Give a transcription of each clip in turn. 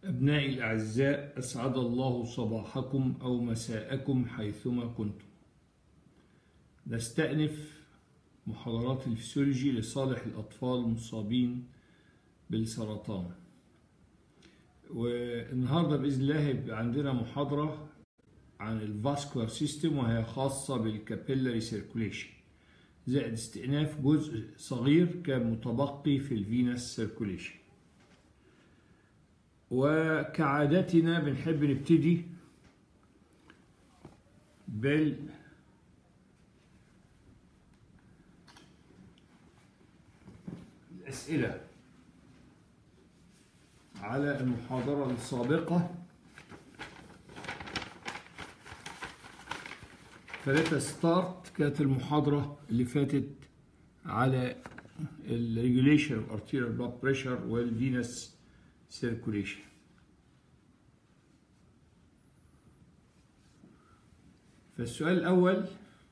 أبنائي الأعزاء أسعد الله صباحكم أو مساءكم حيثما كنتم نستأنف محاضرات الفسيولوجي لصالح الأطفال المصابين بالسرطان والنهاردة بإذن الله هيبقى عندنا محاضرة عن الفاسكولار سيستم وهي خاصة بالكابيلاري سيركوليشن زائد استئناف جزء صغير كان متبقي في الفينس سيركوليشن وكعادتنا بنحب نبتدي بال الأسئلة على المحاضرة السابقة ثلاثة ستارت كانت المحاضرة اللي فاتت على الريجوليشن of arterial blood pressure والفينس circulation فالسؤال الأول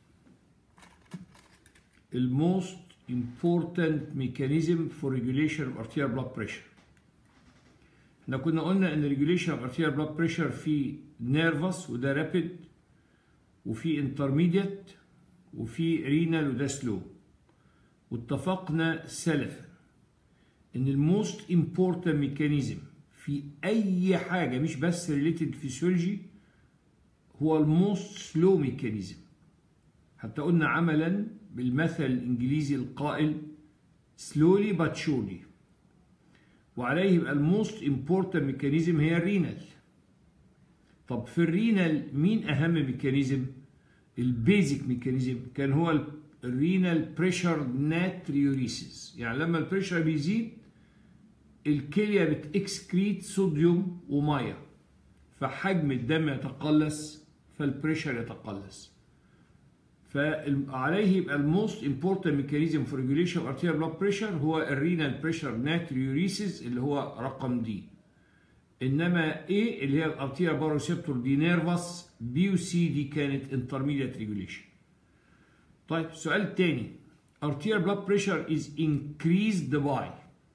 الموست important mechanism for regulation of arterial blood pressure احنا كنا قلنا ان regulation of arterial blood pressure في nervous وده rapid وفي intermediate وفي renal وده slow واتفقنا سلفا ان الموست امبورتنت ميكانيزم في اي حاجه مش بس ريليتد فيسيولوجي هو الموست سلو ميكانيزم حتى قلنا عملا بالمثل الانجليزي القائل slowly but surely وعليه يبقى الموست امبورتنت ميكانيزم هي الرينال طب في الرينال مين اهم ميكانيزم البيزك ميكانيزم كان هو الرينال بريشر ناتريوريسيس يعني لما البريشر بيزيد الكليه بتكسكريت صوديوم وميه فحجم الدم يتقلص فالبريشر يتقلص فعليه يبقى الموست امبورتنت ميكانيزم فور ريجوليشن اوف ارتيريال بلاد بريشر هو الرينال بريشر ناتريوريسيس اللي هو رقم دي انما ايه اللي هي الارتيريال باروسيبتور دي نيرفس بي وسي دي كانت انترميديت ريجوليشن طيب السؤال الثاني arterial blood pressure is increased by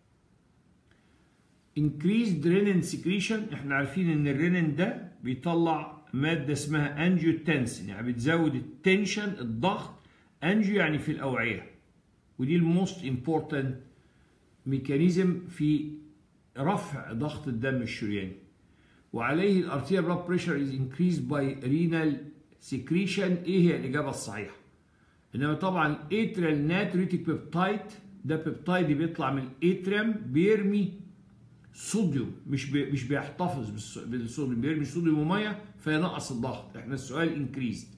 increased renin secretion احنا عارفين ان الرينين ده بيطلع ماده اسمها انجيوتنسين يعني بتزود التنشن الضغط انجيو يعني في الاوعيه ودي الموست امبورتنت ميكانيزم في رفع ضغط الدم الشرياني وعليه الارتيريال بلاد بريشر از increased باي رينال سكريشن ايه هي الاجابه الصحيحه انما طبعا الاتريال ناتريتيك بيبتايد ده بيبتايد بيطلع من الاتريم بيرمي صوديوم مش بي مش بيحتفظ بالصوديوم بيرمي صوديوم وميه فينقص الضغط احنا السؤال انكريزد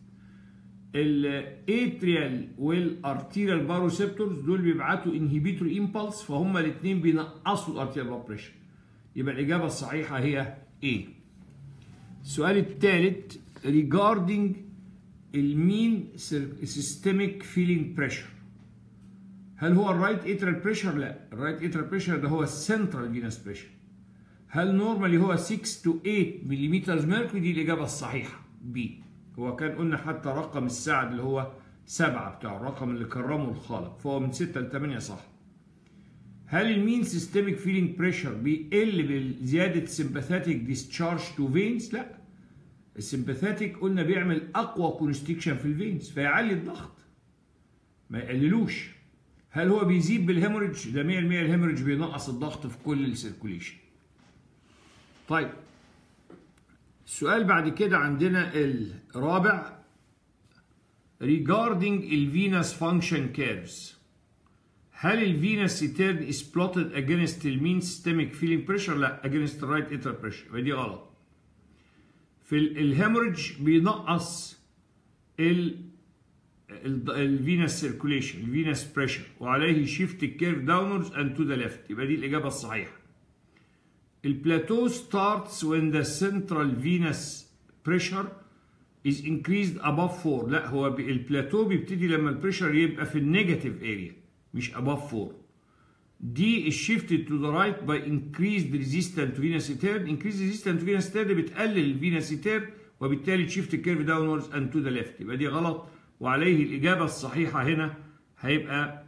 الاتريال والارتيريال باروسيبتورز دول بيبعتوا انهبيتور امبلس فهم الاثنين بينقصوا الارتيريال بلاد بريشر يبقى الاجابه الصحيحه هي ايه السؤال الثالث regarding المين سيستميك فيلينج بريشر هل هو الرايت اترال بريشر لا الرايت اترال بريشر ده هو السنترال فينس بريشر هل نورمالي هو 6 تو 8 ملم ميركوري دي الاجابه الصحيحه بي هو كان قلنا حتى رقم السعد اللي هو 7 بتاع الرقم اللي كرمه الخالق فهو من 6 ل 8 صح هل المين سيستميك فيلينج بريشر بيقل بزياده سمباثيتك ديسشارج تو فينز لا السمباثيتك قلنا بيعمل اقوى كونستكشن في الفينز فيعلي الضغط ما يقللوش هل هو بيزيد بالهيموريدج ده 100% الهيموريدج بينقص الضغط في كل السيركوليشن طيب السؤال بعد كده عندنا الرابع regarding الفينس فانكشن كيرفز هل الفينس سيتيرن is plotted against المين systemic feeling pressure لا against the right atrial pressure يبقى دي غلط في الهيموريدج بينقص ال الفينس سيركوليشن الفينس بريشر وعليه شيفت الكيرف داونورز اند تو ذا ليفت يبقى دي الاجابه الصحيحه البلاتو starts when the central venous pressure is increased above 4 لا هو البلاتو بيبتدي لما البريشر يبقى في النيجاتيف اريا مش above 4 دي is shifted to the right by increased resistance to venous return increased resistance to venous return بتقلل الفينس return وبالتالي تشيفت الكيرف داونورز اند تو ذا ليفت يبقى دي غلط وعليه الاجابه الصحيحه هنا هيبقى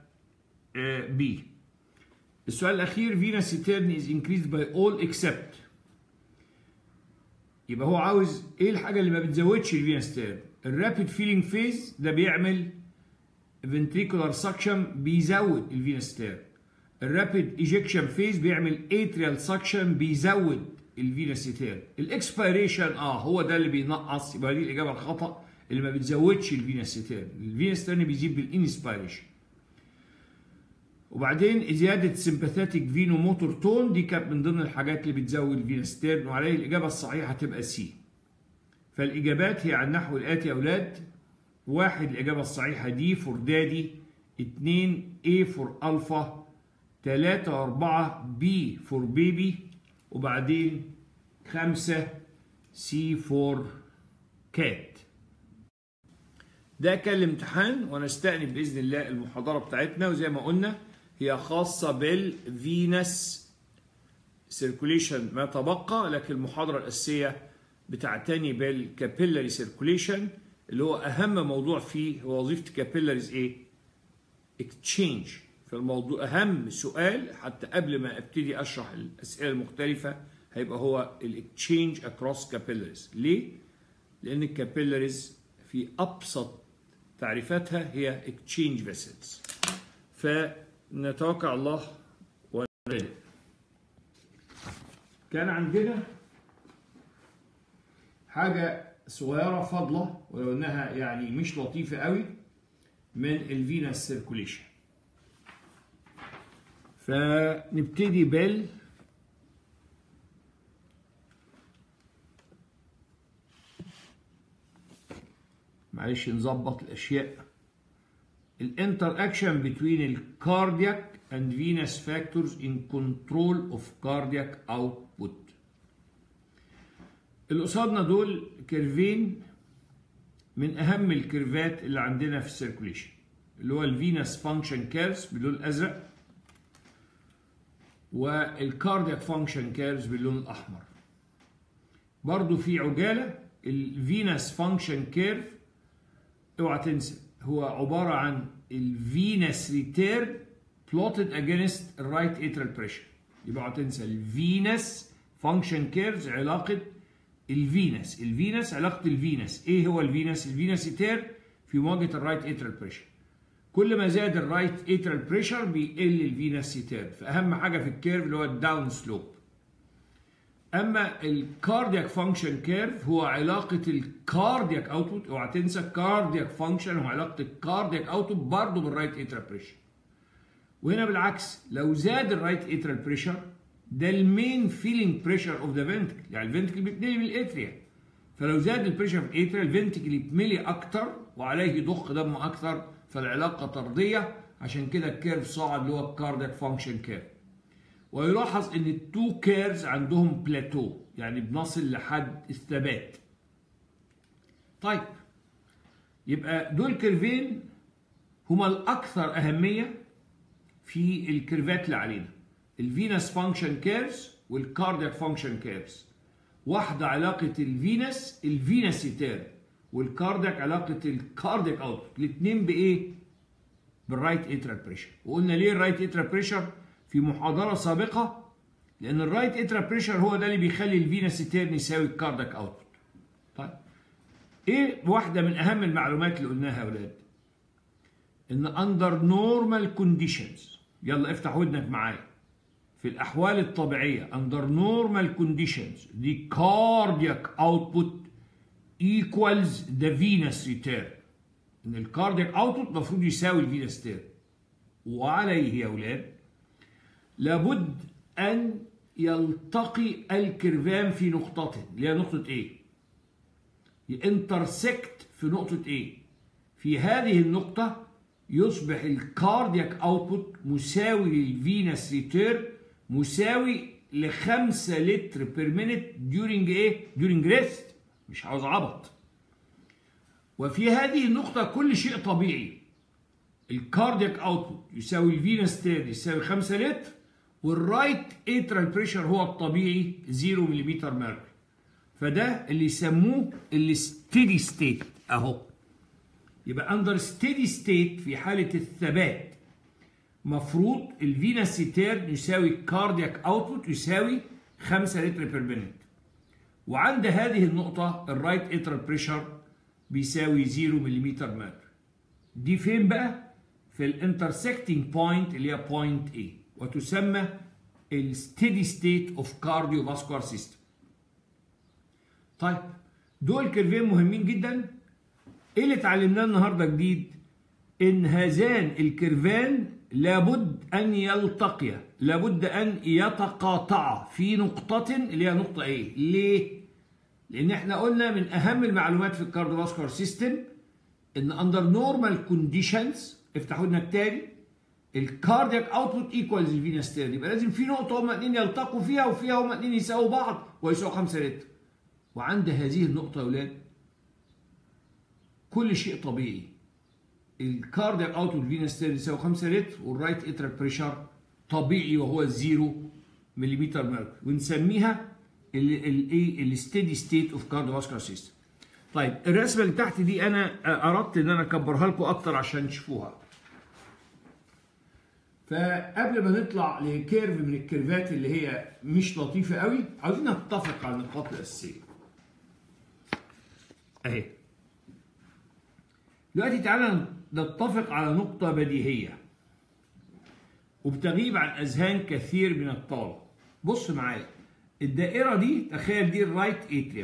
بي السؤال الاخير venous return is increased by all except يبقى هو عاوز ايه الحاجه اللي ما بتزودش الفينس تيرن الرابيد فيلينج فيز ده بيعمل ventricular suction بيزود الفينس تيرن الرابيد ايجكشن فيز بيعمل اتريال سكشن بيزود الفينس تيرن الاكسبيريشن اه هو ده اللي بينقص يبقى دي الاجابه الخطا اللي ما بتزودش الفينس تيرن الفينس تيرن بيزيد بالانسبيريشن وبعدين زياده سمباثيتك فينو موتور تون دي كانت من ضمن الحاجات اللي بتزود الفينس تيرن وعليه الاجابه الصحيحه هتبقى سي فالاجابات هي على النحو الاتي يا اولاد واحد الاجابه الصحيحه دي فور دادي اتنين اي فور الفا تلاتة وأربعة بي فور بيبي وبعدين خمسة سي فور كات ده كان الامتحان ونستأنف بإذن الله المحاضرة بتاعتنا وزي ما قلنا هي خاصة بالفينس سيركوليشن ما تبقى لكن المحاضرة الأساسية بتعتني بالكابيلاري سيركوليشن اللي هو أهم موضوع فيه هو وظيفة الكابيلاريز إيه؟ اكتشينج فالموضوع أهم سؤال حتى قبل ما أبتدي أشرح الأسئلة المختلفة هيبقى هو الاكتشينج أكروس كابيلاريز ليه؟ لأن الكابيلاريز في أبسط تعريفاتها هي اكتشينج فيسلز فنتوكل على الله ونبدأ كان عندنا حاجة صغيرة فاضلة ولو انها يعني مش لطيفة قوي من الفينس سيركوليشن فنبتدي بال معلش نظبط الاشياء الانتر اكشن بين الكاردياك and venous factors in control of cardiac output اللي قصادنا دول كيرفين من اهم الكيرفات اللي عندنا في السيركوليشن اللي هو الفينس فانكشن كيرفز باللون الازرق والكاردياك فانكشن كيرفز باللون الاحمر برضو في عجاله الفينس فانكشن كيرف اوعى تنسى هو عباره عن الفينس ريتيرن plotted against الرايت اترال بريشر يبقى اوعى تنسى الفينس فانكشن كيرفز علاقه الفينس الفينس علاقه الفينس ايه هو الفينس الفينس يتير في مواجهه الرايت اترال بريشر كل ما زاد الرايت اترال بريشر بيقل الفينس يتير فاهم حاجه في الكيرف اللي هو الداون سلوب اما الكاردياك فانكشن كيرف هو علاقه الكاردياك اوتبوت اوعى تنسى الكاردياك فانكشن هو علاقه الكاردياك اوتبوت برضه بالرايت اترال بريشر وهنا بالعكس لو زاد الرايت اترال بريشر ده المين فيلينج بريشر اوف ذا فنتكل يعني الفنتكل بيتملي من الاتريا فلو زاد البريشر في الاتريا الفنتكل يتملي اكتر وعليه يضخ دم اكتر فالعلاقه طرديه عشان كده الكيرف صاعد اللي هو الكاردياك فانكشن كيرف ويلاحظ ان التو كيرفز عندهم بلاتو يعني بنصل لحد الثبات طيب يبقى دول كيرفين هما الاكثر اهميه في الكيرفات اللي علينا الفينس فانكشن كيرفز والكاردياك فانكشن كيرفز واحده علاقه الفينس الفينس يتير والكاردياك علاقه الكاردياك اوت الاثنين بايه بالرايت اترال بريشر وقلنا ليه الرايت اترال بريشر في محاضره سابقه لان الرايت اترال بريشر هو ده اللي بيخلي الفينس يتير يساوي الكاردياك اوت طيب ايه واحده من اهم المعلومات اللي قلناها يا اولاد ان اندر نورمال كونديشنز يلا افتح ودنك معايا في الأحوال الطبيعية under normal conditions the cardiac output equals the venous return إن الكاردياك output المفروض يساوي الفينس تيرن وعليه يا أولاد لابد أن يلتقي الكيرفان في نقطة اللي هي نقطة إيه؟ ينترسكت في نقطة إيه؟ في هذه النقطة يصبح الكاردياك اوتبوت مساوي للفينس ريتيرن مساوي ل 5 لتر بير مينيت ديورنج ايه؟ ديورنج ريست مش عاوز عبط. وفي هذه النقطة كل شيء طبيعي. الكاردياك اوتبوت يساوي الفينس تيرن يساوي 5 لتر والرايت اترال بريشر هو الطبيعي 0 ملم ميركوري. فده اللي يسموه الستيدي ستيت اهو. يبقى اندر ستيدي ستيت في حالة الثبات مفروض الفينس تيرن يساوي الكاردياك اوتبوت يساوي 5 لتر بير مينيت وعند هذه النقطة الرايت اترال بريشر بيساوي 0 ملم ميركوري دي فين بقى؟ في الانترسكتنج بوينت اللي هي بوينت A وتسمى الستيدي ستيت اوف كارديو فاسكولار سيستم طيب دول كيرفين مهمين جدا ايه اللي اتعلمناه النهارده جديد ان هذان الكيرفان لابد ان يلتقيا لابد ان يتقاطعا في نقطة اللي هي نقطة ايه ليه لان احنا قلنا من اهم المعلومات في الكارديوفاسكولار سيستم ان اندر نورمال كونديشنز افتحوا لنا التاني الكاردياك اوتبوت ايكوالز الفينس تيرن يبقى لازم في نقطه هما الاثنين يلتقوا فيها وفيها هما الاثنين يساووا بعض ويساووا 5 لتر وعند هذه النقطه يا اولاد كل شيء طبيعي الكاردياك اوتبوت فينس تيرن يساوي 5 لتر والرايت اترال بريشر طبيعي وهو 0 ملم ميركوري ونسميها الايه الستيدي ستيت اوف كارديوفاسكولار سيستم طيب الرسمه اللي تحت دي انا اردت ان انا اكبرها لكم اكتر عشان تشوفوها فقبل ما نطلع لكيرف من الكيرفات اللي هي مش لطيفه قوي عاوزين نتفق على النقاط الاساسيه اهي دلوقتي تعالى نتفق على نقطه بديهيه وبتغيب عن اذهان كثير من الطلبه بص معايا الدائره دي تخيل دي الرايت اتريوم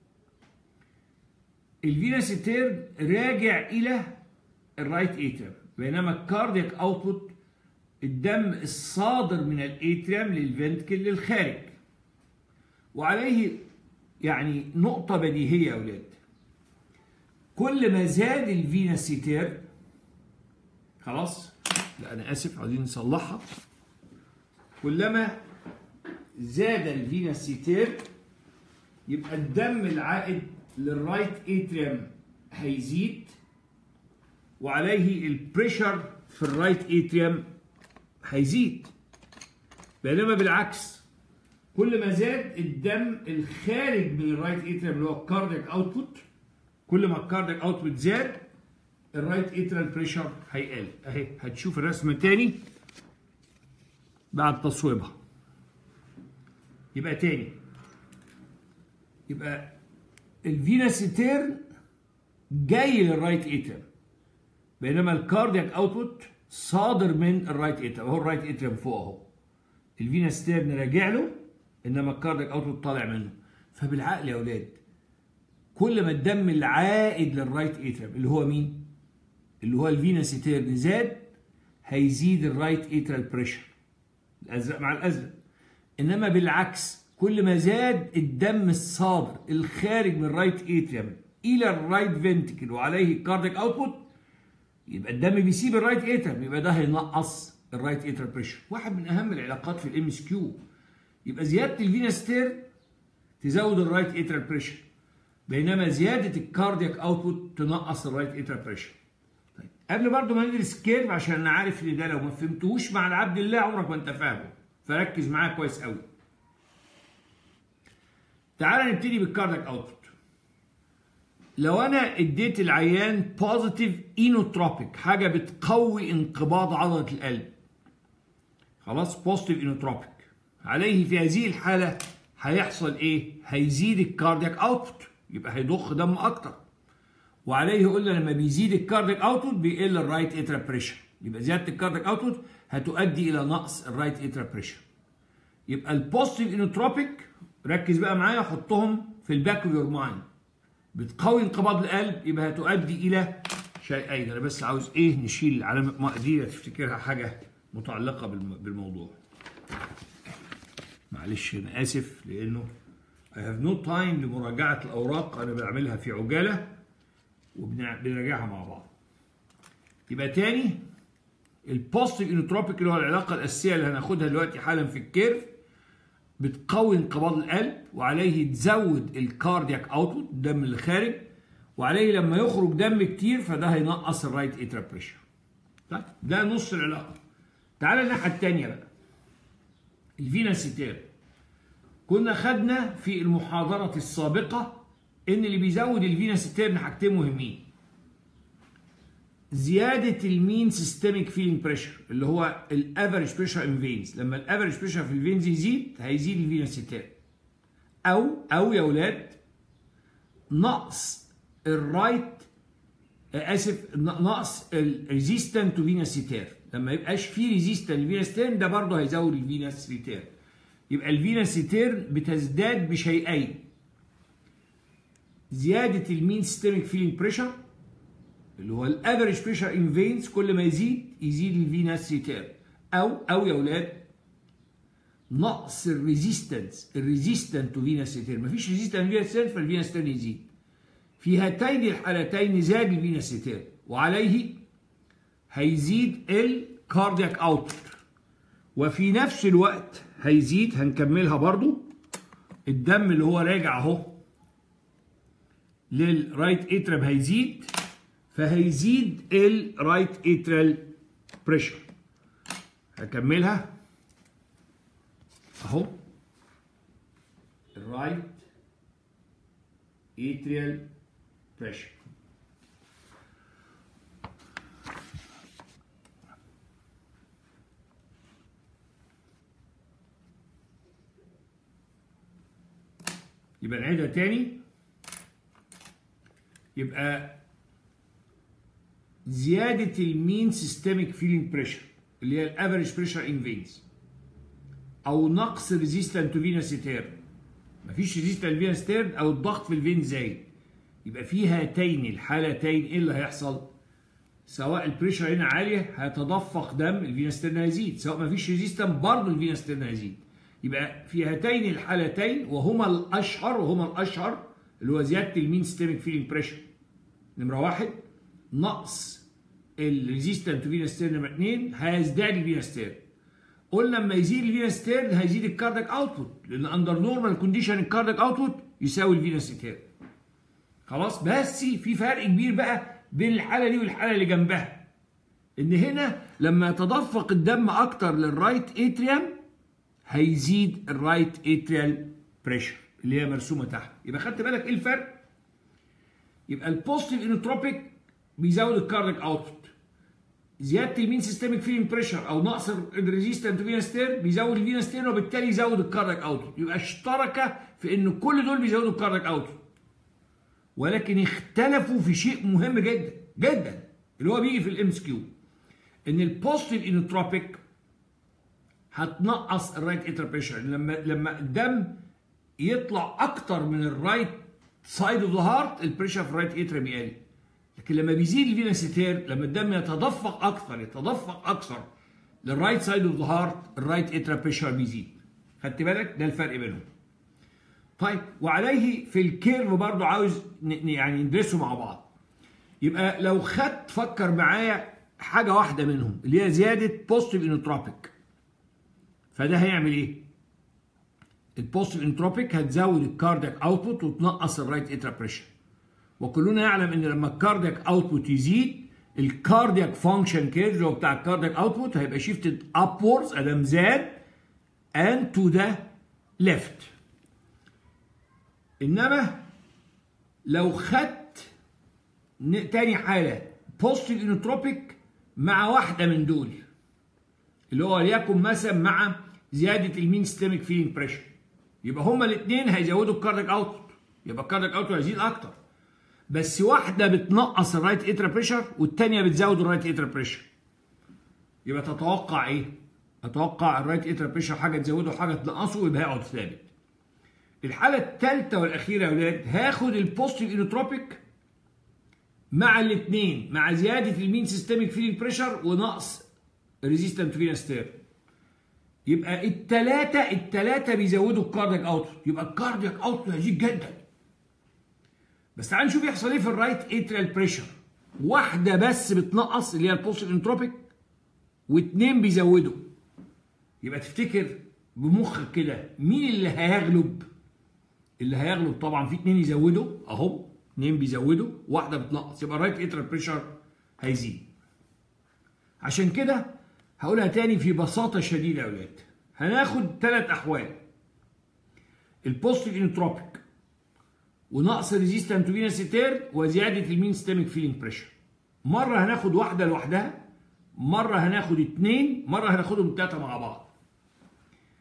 الفيناسيتيرن راجع الى الرايت اتريوم بينما الكاردياك اوتبوت الدم الصادر من الاتريوم للفنتكل للخارج وعليه يعني نقطة بديهية يا أولاد كل ما زاد الفيناسيتير خلاص لا أنا آسف عايزين نصلحها كلما زاد الفيناسيتير يبقى الدم العائد للرايت اتريوم هيزيد وعليه البريشر في الرايت اتريوم هيزيد بينما بالعكس كل ما زاد الدم الخارج من الرايت اتريوم اللي هو الكاردياك اوتبوت كل ما الكاردياك اوتبوت زاد الرايت اتريال بريشر هيقل اهي هتشوف الرسمه تاني بعد تصويبها يبقى تاني يبقى الفيناسيتيرن جاي للرايت اتريوم بينما الكاردياك اوتبوت صادر من الرايت اتريوم اهو الرايت اتريوم فوق اهو الفيناسيتيرن راجع له انما الكاردياك اوتبوت طالع منه فبالعقل يا اولاد كل ما الدم العائد للرايت اتريوم اللي هو مين؟ اللي هو الفيناسيتيرن زاد هيزيد الرايت اتريال بريشر الازرق مع الازرق انما بالعكس كل ما زاد الدم الصادر الخارج من الرايت اتريوم الى الرايت فنتكل وعليه الكاردياك اوتبوت يبقى الدم بيسيب الرايت اتريوم يبقى ده هينقص الرايت اتريال بريشر واحد من اهم العلاقات في الام اس كيو يبقى زياده الفيناستير تزود الرايت اتريال بريشر بينما زياده الكاردياك اوتبوت تنقص الرايت اتريال بريشر طيب قبل برضه ما ندرس كيرف عشان انا عارف ان ده لو ما فهمتوش مع العبد الله عمرك ما انت فاهمه فركز معايا كويس قوي تعالى نبتدي بالكاردياك اوتبوت لو انا اديت العيان بوزيتيف اينوتروبيك حاجه بتقوي انقباض عضله القلب خلاص بوزيتيف اينوتروبيك عليه في هذه الحاله هيحصل ايه هيزيد الكاردياك اوتبوت يبقى هيضخ دم اكتر وعليه قلنا لما بيزيد الكاردياك اوتبوت بيقل الرايت اترا بريشر يبقى زياده الكاردياك اوتبوت هتؤدي الى نقص الرايت اترا بريشر يبقى البوزيتيف اينوتروبيك ركز بقى معايا حطهم في الباك اوف يور مايند بتقوي انقباض القلب يبقى هتؤدي الى شيئين انا بس عاوز ايه نشيل علامه ما دي تفتكرها حاجه متعلقه بالموضوع معلش انا اسف لانه I have no time لمراجعه الاوراق انا بعملها في عجاله وبنراجعها مع بعض يبقى تاني البوزيتيف انوتروبيك اللي هو العلاقه الاساسيه اللي هناخدها دلوقتي حالا في الكيرف بتقوي انقباض القلب وعليه تزود الكاردياك اوتبوت الدم اللي خارج وعليه لما يخرج دم كتير فده هينقص الرايت اترا بريشر طيب ده نص العلاقه تعالى الناحيه الثانيه بقى الفيناسيتير كنا خدنا في المحاضره السابقه ان اللي بيزود الفيناسيتيرن حاجتين مهمين زياده المين سيستميك فيلينج بريشر اللي هو الافريج بريشر ان فينز لما الافريج بريشر في الفينز يزيد هيزيد الفيناسيتيرن او او يا ولاد نقص الرايت اسف نقص الريزيستنت تو فينس ريتير لما يبقاش في ريزيستنت للفينس تيرن ده برضه هيزود الفينس ريتير يبقى الفينس ريتير بتزداد بشيئين زياده المين سيستميك فيلينج بريشر اللي هو الافريج بريشر ان فينز كل ما يزيد يزيد الفينس ريتير او او يا اولاد نقص الريزيستنس الريزيستنت تو فينس ريتير مفيش ريزيستنت فينس ريتير فالفينس ريتير يزيد في هاتين الحالتين زاد الفينس ريتير وعليه هيزيد الكاردياك اوتبوت وفي نفس الوقت هيزيد هنكملها برضو الدم اللي هو راجع اهو للرايت اترم هيزيد فهيزيد الرايت اترال بريشر هكملها اهو الرايت اتريال بريشر يبقى نعيدها تاني يبقى زيادة المين سيستميك فيلينج بريشر اللي هي الافريج بريشر ان فينز او نقص ريزيستنت تو فينس تير مفيش ريزيستنت فينس تير او الضغط في الفين زايد يبقى في هاتين الحالتين ايه اللي هيحصل؟ سواء البريشر هنا عاليه هيتدفق دم الفينس تيرن هيزيد سواء مفيش ريزيستنت برضه الفينس تيرن هيزيد يبقى في هاتين الحالتين وهما الاشهر وهما الاشهر اللي هو زياده المين سيستميك فيلينج بريشر نمره واحد نقص الريزيستنت تو فينس تيرن نمره اثنين هيزداد الفينس تيرن قلنا لما يزيد الفينس تيرن هيزيد الكاردياك اوتبوت لان اندر نورمال كونديشن الكاردياك اوتبوت يساوي الفينس تيرن خلاص بس في فرق كبير بقى بين الحاله دي والحاله اللي جنبها ان هنا لما يتدفق الدم اكتر للرايت اتريم هيزيد الرايت اتريال بريشر اللي هي مرسومه تحت يبقى خدت بالك ايه الفرق يبقى البوزيتيف انوتروبيك بيزود الكاردياك اوتبوت زياده المين سيستميك فيلينج بريشر او نقص الريزيستنت فينس تير بيزود الفينس تير وبالتالي يزود الكاردياك اوتبوت يبقى اشترك في ان كل دول بيزودوا الكاردياك اوتبوت ولكن اختلفوا في شيء مهم جدا جدا اللي هو بيجي في الام اس كيو ان البوزيتيف انوتروبيك هتنقص الرايت اتر بريشر لما لما الدم يطلع اكتر من الرايت سايد اوف ذا هارت البريشر في الرايت اتر بيقل لكن لما بيزيد الفيناسيتير لما الدم يتدفق اكثر يتدفق اكثر للرايت سايد اوف ذا هارت الرايت اتر بريشر بيزيد خدت بالك ده الفرق بينهم طيب وعليه في الكيرف برضو عاوز يعني ندرسه مع بعض يبقى لو خدت فكر معايا حاجه واحده منهم اللي هي زياده بوزيتيف انوتروبيك فده هيعمل ايه البوزيتيف انتروبيك هتزود الكاردياك اوتبوت وتنقص الرايت اترا بريشر وكلنا يعلم ان لما الكاردياك اوتبوت يزيد الكاردياك فانكشن كيرف اللي هو بتاع الكاردياك اوتبوت هيبقى شيفتد ابوردز ادام زاد and to the left انما لو خدت تاني حاله بوزيتيف انوتروبيك مع واحده من دول اللي هو ليكن مثلا مع زياده المين سيستميك فيلينج بريشر يبقى هما الاثنين هيزودوا الكاردياك اوتبوت يبقى الكاردياك اوتبوت هيزيد اكتر بس واحده بتنقص الرايت اترا بريشر والثانيه بتزود الرايت اترا بريشر يبقى تتوقع ايه؟ اتوقع الرايت اترا بريشر حاجه تزوده وحاجه تنقصه ويبقى هيقعد ثابت. الحاله الثالثه والاخيره يا ولاد هاخد البوزيتيف انوتروبيك مع الاثنين مع زياده المين سيستميك فيلينج بريشر ونقص ريزيستنت فينس تير يبقى الثلاثه الثلاثه بيزودوا الكاردياك اوتبوت يبقى الكاردياك اوتبوت هيزيد جدا بس تعال نشوف يحصل ايه في الرايت اتريال بريشر واحده بس بتنقص اللي هي البوزيتيف انتروبيك واثنين بيزودوا يبقى تفتكر بمخك كده مين اللي هيغلب اللي هيغلب طبعا في اثنين يزودوا اهو اثنين بيزودوا واحده بتنقص يبقى الرايت اتريال بريشر هيزيد عشان كده هقولها تاني في بساطه شديده يا اولاد هناخد ثلاث احوال البوزيتيف انتروبيك ونقص ريزيستنت فينس تير وزياده المين سيستميك فيلينج بريشر مره هناخد واحده لوحدها مره هناخد اثنين مره هناخدهم ثلاثه مع بعض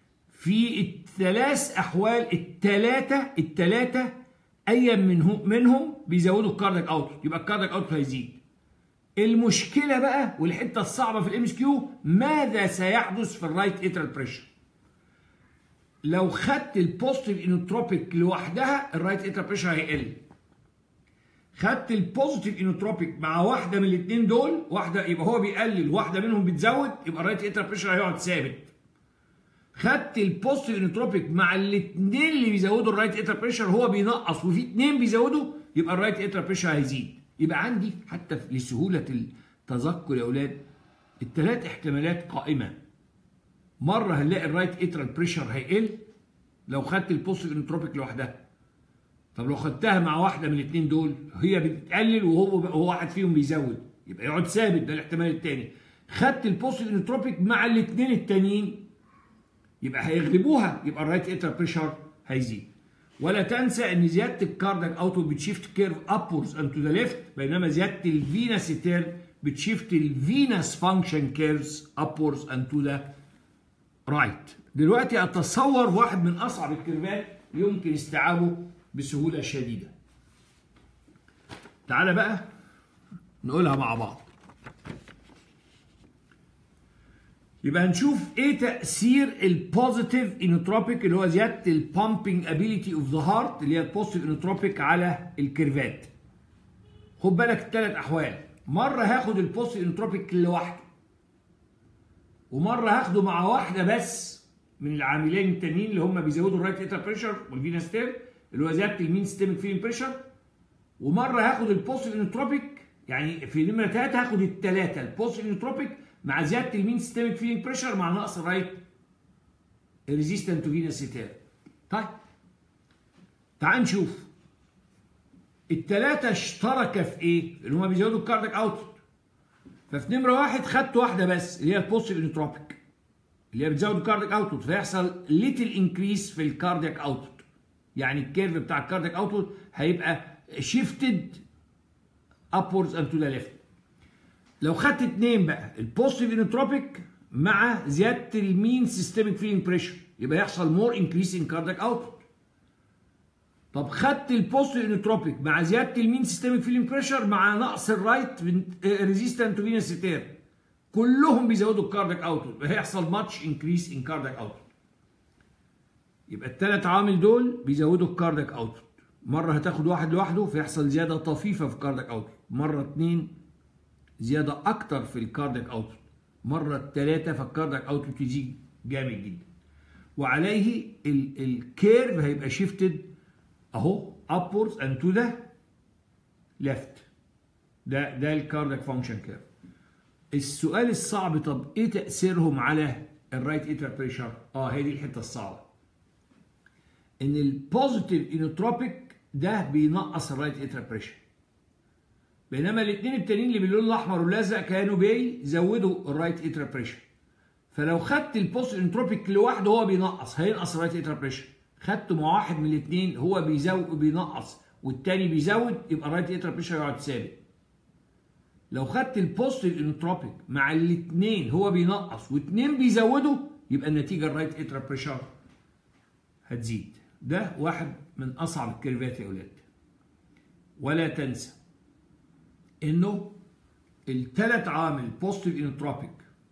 في الثلاث احوال الثلاثه الثلاثه ايا منهم منهم بيزودوا الكاردياك اوتبوت يبقى الكاردياك اوتبوت هيزيد المشكله بقى والحته الصعبه في الام اس كيو ماذا سيحدث في الرايت اترال بريشر لو خدت البوزيتيف انوتروبيك لوحدها الرايت اترال بريشر هيقل خدت البوزيتيف انوتروبيك مع واحده من الاثنين دول واحده يبقى هو بيقلل واحده منهم بتزود يبقى الرايت اترال بريشر هيقعد ثابت خدت البوزيتيف انوتروبيك مع الاثنين اللي بيزودوا الرايت اترال بريشر هو بينقص وفي اثنين بيزودوا يبقى الرايت اترال بريشر هيزيد يبقى عندي حتى لسهوله التذكر يا اولاد الثلاث احتمالات قائمه مره هنلاقي الرايت اترال بريشر هيقل لو خدت البوزيتيف انوتروبيك لوحدها طب لو خدتها مع واحده من الاثنين دول هي بتقلل وهو هو واحد فيهم بيزود يبقى يقعد ثابت ده الاحتمال الثاني خدت البوزيتيف انوتروبيك مع الاثنين التانيين يبقى هيغلبوها يبقى الرايت اتر بريشر هيزيد ولا تنسى ان زياده الكاردياك اوتو بتشيفت كيرف ابورز اند تو ذا ليفت بينما زياده الفينس تير بتشيفت الفينس فانكشن كيرفز ابورز اند تو ذا رايت دلوقتي اتصور واحد من اصعب الكيرفات يمكن استيعابه بسهوله شديده تعالى بقى نقولها مع بعض يبقى هنشوف ايه تاثير البوزيتيف انوتروبيك اللي هو زياده البامبنج ابيليتي اوف ذا هارت اللي هي البوزيتيف انوتروبيك على الكيرفات خد بالك الثلاث احوال مره هاخد البوزيتيف انوتروبيك لوحده ومره هاخده مع واحده بس من العاملين التانيين اللي هم بيزودوا الرايت اتر بريشر والفينس تير اللي هو زياده المين سيستميك فيلين بريشر ومره هاخد البوزيتيف انوتروبيك يعني في نمره ثلاثه هاخد الثلاثه البوزيتيف انوتروبيك مع زياده المين سيستميك فيلينج بريشر مع نقص الرايت ريزيستنت تو فينس تير طيب تعال نشوف الثلاثه اشتركوا في ايه؟ اللي هم بيزودوا الكاردياك اوتبوت ففي نمره واحد خدت واحده بس اللي هي البوزيتيف انوتروبيك اللي هي بتزود الكاردياك اوتبوت فيحصل ليتل انكريس في الكاردياك اوتبوت يعني الكيرف بتاع الكاردياك اوتبوت هيبقى شيفتد upwards and to the left لو خدت اتنين بقى البوزيتيف انوتروبيك مع زياده المين سيستميك فيلينج بريشر يبقى يحصل مور انكريس ان كاردياك اوتبوت طب خدت البوزيتيف انوتروبيك مع زياده المين سيستميك فيلينج بريشر مع نقص الرايت ريزيستنت تو فينس تير كلهم بيزودوا الكاردياك اوتبوت هيحصل ماتش انكريس ان كاردياك اوتبوت يبقى الثلاث عوامل دول بيزودوا الكاردياك اوتبوت مره هتاخد واحد لوحده فيحصل زياده طفيفه في الكاردياك اوتبوت مره اتنين زياده اكتر في الكاردياك اوتبوت مره الثلاثه فالكاردياك اوتبوت يزيد جامد جدا وعليه الكيرف هيبقى شيفتد اهو upwards and to the left ده ده الكاردياك فانكشن كيرف السؤال الصعب طب ايه تاثيرهم على الرايت اتر بريشر اه هي دي الحته الصعبه ان البوزيتيف انوتروبيك ده بينقص الرايت اتر بريشر بينما الاثنين التانيين اللي باللون الاحمر والازرق كانوا بيزودوا الرايت اتر بريشر فلو خدت البوزيتيف انوتروبيك لوحده هو بينقص هينقص الرايت اتر بريشر خدته مع واحد من الاثنين هو بيزود بينقص والتاني بيزود يبقى الرايت اتر بريشر يقعد ثابت لو خدت البوزيتيف انوتروبيك مع الاثنين هو بينقص واثنين بيزودوا يبقى النتيجه الرايت اتر بريشر هتزيد ده واحد من اصعب الكيرفات يا اولاد ولا تنسى انه الثلاث عوامل بوزيتيف انوتروبيك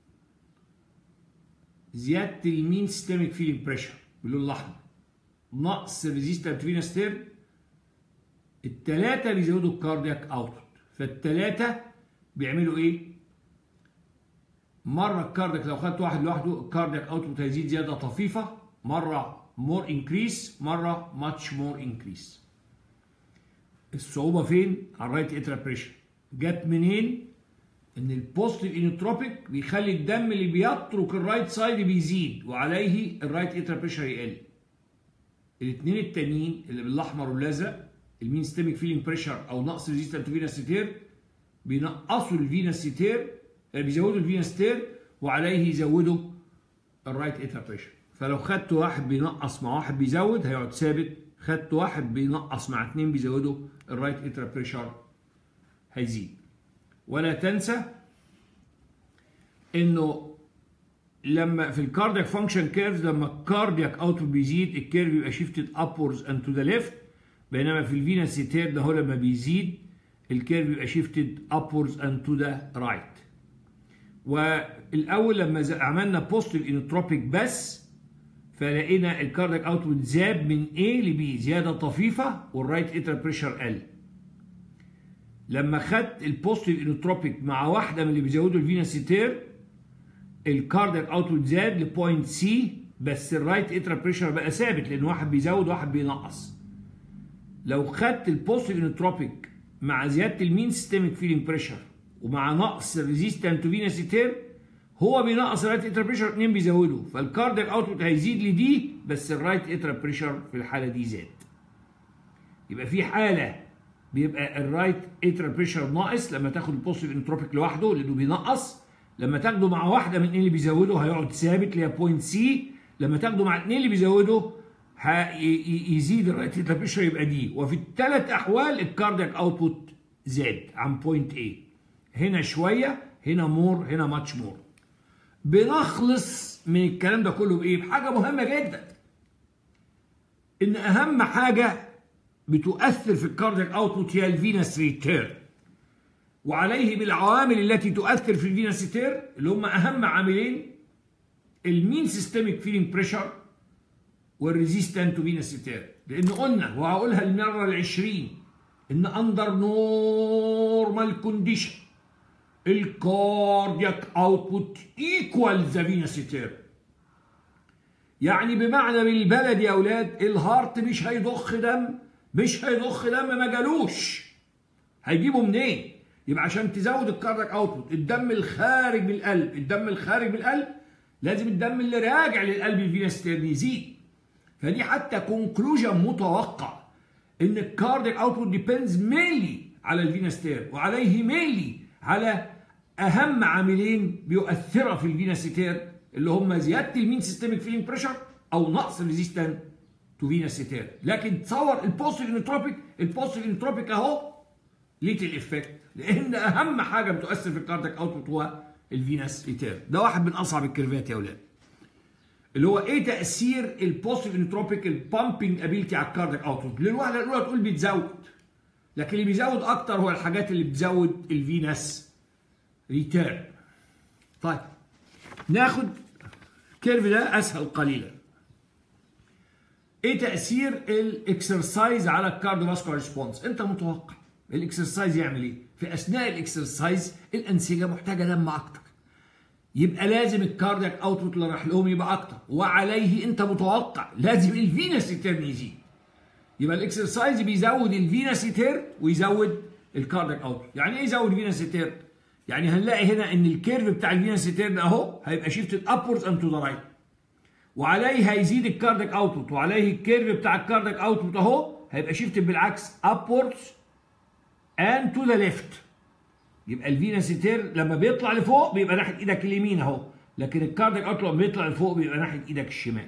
زياده المين سيستميك فيلينج بريشر باللون الاحمر نقص الريزيستنت فينس تير الثلاثه بيزودوا الكاردياك اوتبوت فالثلاثه بيعملوا ايه؟ مره الكاردياك لو خدت واحد لوحده الكاردياك اوتبوت هيزيد زياده طفيفه مره مور انكريس مره ماتش مور انكريس الصعوبه فين؟ على الرايت اترا بريشر جت منين؟ ان البوزيتيف انوتروبيك بيخلي الدم اللي بيترك الرايت سايد بيزيد وعليه الرايت اترا بريشر يقل الاثنين التانيين اللي بالاحمر والازرق المين ستيميك فيلينج بريشر او نقص ريزيستنت فينس تير بينقصوا الفينس تير بيزودوا الفينس تير وعليه يزودوا الرايت اترا بريشر فلو خدت واحد بينقص مع واحد بيزود هيقعد ثابت خدت واحد بينقص مع اثنين بيزودوا الرايت اترا بريشر هيزيد ولا تنسى انه لما في الكاردياك فانكشن كيرفز لما الكاردياك اوتبوت بيزيد الكيرف بيبقى شيفتد ابوردز اند تو ذا ليفت بينما في الفينس سيتير ده هو لما بيزيد الكيرف بيبقى شيفتد ابوردز اند تو ذا رايت والاول لما عملنا بوزيتيف انوتروبيك بس فلقينا الكاردياك اوتبوت زاد من A ل B زياده طفيفه والرايت اتر بريشر قل لما خدت البوزيتيف انوتروبيك مع واحده من اللي بيزودوا الفيناسيتير الكاردياك اوتبوت زاد لبوينت سي بس الرايت اتر بريشر بقى ثابت لان واحد بيزود وواحد بينقص لو خدت البوزيتيف انوتروبيك مع زياده المين سيستميك فيلينج بريشر ومع نقص الريزيستنت تو فيناسيتير هو بينقص الرايت اتر بريشر اثنين بيزودوا فالكاردياك اوتبوت هيزيد لدي بس الرايت اتر بريشر في الحاله دي زاد يبقى في حاله بيبقى الرايت اتر بريشر ناقص لما تاخد البوزيتيف انتروبيك لوحده لانه بينقص لما تاخده مع واحده من اللي بيزودوا هيقعد ثابت اللي هي بوينت سي لما تاخده مع اثنين اللي بيزودوا يزيد الرايت اتر بريشر يبقى دي وفي الثلاث احوال الكاردياك اوتبوت زاد عن بوينت ايه هنا شويه هنا مور هنا ماتش مور بنخلص من الكلام ده كله بايه بحاجه مهمه جدا ان اهم حاجه بتؤثر في الكاردياك اوتبوت هي الفينس ريتير وعليه بالعوامل التي تؤثر في الفينس ريتير اللي هم اهم عاملين المين سيستميك فيلينج بريشر والريزيستنت تو فينس ريتير لان قلنا وهقولها المره العشرين ان اندر نورمال كونديشن الكاردياك اوتبوت ايكوال ذا فينس ريتير يعني بمعنى بالبلد يا اولاد الهارت مش هيضخ دم مش هيضخ دم ما جالوش هيجيبه منين يبقى عشان تزود الكاردياك اوتبوت الدم الخارج من القلب الدم الخارج من القلب لازم الدم اللي راجع للقلب الفينس يزيد فدي حتى كونكلوجن متوقع ان الكاردياك اوتبوت ديبيندز مينلي على الفينس تير وعليه مينلي على اهم عاملين بيؤثروا في الفيناسيتير اللي هم زياده المين سيستميك فيلينج بريشر او نقص الريزيستنت تو فيناسيتير لكن تصور البوزيتيف انتروبيك البوزيتيف انتروبيك اهو ليتل افكت لان اهم حاجه بتؤثر في الكاردياك اوتبوت هو الفينس ريتير ده واحد من اصعب الكيرفات يا اولاد اللي هو ايه تاثير البوزيتيف انتروبيك البامبنج ابيلتي على الكاردياك اوتبوت للوهله الاولى تقول بيتزود لكن اللي بيزود اكتر هو الحاجات اللي بتزود الفينس ريتيرن طيب ناخد الكيرف ده اسهل قليلا ايه تاثير الاكسرسايز على الكارديوفاسكولار ريسبونس انت متوقع الاكسرسايز يعمل ايه في اثناء الاكسرسايز الانسجه محتاجه دم اكتر يبقى لازم الكاردياك اوتبوت اللي راح لهم يبقى اكتر وعليه انت متوقع لازم الفينس ريتيرن يزيد يبقى الاكسرسايز بيزود الفينس ريتيرن ويزود الكاردياك اوتبوت يعني ايه يزود الفينس ريتيرن يعني هنلاقي هنا ان الكيرف بتاع الفينس ريتيرن اهو هيبقى شيفتد ابوردز اند تو ذا رايت وعليه هيزيد الكاردياك اوتبوت وعليه الكيرف بتاع الكاردياك اوتبوت اهو هيبقى شيفتد بالعكس ابوردز اند تو ذا ليفت يبقى الفينس ريتيرن لما بيطلع لفوق بيبقى ناحيه ايدك اليمين اهو لكن الكاردياك اوتبوت لما بيطلع لفوق بيبقى ناحيه ايدك الشمال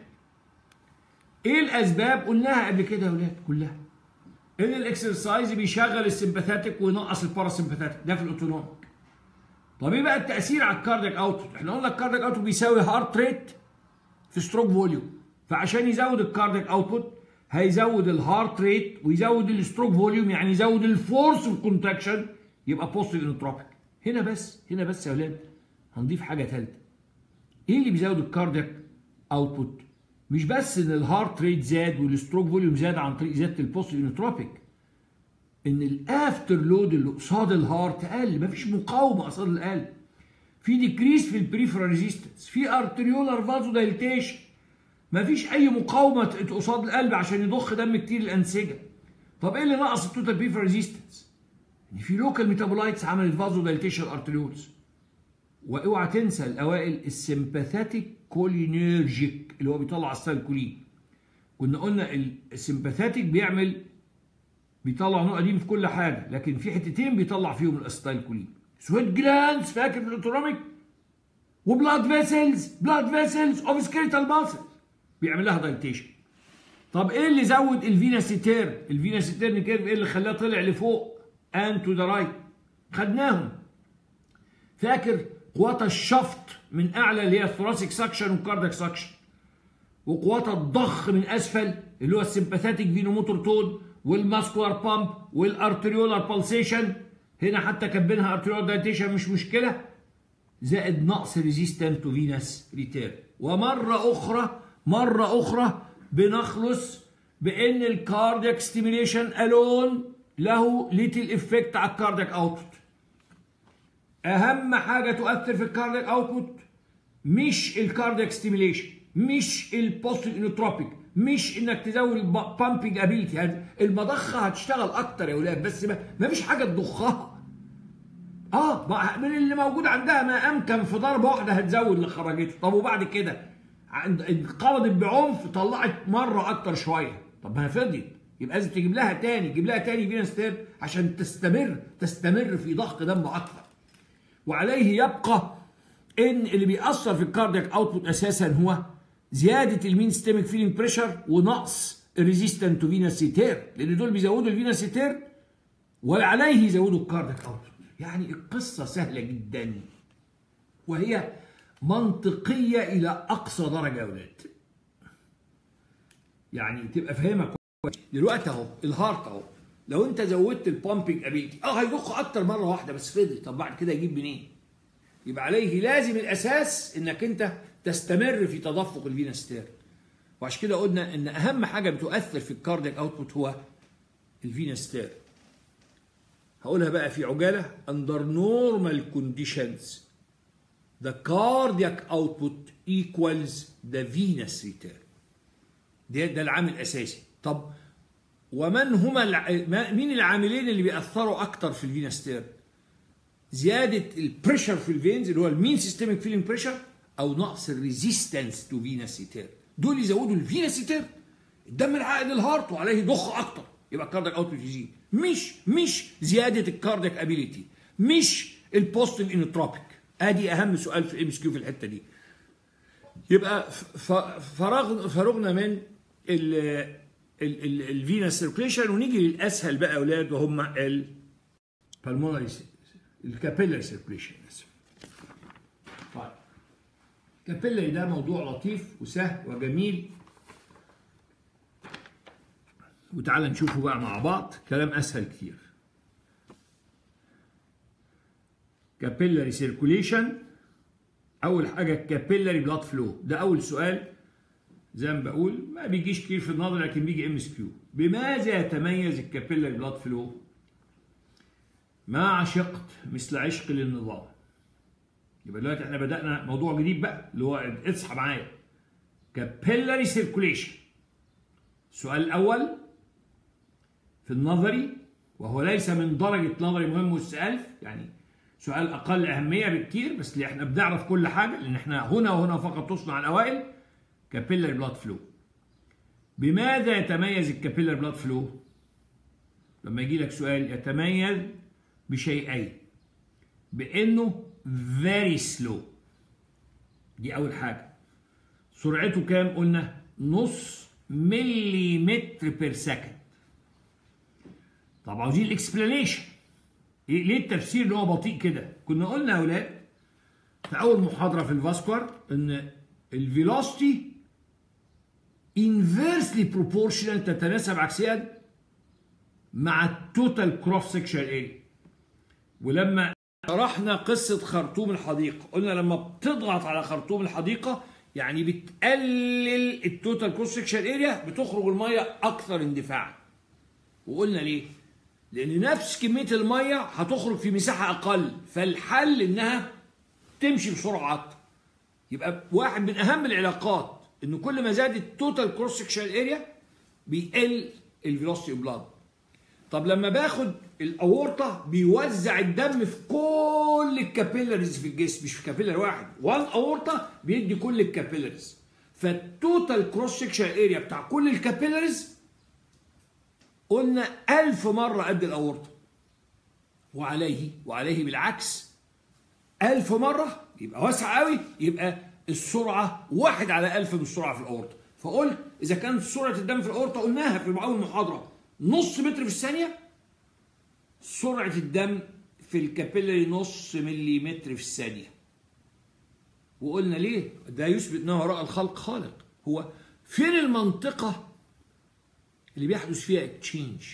ايه الاسباب قلناها قبل كده يا اولاد كلها ان الاكسرسايز بيشغل السمباثاتيك وينقص الباراسمباثاتيك ده في الاوتونوميك طب ايه بقى التاثير على الكاردياك اوتبوت احنا قلنا الكاردياك اوتبوت بيساوي هارت ريت في ستروك فوليوم فعشان يزود الكاردياك اوتبوت هيزود الهارت ريت ويزود الستروك فوليوم يعني يزود الفورس الكونتراكشن يبقى بوزيتيف انتروبيك هنا بس هنا بس يا اولاد هنضيف حاجه ثالثه ايه اللي بيزود الكاردياك اوتبوت مش بس ان الهارت ريت زاد والستروك فوليوم زاد عن طريق زياده البوزيتيف انتروبيك ان الافتر لود اللي قصاد الهارت قل مفيش مقاومه قصاد القلب في ديكريس في البريفرال ريزيستنس في ارتريولار فازو دايليتيشن مفيش اي مقاومه قصاد القلب عشان يضخ دم كتير الانسجه طب ايه اللي نقص التوتال بريفرال ريزيستنس ان في لوكال ميتابولايتس عملت فازو دايليتيشن ارتريولز واوعى تنسى الاوائل السمباثاتيك كولينيرجيك اللي هو بيطلع السالكولين كنا قلنا السمباثاتيك بيعمل بيطلع نوع قديم في كل حاجه لكن في حتتين بيطلع فيهم الاستايلكولين سويت جلاندز فاكر في الاوتونوميك وبلاد فيسلز بلاد فيسلز اوف سكريتال ماسل بيعمل لها دايليتيشن طب ايه اللي زود الفيناسيتير الفيناسيتير كيرف ايه اللي خلاه طلع لفوق and to the right خدناهم فاكر قوات الشفط من اعلى اللي هي الثوراسيك سكشن والكاردياك سكشن وقوات الضخ من اسفل اللي هو السمباثيتك فينوموتور تون والماسكولار بامب والارتريولار بالسيشن هنا حتى كاتبينها ارتريولار دايتيشن مش مشكله زائد نقص ريزيستنت تو فينس ريتيرن ومره اخرى مره اخرى بنخلص بان الكاردياك ستيميليشن الون له ليتل افكت على الكاردياك اوتبوت اهم حاجه تؤثر في الكاردياك اوتبوت مش الكاردياك ستيميليشن مش البوستيف انوتروبيك مش انك تزود البامبنج ابيلتي المضخه هتشتغل اكتر يا ولاد بس ما فيش حاجه تضخها اه من اللي موجود عندها ما امكن في ضربه واحده هتزود اللي خرجته طب وبعد كده انقبضت بعنف طلعت مره اكتر شويه طب ما هي فضيت يبقى لازم تجيب لها تاني تجيب لها تاني فينا ستيب عشان تستمر تستمر في ضخ دم اكثر وعليه يبقى ان اللي بيأثر في الكاردياك اوتبوت اساسا هو زياده المين ستيمك فيلينج بريشر ونقص الريزيستنت تو فينا سيتير لان دول بيزودوا الفينا سيتير وعليه يزودوا الكاردياك اوتبوت يعني القصه سهله جدا وهي منطقيه الى اقصى درجه يا ولاد يعني تبقى فاهمها كويس دلوقتي اهو الهارت اهو لو انت زودت البامبنج ابيلتي اه هيضخ اكتر مره واحده بس فضي طب بعد كده يجيب منين؟ يبقى عليه لازم الاساس انك انت تستمر في تدفق الفينا ستير وعشان كده قلنا ان اهم حاجه بتؤثر في الكاردياك اوتبوت هو الفينا ستير هقولها بقى في عجاله under normal conditions the cardiac output equals the venous return ده ده العامل الاساسي طب ومن هما الع... مين العاملين اللي بيأثروا اكتر في الفينا ستير زياده البريشر في الفينز اللي هو المين سيستميك فيلينج بريشر او نقص الريزيستنس تو فينا سيتير دول يزودوا الفينا سيتير الدم العائد الهارت وعليه ضخ اكتر يبقى الكاردياك اوتبوت يزيد مش مش زياده الكاردياك ابيليتي مش البوستيف انوتروبيك ادي اهم سؤال في الام اس كيو في الحته دي يبقى فرغ فرغنا من الفينا سيركليشن ونيجي للاسهل بقى يا اولاد وهم البلمونري الكابيلاري سيركليشن طيب الكابيلاري ده موضوع لطيف وسهل وجميل وتعالى نشوفه بقى مع بعض كلام اسهل كتير كابيلاري سيركوليشن اول حاجه كابيلاري بلاد فلو ده اول سؤال زي ما بقول ما بيجيش كتير في النظر لكن بيجي ام اس كيو بماذا يتميز الكابيلاري بلاد فلو ما عشقت مثل عشق للنظام يبقى دلوقتي احنا بدانا موضوع جديد بقى اللي هو اصحى معايا كابيلاري سيركوليشن السؤال الاول في النظري وهو ليس من درجة نظري مهم والسؤال يعني سؤال أقل أهمية بكتير بس اللي احنا بنعرف كل حاجة لأن احنا هنا وهنا فقط تصنع الأوائل كابيلر بلاد فلو بماذا يتميز الكابيلر بلاد فلو؟ لما يجي لك سؤال يتميز بشيئين بأنه very slow دي أول حاجة سرعته كام قلنا؟ نص مليمتر بير سكند طب عاوزين الاكسبلانيشن إيه ليه التفسير اللي هو بطيء كده كنا قلنا يا اولاد في اول محاضره في الفاسكولار ان الفيلوسيتي انفيرسلي بروبورشنال تتناسب عكسيا مع التوتال كروس سكشن اريا ولما شرحنا قصه خرطوم الحديقه قلنا لما بتضغط على خرطوم الحديقه يعني بتقلل التوتال كروس سكشن اريا بتخرج الميه اكثر اندفاعا وقلنا ليه لان نفس كميه الميه هتخرج في مساحه اقل فالحل انها تمشي بسرعه اكتر يبقى واحد من اهم العلاقات ان كل ما زاد التوتال كروس سكشن اريا بيقل الفيلوسيتي بلاد طب لما باخد الاورطه بيوزع الدم في كل الكابيلاريز في الجسم مش في كابيلر واحد وان اورطه بيدي كل الكابيلاريز فالتوتال كروس سكشن اريا بتاع كل الكابيلاريز قلنا ألف مرة قد الأورطة وعليه وعليه بالعكس ألف مرة يبقى واسع قوي يبقى السرعة واحد على ألف من السرعة في الأورطة فقلت إذا كانت سرعة الدم في الأورطة قلناها في أول محاضرة نص متر في الثانية سرعة الدم في الكابيلاري نص مليمتر في الثانية وقلنا ليه ده يثبت انه وراء الخلق خالق هو فين المنطقه اللي بيحدث فيها اكتشينج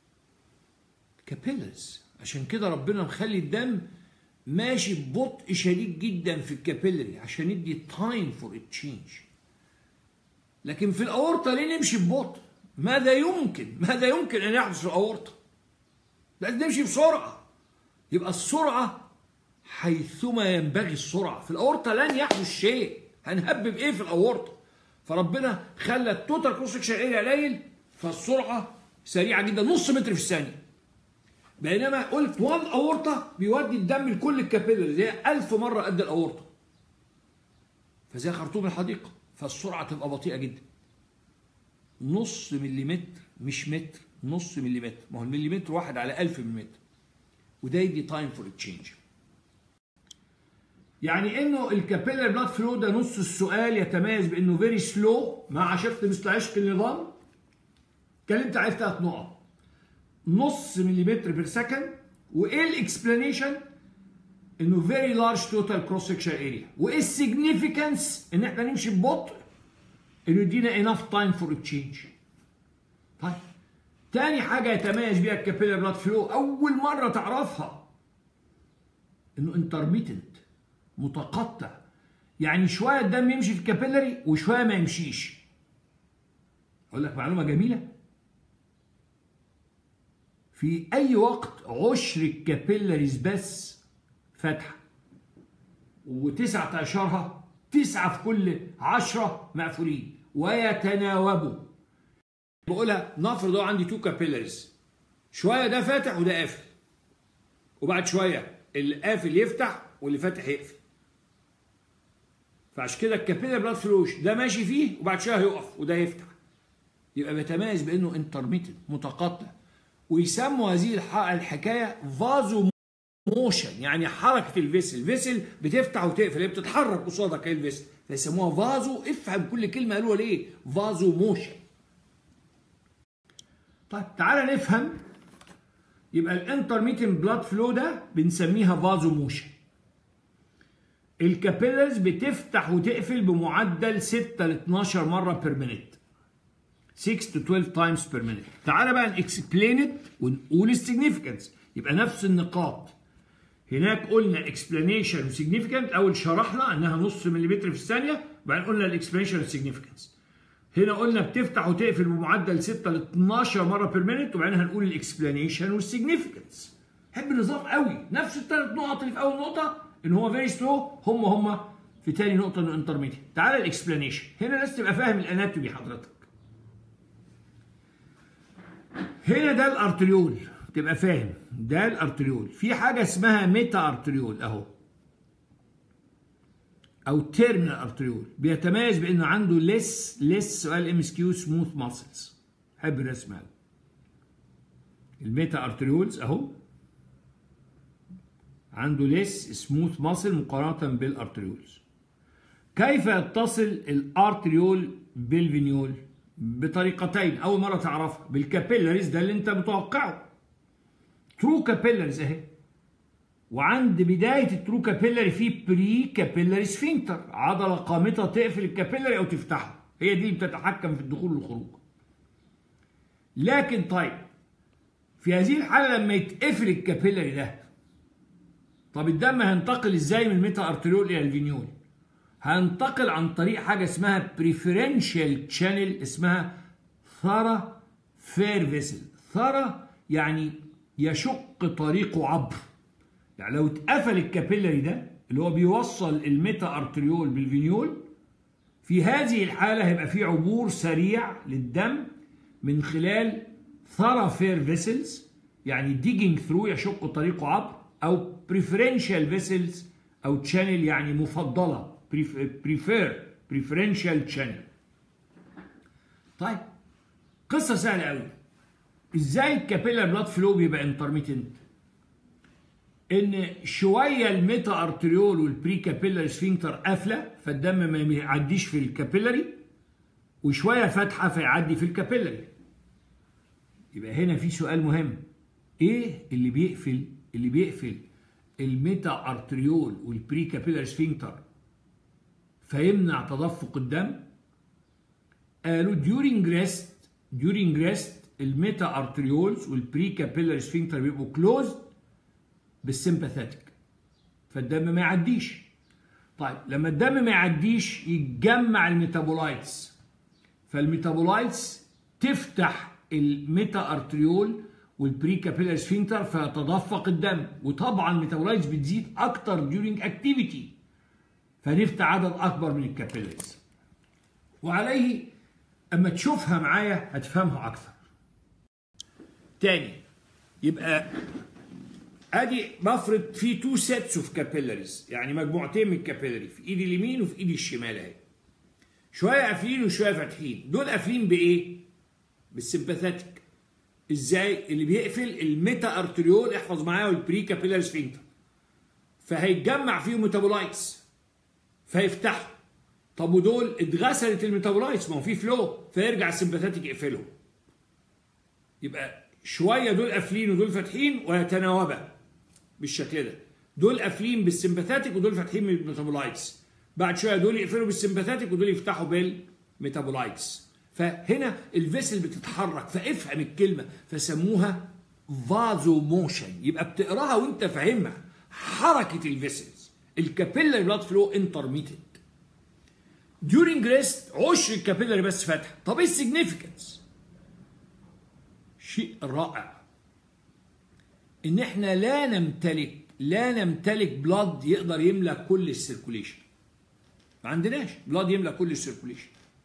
كابيلرز عشان كده ربنا مخلي الدم ماشي ببطء شديد جدا في الكابيلري عشان يدي تايم فور تشينج لكن في الاورطه ليه نمشي ببطء ماذا يمكن ماذا يمكن ان يحدث في الاورطه لازم نمشي بسرعه يبقى السرعه حيثما ينبغي السرعه في الاورطه لن يحدث شيء هنهبب ايه في الاورطه فربنا خلى التوتال كروس سكشن اريا قليل فالسرعه سريعه جدا نص متر في الثانيه بينما قلت وان اورطه بيودي الدم لكل الكابيلر زي ألف مره قد الاورطه فزي خرطوم الحديقه فالسرعه تبقى بطيئه جدا نص مليمتر مش متر نص مليمتر ما هو المليمتر واحد على ألف مليمتر وده يدي تايم فور تشينج يعني انه الكابيلر بلاد فلو ده نص السؤال يتميز بانه فيري سلو مع شفت مثل عشق النظام اتكلمت عليه في ثلاث نقط نص مليمتر بير سكند وايه الاكسبلانيشن انه فيري لارج توتال كروس سكشن اريا وايه السيجنيفيكانس ان احنا نمشي ببطء انه يدينا انف تايم فور تشينج طيب تاني حاجه يتميز بيها الكابيلر بلاد فلو اول مره تعرفها انه انترميتنت متقطع يعني شويه الدم يمشي في الكابيلري وشويه ما يمشيش اقول لك معلومه جميله في اي وقت عشر الكابيلاريز بس فاتحه وتسعة اشهرها تسعة في كل عشرة مقفولين ويتناوبوا بقولها نفرض هو عندي تو كابيلاريز شوية ده فاتح وده قافل وبعد شوية اللي قافل يفتح واللي فاتح يقفل فعشان كده الكابيلر بلاد فلوش ده ماشي فيه وبعد شوية هيقف وده يفتح يبقى بيتميز بانه انترميتنت متقطع ويسموا هذه الحكايه فازو موشن يعني حركه الفيسل الفيسل بتفتح وتقفل هي بتتحرك قصادك ايه الفيسل فيسموها فازو افهم كل كلمه قالوها ليه فازو موشن طيب تعالى نفهم يبقى الانترميتنت بلاد فلو ده بنسميها فازو موشن الكابيلرز بتفتح وتقفل بمعدل 6 ل 12 مره بير مينيت 6 to 12 times per minute تعالى بقى نكسبلين ات ونقول السيجنيفيكانس يبقى نفس النقاط هناك قلنا اكسبلانيشن وسيجنيفيكانت اول شرحنا انها نص مليمتر في الثانيه وبعدين قلنا الاكسبلانيشن والسيجنيفيكانس هنا قلنا بتفتح وتقفل بمعدل 6 ل 12 مره بير مينيت وبعدين هنقول الاكسبلانيشن والسيجنيفيكانس حب النظام قوي نفس الثلاث نقط اللي في اول نقطه ان هو فيري سلو هم هم في تاني نقطه انه انترميديت تعالى الاكسبلانيشن هنا لازم تبقى فاهم الاناتومي حضرتك هنا ده الارتريول تبقى فاهم ده الارتريول في حاجه اسمها ميتا ارتريول اهو او تيرمينال ارتريول بيتميز بانه عنده ليس ليس سؤال ام اس كيو سموث ماسلز حب الرسم هذا الميتا ارتريولز اهو عنده ليس سموث ماسل مقارنه بالارتريولز كيف يتصل الارتريول بالفينيول بطريقتين اول مره تعرفها بالكابيلاريز ده اللي انت متوقعه ترو كابيلاريز اهي وعند بدايه الترو كابيلاري في بري كابيلاري سفنكتر عضله قامته تقفل الكابيلاري او تفتحه هي دي اللي بتتحكم في الدخول والخروج لكن طيب في هذه الحاله لما يتقفل الكابيلاري ده طب الدم هينتقل ازاي من الميتا ارتريول الى الفينيول هنتقل عن طريق حاجه اسمها بريفرنشال تشانل اسمها ثرى فير فيسل ثرى يعني يشق طريقه عبر يعني لو اتقفل الكابيلاري ده اللي هو بيوصل الميتا ارتريول بالفينيول في هذه الحاله هيبقى في عبور سريع للدم من خلال ثرى فير فيسلز يعني ديجينج ثرو يشق طريقه عبر او بريفرنشال فيسلز او تشانل يعني مفضله بريفير بريفرنشال تشانل طيب قصه سهله قوي ازاي الكابيلار بلاد فلو بيبقى انترميتنت ان شويه الميتا ارتريول والبري كابيلاري سفنكتر قافله فالدم ما يعديش في الكابيلاري وشويه فاتحه فيعدي في الكابيلاري يبقى هنا في سؤال مهم ايه اللي بيقفل اللي بيقفل الميتا ارتريول والبري كابيلاري سفنكتر فيمنع تدفق الدم قالوا during rest during rest الميتا ارتريولز والبري كابيلاري سفنكتر بيبقوا كلوزد بالسمباثيتك فالدم ما يعديش طيب لما الدم ما يعديش يتجمع الميتابولايتس فالميتابولايتس تفتح الميتا ارتريول والبري كابيلاري سفنكتر فيتدفق الدم وطبعا الميتابولايتس بتزيد اكتر ديورنج اكتيفيتي فنفتح عدد اكبر من الكابيلاريز وعليه اما تشوفها معايا هتفهمها اكثر تاني يبقى ادي بفرض في تو سيتس اوف كابيلاريز يعني مجموعتين من الكابيلاري في ايدي اليمين وفي ايدي الشمال اهي شويه قافلين وشويه فاتحين دول قافلين بايه بالسمباثيتك ازاي اللي بيقفل الميتا ارتريول احفظ معايا والبري كابيلاري سفنكتر فهيتجمع فيهم ميتابولايتس فيفتحوا طب ودول اتغسلت الميتابولايتس ما هو في فلو فيرجع السمباثيتك يقفلهم يبقى شويه دول قافلين ودول فاتحين ويتناوبا بالشكل ده دول قافلين بالسمباثيتك ودول فاتحين بالميتابولايتس بعد شويه دول يقفلوا بالسمباثيتك ودول يفتحوا بالميتابولايتس فهنا الفيسل بتتحرك فافهم الكلمه فسموها فازو موشن يبقى بتقراها وانت فاهمها حركه الفيسلز الكابيلاري بلاد فلو انترميتد during rest عشر الكابيلاري بس فاتحه طب ايه السيجنيفيكانس شيء رائع ان احنا لا نمتلك لا نمتلك بلاد يقدر يملى كل السيركوليشن ما عندناش بلاد يملى كل السيركوليشن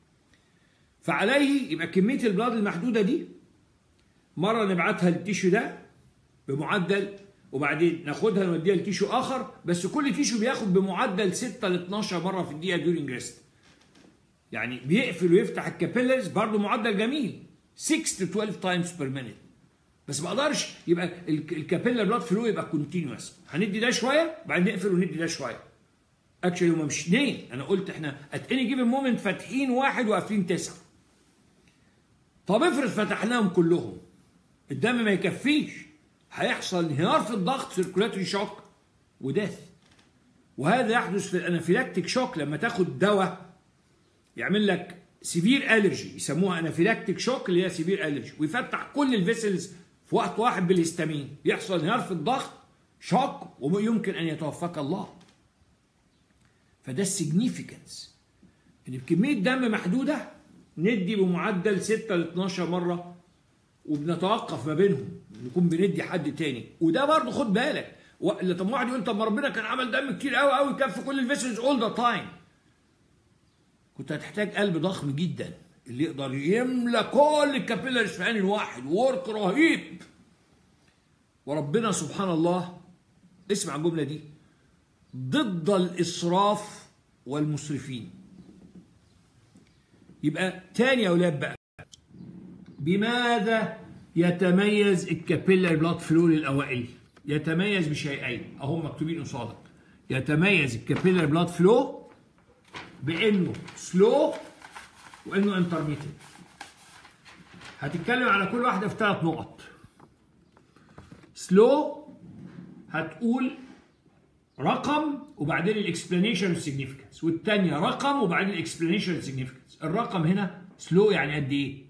فعليه يبقى كميه البلاد المحدوده دي مره نبعتها للتيشو ده بمعدل وبعدين ناخدها نوديها لتيشو اخر بس كل تيشو بياخد بمعدل 6 ل 12 مره في الدقيقه ديورنج ريست يعني بيقفل ويفتح الكابيلرز برضه معدل جميل 6 to 12 تايمز بير مينيت بس ما اقدرش يبقى الكابيلر بلاد فلو يبقى كونتينوس هندي ده شويه بعدين نقفل وندي ده شويه اكشلي هما مش اثنين انا قلت احنا ات اني جيفن مومنت فاتحين واحد وقافلين تسعه طب افرض فتحناهم كلهم الدم ما يكفيش هيحصل انهيار في الضغط سيركولاتوري شوك وداث وهذا يحدث في الانافيلاكتيك شوك لما تاخد دواء يعمل لك سيفير الرجي يسموها انافيلاكتيك شوك اللي هي سيفير الرجي ويفتح كل الفيسلز في وقت واحد بالهستامين يحصل انهيار في الضغط شوك ويمكن ان يتوفاك الله فده السيجنيفيكانس ان بكميه دم محدوده ندي بمعدل 6 ل 12 مره وبنتوقف ما بينهم نكون بندي حد تاني وده برضه خد بالك طب واحد يقول طب ما ربنا كان عمل دم كتير قوي قوي يكفي كل الفيسلز اول ذا تايم كنت هتحتاج قلب ضخم جدا اللي يقدر يملى كل الكابيلاريز في عين الواحد وورك رهيب وربنا سبحان الله اسمع الجمله دي ضد الاسراف والمسرفين يبقى تاني يا اولاد بقى بماذا يتميز الكابيلاري بلاد فلو للاوائل يتميز بشيئين اهم مكتوبين قصادك يتميز الكابيلاري بلاد فلو بانه سلو وانه انترميتد هتتكلم على كل واحده في ثلاث نقط سلو هتقول رقم وبعدين الاكسبلانيشن والسيجنيفيكانس والثانيه رقم وبعدين الاكسبلانيشن والسيجنيفيكانس الرقم هنا سلو يعني قد ايه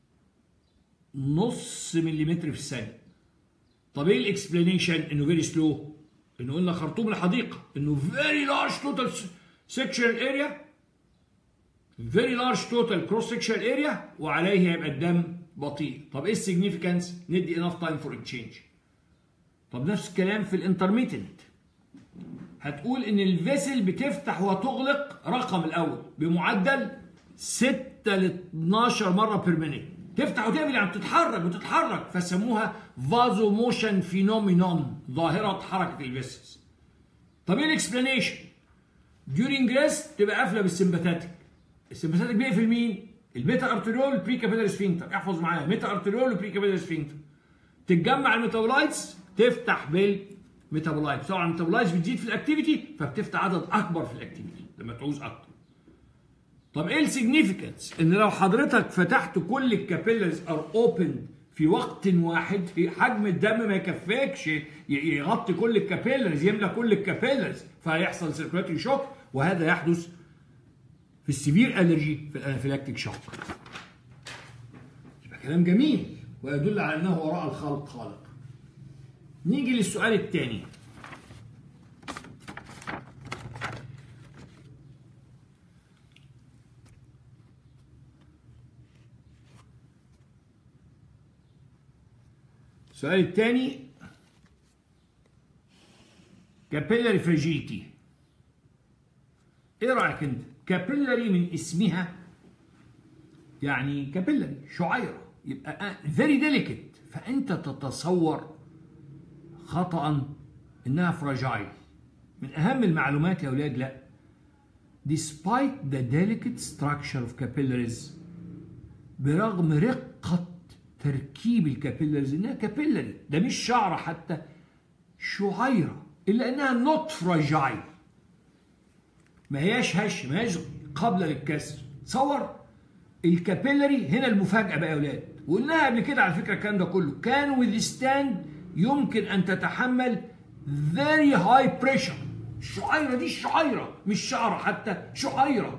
نص مليمتر في الثانيه طب ايه الاكسبلانيشن انه فيري سلو انه قلنا خرطوم الحديقه انه فيري لارج توتال سكشن اريا فيري لارج توتال كروس سكشن اريا وعليه هيبقى الدم بطيء طب ايه السيجنيفيكانس ندي انف تايم فور اكتشينج طب نفس الكلام في الانترميتنت هتقول ان الفيسل بتفتح وتغلق رقم الاول بمعدل 6 ل 12 مره بير مينيت تفتح وتقفل يعني بتتحرك بتتحرك فسموها فازو موشن فينومينون ظاهره حركه الفيسلز طب ايه الاكسبلانيشن during rest تبقى قافله بالسمباثاتيك السمباثاتيك بيقفل مين الميتا ارتريول البري كابيلاري سفنكتر احفظ معايا ميتا ارتريول والبري كابيلاري سفنكتر تتجمع الميتابولايتس تفتح بالميتابولايتس طبعا الميتابولايتس بتزيد في الاكتيفيتي فبتفتح عدد اكبر في الاكتيفيتي لما تعوز اكتر طب ايه السيجنيفيكانس ان لو حضرتك فتحت كل الكابيلاريز ار اوبن في وقت واحد حجم الدم ما يكفيكش يغطي كل الكابيلاريز يملى كل الكابيلاريز فهيحصل سيركولاتري شوك وهذا يحدث في السيفير الرجي في الانافيلاكتيك شوك يبقى كلام جميل ويدل على انه وراء الخلق خالق نيجي للسؤال الثاني السؤال الثاني كابيلاري فراجيليتي ايه رايك انت كابيلاري من اسمها يعني كابيلاري شعيره يبقى فيري ديليكت فانت تتصور خطا انها فراجايل من اهم المعلومات يا اولاد لا despite the delicate structure of capillaries برغم رقه تركيب الكابيلاريز انها كابيلاري ده مش شعره حتى شعيره الا انها نوت فراجايل ما هياش هش ما هياش قابله للكسر تصور الكابيلاري هنا المفاجاه بقى يا اولاد وقلناها قبل كده على فكره الكلام ده كله كان وذ يمكن ان تتحمل very high pressure الشعيره دي الشعيره مش شعره حتى شعيره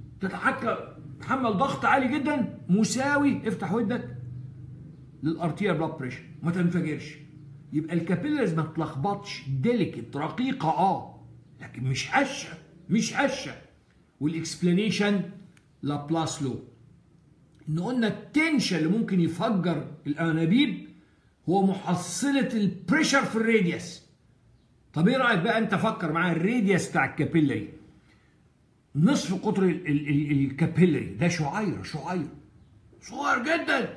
تتحمل ضغط عالي جدا مساوي افتح ودنك للارتير بلاد بريشر ما تنفجرش يبقى الكابيلاريز ما تلخبطش ديليكت رقيقه اه لكن مش هشه مش هشه والاكسبلانيشن لابلاس لو ان قلنا التنشن اللي ممكن يفجر الانابيب هو محصله البريشر في الراديوس طب ايه رايك بقى انت فكر معايا الراديوس بتاع الكابيلاري نصف قطر الكابيلاري ده شعير شعير صغير جدا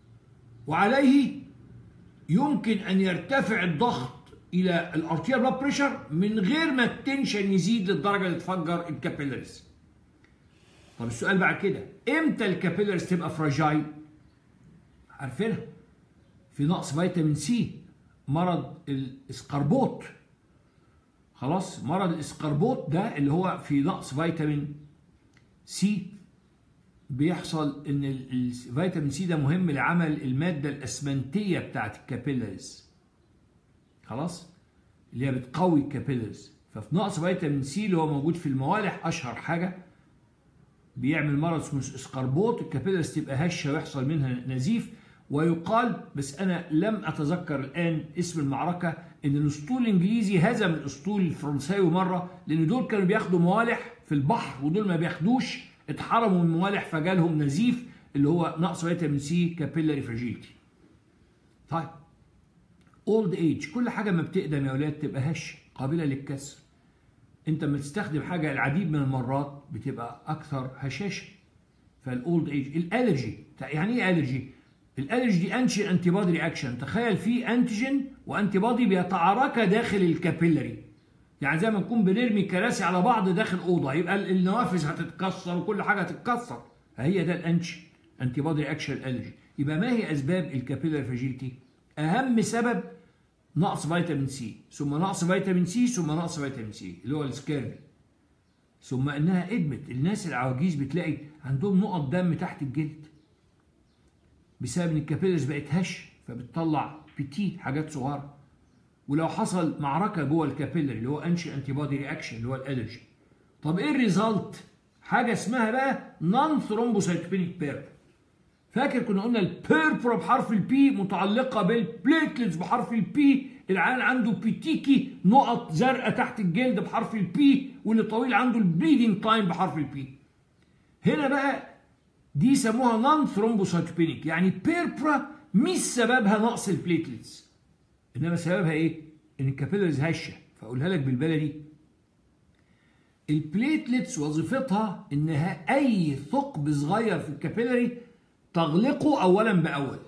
وعليه يمكن ان يرتفع الضغط الى الارتيال بلاد بريشر من غير ما التنشن يزيد للدرجه اللي تفجر الكابيلاريز طب السؤال بعد كده امتى الكابيلاريز تبقى فراجايل عارفينها في نقص فيتامين سي مرض الاسقربوط خلاص مرض الاسقربوط ده اللي هو في نقص فيتامين سي بيحصل ان الفيتامين سي ده مهم لعمل الماده الاسمنتيه بتاعت الكابيلاريز خلاص اللي هي بتقوي الكابيلاريز ففي نقص فيتامين سي اللي هو موجود في الموالح اشهر حاجه بيعمل مرض اسمه اسقربوط الكابيلاريز تبقى هشه ويحصل منها نزيف ويقال بس انا لم اتذكر الان اسم المعركه ان الاسطول الانجليزي هزم الاسطول الفرنساوي مره لان دول كانوا بياخدوا موالح في البحر ودول ما بياخدوش اتحرموا من موالح فجالهم نزيف اللي هو نقص فيتامين سي كابيلاري فراجيلتي طيب اولد ايج كل حاجه ما بتقدم يا اولاد تبقى هشه قابله للكسر انت لما تستخدم حاجه العديد من المرات بتبقى اكثر هشاشه فالاولد ايج الالرجي يعني ايه الرجي الالرجي دي انشي انتي بودي رياكشن تخيل في انتيجين وانتي بودي بيتعاركا داخل الكابيلاري يعني زي ما نكون بنرمي كراسي على بعض داخل اوضه يبقى النوافذ هتتكسر وكل حاجه هتتكسر فهي ده الانشي انتي بودي رياكشن الالرجي يبقى ما هي اسباب الكابيلاري فراجيلتي اهم سبب نقص فيتامين سي ثم نقص فيتامين سي ثم نقص فيتامين سي اللي هو السكيربي ثم انها ادمت الناس العواجيز بتلاقي عندهم نقط دم تحت الجلد بسبب ان الكابيلاريز بقت هش فبتطلع بتي حاجات صغيره ولو حصل معركه جوه الكابيلري اللي هو انشي انتي بودي رياكشن اللي هو الالرجي طب ايه الريزلت حاجه اسمها بقى نون ثرومبوسايتوبينيك بيرب فاكر كنا قلنا البيربرا بحرف البي متعلقه بالبليتلتس بحرف البي العيان عنده بيتيكي نقط زرقاء تحت الجلد بحرف البي واللي طويل عنده البليدنج تايم بحرف البي هنا بقى دي سموها نون ثرومبوسايتوبينيك يعني بيربرا مش سببها نقص البليتلتس انما سببها ايه؟ ان الكابيلاريز هشه فاقولها لك بالبلدي البليتلتس وظيفتها انها اي ثقب صغير في الكابيلاري تغلقه اولا باول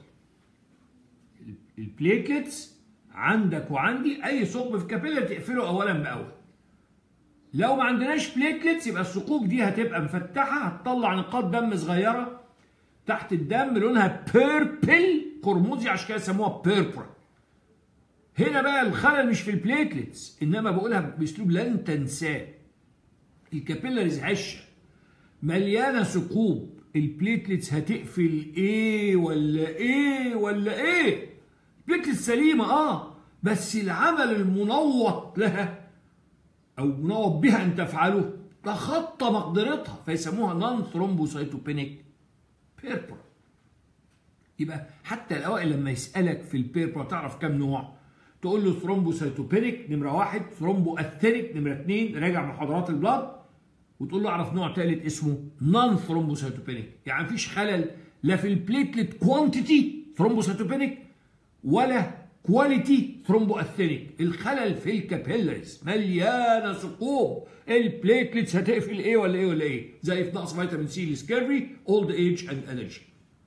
البليتلتس عندك وعندي اي ثقب في الكابيلاري تقفله اولا باول لو ما عندناش بليتلتس يبقى الثقوب دي هتبقى مفتحه هتطلع نقاط دم صغيره تحت الدم لونها بيربل قرمزي عشان كده سموها بيربرا هنا بقى الخلل مش في البليتلتس انما بقولها باسلوب لن تنساه الكابيلاريز هشه مليانه ثقوب البليتلتس هتقفل ايه ولا ايه ولا ايه البليتلتس سليمه اه بس العمل المنوط لها او منوط بها ان تفعله تخطى مقدرتها فيسموها نون ثرومبوسايتوبينيك بيربرا يبقى حتى الاوائل لما يسالك في البيربرا تعرف كم نوع تقول له ثرومبوسايتوبينيك نمره واحد ثرومبو اثيريك نمره اثنين راجع محاضرات البلاد وتقول له اعرف نوع ثالث اسمه نون ثرومبوسايتوبينيك يعني مفيش خلل لا في البليتلت كوانتيتي ثرومبوسايتوبينيك ولا كواليتي ثرومبو اثينيك الخلل في الكابيلاريز مليانه ثقوب البليتلتس هتقفل ايه ولا ايه ولا ايه زي في نقص فيتامين سي السكيرفي اولد ايج اند انرجي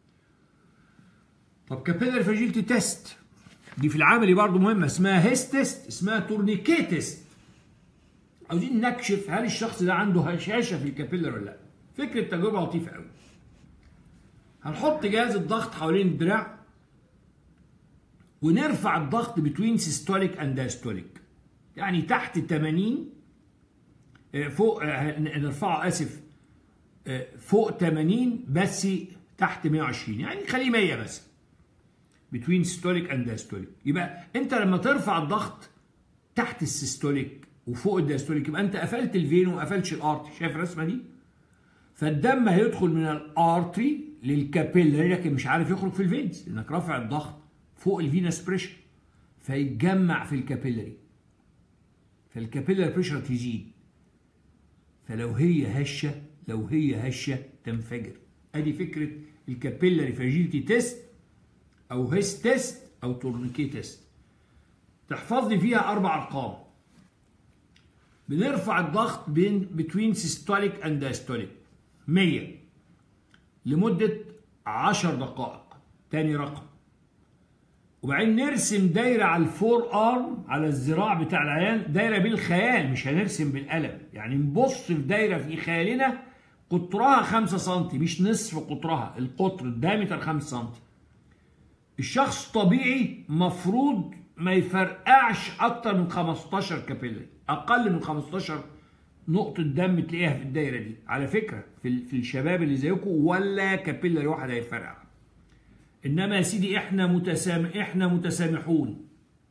طب كابيلاري فاجيلتي تيست دي في العملي برضه مهمه اسمها هيس تيست اسمها تورنيكي تيست عاوزين نكشف هل الشخص ده عنده هشاشه في الكابيلر ولا لا فكره تجربه لطيفه قوي هنحط جهاز الضغط حوالين الدراع ونرفع الضغط بتوين سيستوليك اند دايستوليك يعني تحت 80 فوق نرفعه اسف فوق 80 بس تحت 120 يعني خليه 100 بس بتوين سيستوليك اند دايستوليك يبقى انت لما ترفع الضغط تحت السيستوليك وفوق الدايستوليك يبقى انت قفلت الفين وما قفلتش الارتري شايف الرسمه دي فالدم هيدخل من الارتري للكابيلاري لكن مش عارف يخرج في الفينز لانك رافع الضغط فوق الفينس بريشر فيتجمع في الكابيلاري فالكابيلاري بريشر تزيد فلو هي هشه لو هي هشه تنفجر ادي فكره الكابيلاري فاجيلتي تيست او هيس تيست او تورنيكي تيست تحفظ لي فيها اربع ارقام بنرفع الضغط بين بتوين سيستوليك اند دايستوليك 100 لمده 10 دقائق تاني رقم وبعدين نرسم دايره على الفور ارم على الذراع بتاع العيان دايره بالخيال مش هنرسم بالقلم يعني نبص في دايره في خيالنا قطرها 5 سم مش نصف قطرها القطر الدايمتر 5 سم الشخص طبيعي مفروض ما يفرقعش اكتر من 15 كابيلاري اقل من 15 نقطة دم تلاقيها في الدايرة دي على فكرة في, في الشباب اللي زيكم ولا كابيلاري واحد هيفرقع انما يا سيدي احنا متسامح احنا متسامحون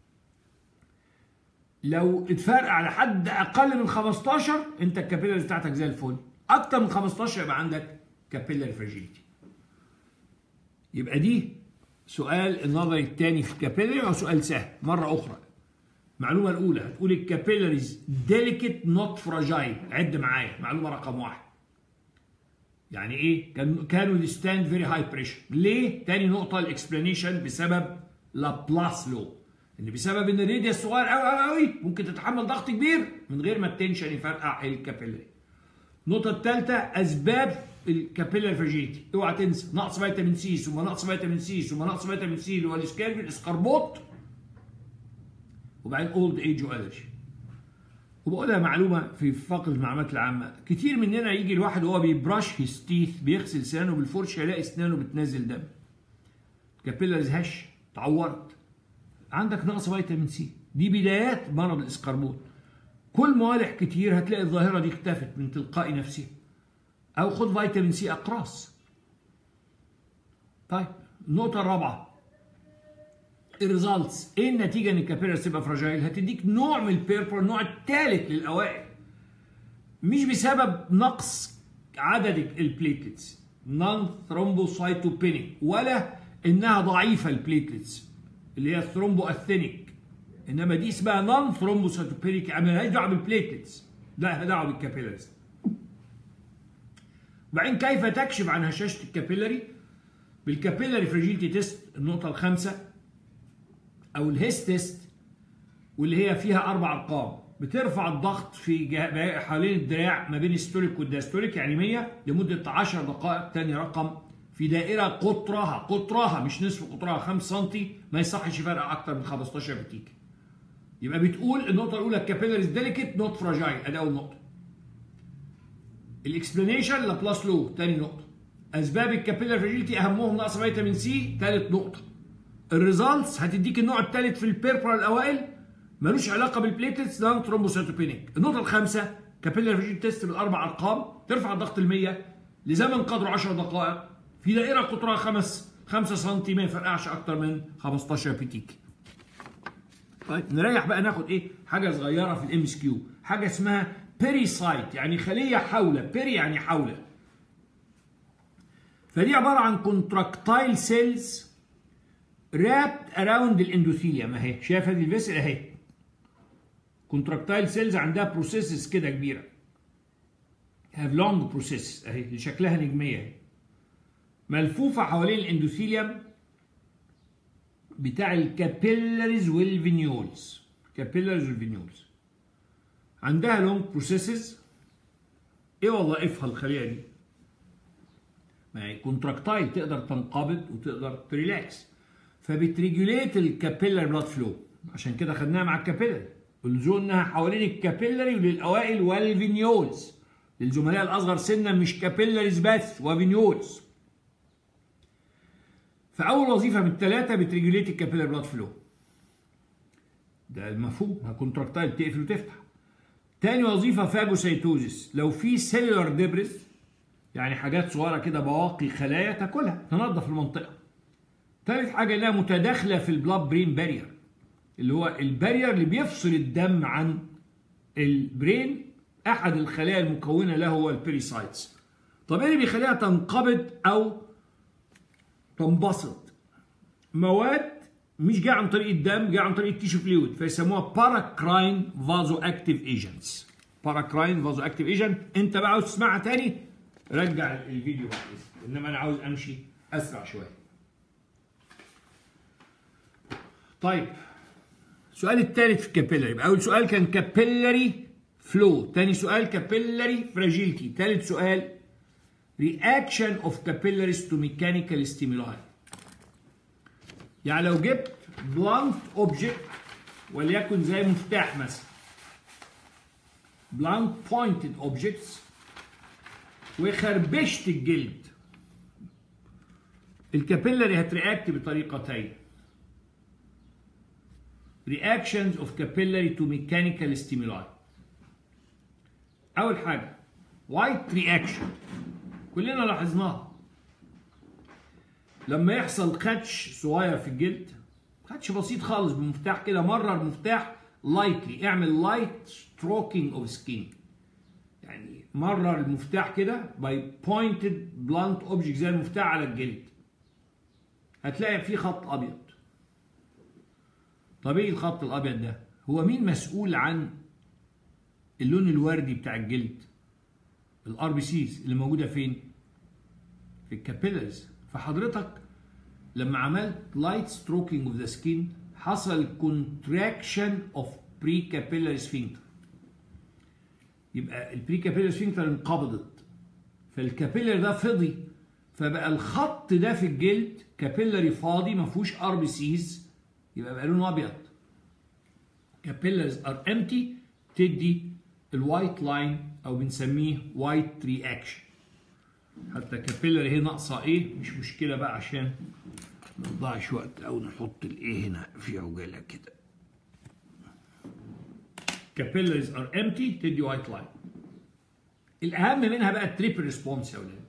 لو اتفرقع لحد اقل من 15 انت الكابيلاري بتاعتك زي الفل اكتر من 15 يبقى عندك كابيلاري فراجيلتي يبقى دي سؤال النظري الثاني في الكابيلاري او سؤال سهل مره اخرى المعلومه الاولى هتقول الكابيلاريز ديليكت نوت فراجايل عد معايا معلومه رقم واحد يعني ايه كان كانوا ستاند فيري هاي بريشر ليه تاني نقطه الاكسبلانيشن بسبب لابلاس لو ان بسبب ان الراديوس صغير قوي قوي قوي ممكن تتحمل ضغط كبير من غير ما التنشن يفرقع الكابيلاري النقطه الثالثه اسباب الكابيلاري فراجيلتي اوعى تنسى نقص فيتامين سي ثم نقص فيتامين سي ثم نقص فيتامين سي اللي هو الاسكاربي الاسقربوط وبعدين اولد ايج والرجي وبقولها معلومه في فقره المعلومات العامه كتير مننا يجي الواحد وهو بيبرش هيز تيث بيغسل سنانه بالفرشه يلاقي اسنانه بتنزل دم كابيلاريز هش اتعورت عندك نقص فيتامين سي دي بدايات مرض الاسقربوط كل موالح كتير هتلاقي الظاهره دي اختفت من تلقاء نفسها او خد فيتامين سي اقراص طيب النقطه الرابعه الريزلتس ايه النتيجه ان الكابيلاريز تبقى فراجايل هتديك نوع من البيربر النوع الثالث للاوائل مش بسبب نقص عدد البليتلتس نون ثرومبوسايتوبينيك ولا انها ضعيفه البليتلتس اللي هي ثرومبو اثينيك انما دي اسمها نون ثرومبوسايتوبينيك يعني مالهاش دعوه بالبليتلتس لا دعوه بالكابيلاريز وبعدين كيف تكشف عن هشاشه الكابيلاري بالكابيلاري فراجيلتي تيست النقطه الخامسه او الهيس تيست واللي هي فيها اربع ارقام بترفع الضغط في حوالين الدراع ما بين الستوليك والداستوليك يعني 100 لمده 10 دقائق تاني رقم في دائره قطرها قطرها مش نصف قطرها 5 سم ما يصحش يفرق اكتر من 15 بتيك يبقى بتقول النقطه الاولى الكابيلاريز ديليكت نوت فراجايل ادي اول نقطه الاكسبلانيشن لابلاس لو تاني نقطه اسباب الكابيلاري فراجيلتي اهمهم نقص فيتامين سي ثالث نقطه الريزلتس هتديك النوع الثالث في البيربرا الاوائل ملوش علاقه بالبليتلتس ده ترومبوسيتوبينيك النقطه الخامسه كابيلاري فيجن تيست بالاربع ارقام ترفع الضغط ال 100 لزمن قدره 10 دقائق في دائره قطرها 5 5 سم ما يفرقعش اكتر من 15 بيتيك طيب نريح بقى ناخد ايه حاجه صغيره في الام اس كيو حاجه اسمها بيريسايت يعني خليه حوله بيري يعني حوله فدي عباره عن كونتراكتايل سيلز رابت اراوند الاندوثيليوم اهي شايف هذه الفيسل اهي كونتراكتايل سيلز عندها بروسيسز كده كبيره هاف لونج بروسيس اهي اللي شكلها نجميه اهي ملفوفه حوالين الاندوثيليوم بتاع الكابيلاريز والفينيولز كابيلاريز والفينيولز عندها لونج بروسيسز ايه وظائفها الخليه دي؟ ما هي كونتراكتايل تقدر تنقبض وتقدر تريلاكس فبتريجوليت الكابيلار بلاد فلو عشان كده خدناها مع الكابيلاري ولزوم انها حوالين الكابيلاري وللاوائل والفينيولز للزملاء الاصغر سنا مش كابيلاريز بس وفينيولز فاول وظيفه من الثلاثه بتريجوليت الكابيلار بلاد فلو ده المفهوم كونتراكتايل تقفل وتفتح تاني وظيفه فاجوسيتوزيس لو في سيلولار ديبريس يعني حاجات صغيره كده بواقي خلايا تاكلها تنظف المنطقه ثالث حاجه انها متداخله في البلاد برين بارير اللي هو البارير اللي بيفصل الدم عن البرين احد الخلايا المكونه له هو البيريسايتس طب ايه اللي بيخليها تنقبض او تنبسط مواد مش جايه عن طريق الدم جايه عن طريق التيشو فلويد فيسموها باراكراين فازو اكتيف ايجنتس باراكراين فازو اكتيف ايجنت انت بقى عاوز تسمعها تاني رجع الفيديو بعد انما انا عاوز امشي اسرع شويه طيب السؤال الثالث في الكابيلاري يبقى اول سؤال كان كابيلاري فلو ثاني سؤال كابيلاري فراجيلتي ثالث سؤال reaction of capillaries to mechanical stimuli يعني لو جبت blunt object وليكن زي مفتاح مثلا blunt pointed objects وخربشت الجلد الكابيلاري هترياكت بطريقتين reactions of capillary to mechanical stimuli أول حاجة white reaction كلنا لاحظناها لما يحصل خدش صغير في الجلد خدش بسيط خالص بمفتاح كده مرر المفتاح لايتلي اعمل لايت ستروكينج اوف سكين يعني مرر المفتاح كده باي بوينتد بلانت اوبجكت زي المفتاح على الجلد هتلاقي فيه خط ابيض طب ايه الخط الابيض ده هو مين مسؤول عن اللون الوردي بتاع الجلد الار بي سيز اللي موجوده فين في الكابيلاريز فحضرتك لما عملت لايت ستروكينج اوف ذا سكين حصل كونتراكشن اوف بري كابيلاري سفنكتر يبقى البري كابيلاري سفنكتر انقبضت فالكابيلاري ده فضي فبقى الخط ده في الجلد كابيلاري فاضي ما فيهوش ار بي سيز يبقى بقى لونه ابيض capillaries ار امتي تدي الوايت لاين او بنسميه وايت رياكشن حتى كابيلاري هي ناقصه ايه مش مشكله بقى عشان ما نضيعش وقت او نحط الايه هنا في عجاله كده capillaries ار امتي تدي وايت لاين الاهم منها بقى التريبل ريسبونس يا ولاد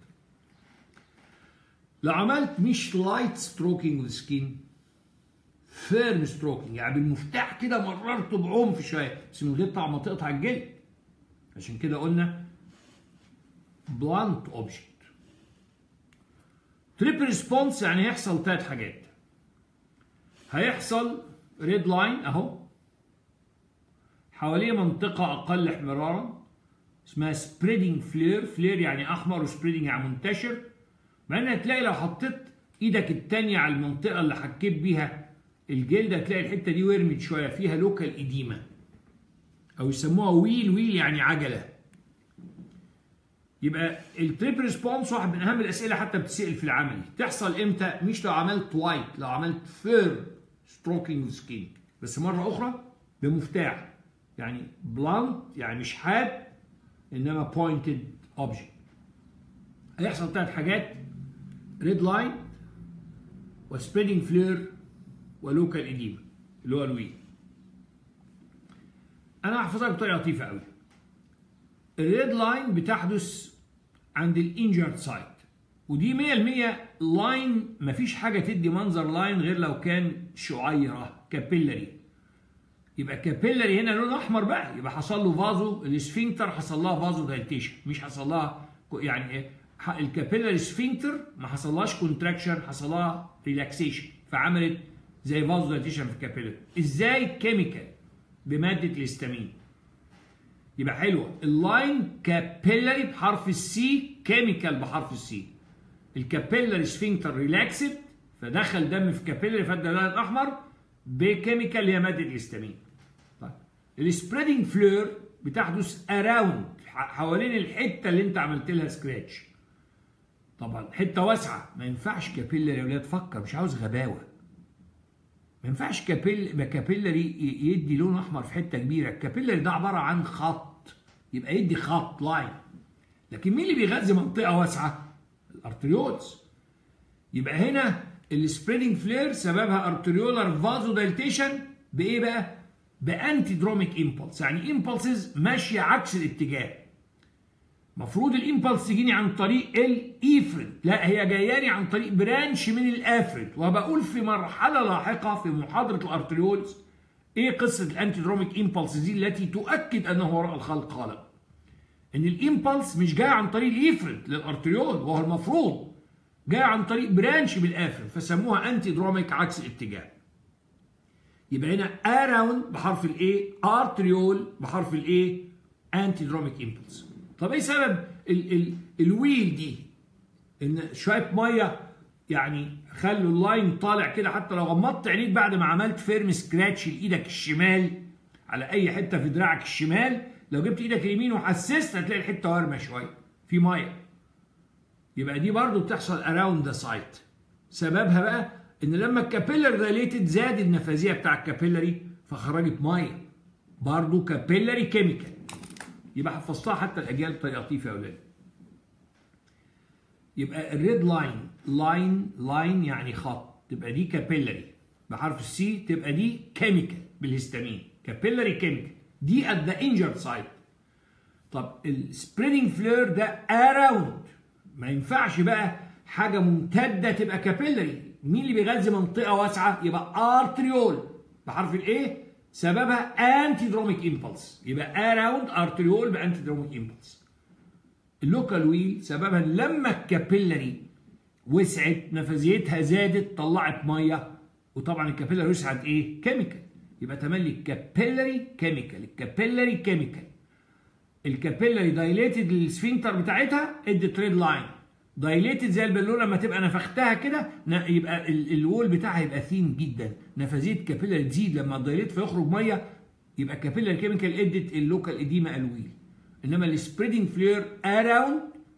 لو عملت مش لايت ستروكينج سكين فيرم ستروكينج يعني بالمفتاح كده مررته بعنف شويه بس من غير طبعا ما تقطع الجلد عشان كده قلنا بلانت اوبجكت تريبل ريسبونس يعني هيحصل ثلاث حاجات هيحصل ريد لاين اهو حواليه منطقة أقل احمرارا اسمها سبريدنج فلير فلير يعني أحمر وسبريدنج يعني منتشر مع إن هتلاقي لو حطيت إيدك التانية على المنطقة اللي حكيت بيها الجلد هتلاقي الحتة دي ورمت شوية فيها لوكال إديمة أو يسموها ويل ويل يعني عجلة يبقى التريب ريسبونس واحد من أهم الأسئلة حتى بتسأل في العملي تحصل إمتى مش لو عملت وايت لو عملت فير ستروكينج سكين بس مرة أخرى بمفتاح يعني بلانت يعني مش حاد انما بوينتد اوبجكت هيحصل ثلاث حاجات ريد لاين وسبريدنج فلير ولوكال اديما اللي هو الوي انا هحفظها بطريقه لطيفه قوي الريد لاين بتحدث عند الانجرد سايت ودي 100% لاين مفيش حاجه تدي منظر لاين غير لو كان شعيره كابيلاري يبقى كابيلاري هنا لون احمر بقى يبقى حصل له فازو السفنكتر حصل لها فازو دايلتيشن مش حصل لها يعني ايه الكابيلاري سفنكتر ما حصلهاش كونتراكشن حصل لها ريلاكسيشن فعملت زي فازو دايلتيشن في الكابيلاري ازاي كيميكال بماده الهستامين يبقى حلوه اللاين كابيلاري بحرف السي كيميكال بحرف السي الكابيلاري سفنكتر ريلاكسد فدخل دم في كابيلاري فادى اللون الاحمر بكيميكال هي ماده الهستامين طيب السبريدنج فلور بتحدث اراوند حوالين الحته اللي انت عملت لها سكراتش طبعا حته واسعه ما ينفعش كابيلاري يا ولاد فكر مش عاوز غباوه ما ينفعش كابيل كابيلاري يدي لون احمر في حته كبيره الكابيلاري ده عباره عن خط يبقى يدي خط لاين لكن مين اللي بيغذي منطقه واسعه الارتريولز يبقى هنا السبريدنج فلير سببها ارتريولار فازو دايلتيشن بايه بقى بانتي دروميك امبلس يعني امبلسز ماشيه عكس الاتجاه مفروض الامبلس تجيني عن طريق الايفرنت لا هي جاياني عن طريق برانش من الافرنت وبقول في مرحله لاحقه في محاضره الارتريولز ايه قصه الانتي دروميك امبلس دي التي تؤكد انه وراء الخلق خالق ان الامبلس مش جاي عن طريق الايفرنت للارتريول وهو المفروض جاي عن طريق برانش بالافرنت فسموها انتي دروميك عكس الاتجاه يبقى هنا اراوند بحرف الاي ارتريول بحرف الاي انتي دروميك امبلس طب ايه سبب ال ال الويل دي ان شويه ميه يعني خلوا اللاين طالع كده حتى لو غمضت عينيك بعد ما عملت فيرم سكراتش لايدك الشمال على اي حته في دراعك الشمال لو جبت ايدك اليمين وحسست هتلاقي الحته وارمه شويه في ميه يبقى دي برضو بتحصل اراوند ذا سايت سببها بقى ان لما الكابيلر دايليتد زاد النفاذيه بتاع الكابيلري فخرجت ميه برضو كابيلري كيميكال يبقى حفظتها حتى الاجيال بطريقه لطيفه يا اولاد يبقى الريد لاين لاين لاين يعني خط تبقى دي كابيلري بحرف السي تبقى دي كيميكال بالهستامين كابيلري كيميكال دي ات ذا انجرد سايت طب السبريدنج فلير ده اراوند ما ينفعش بقى حاجه ممتده تبقى كابيلري مين اللي بيغذي منطقه واسعه يبقى ارتريول بحرف الايه سببها انتي دروميك امبلس يبقى اراوند ارتريول بانتي دروميك امبلس اللوكال ويل سببها لما الكابيلري وسعت نفاذيتها زادت طلعت ميه وطبعا الكابيلري وسعت ايه كيميكال يبقى تملي الكابيلري كيميكال الكابيلري كيميكال الكابيلري دايليتد السفنكتر بتاعتها ادت ريد لاين دايليتد زي البالونه لما تبقى نفختها كده يبقى الوول بتاعها يبقى ثين جدا نفاذيه كابيلري تزيد لما الدايليت فيخرج ميه يبقى كابيلري كيميكال ادت اللوكال اديما الويل انما السبريدنج فلير اراوند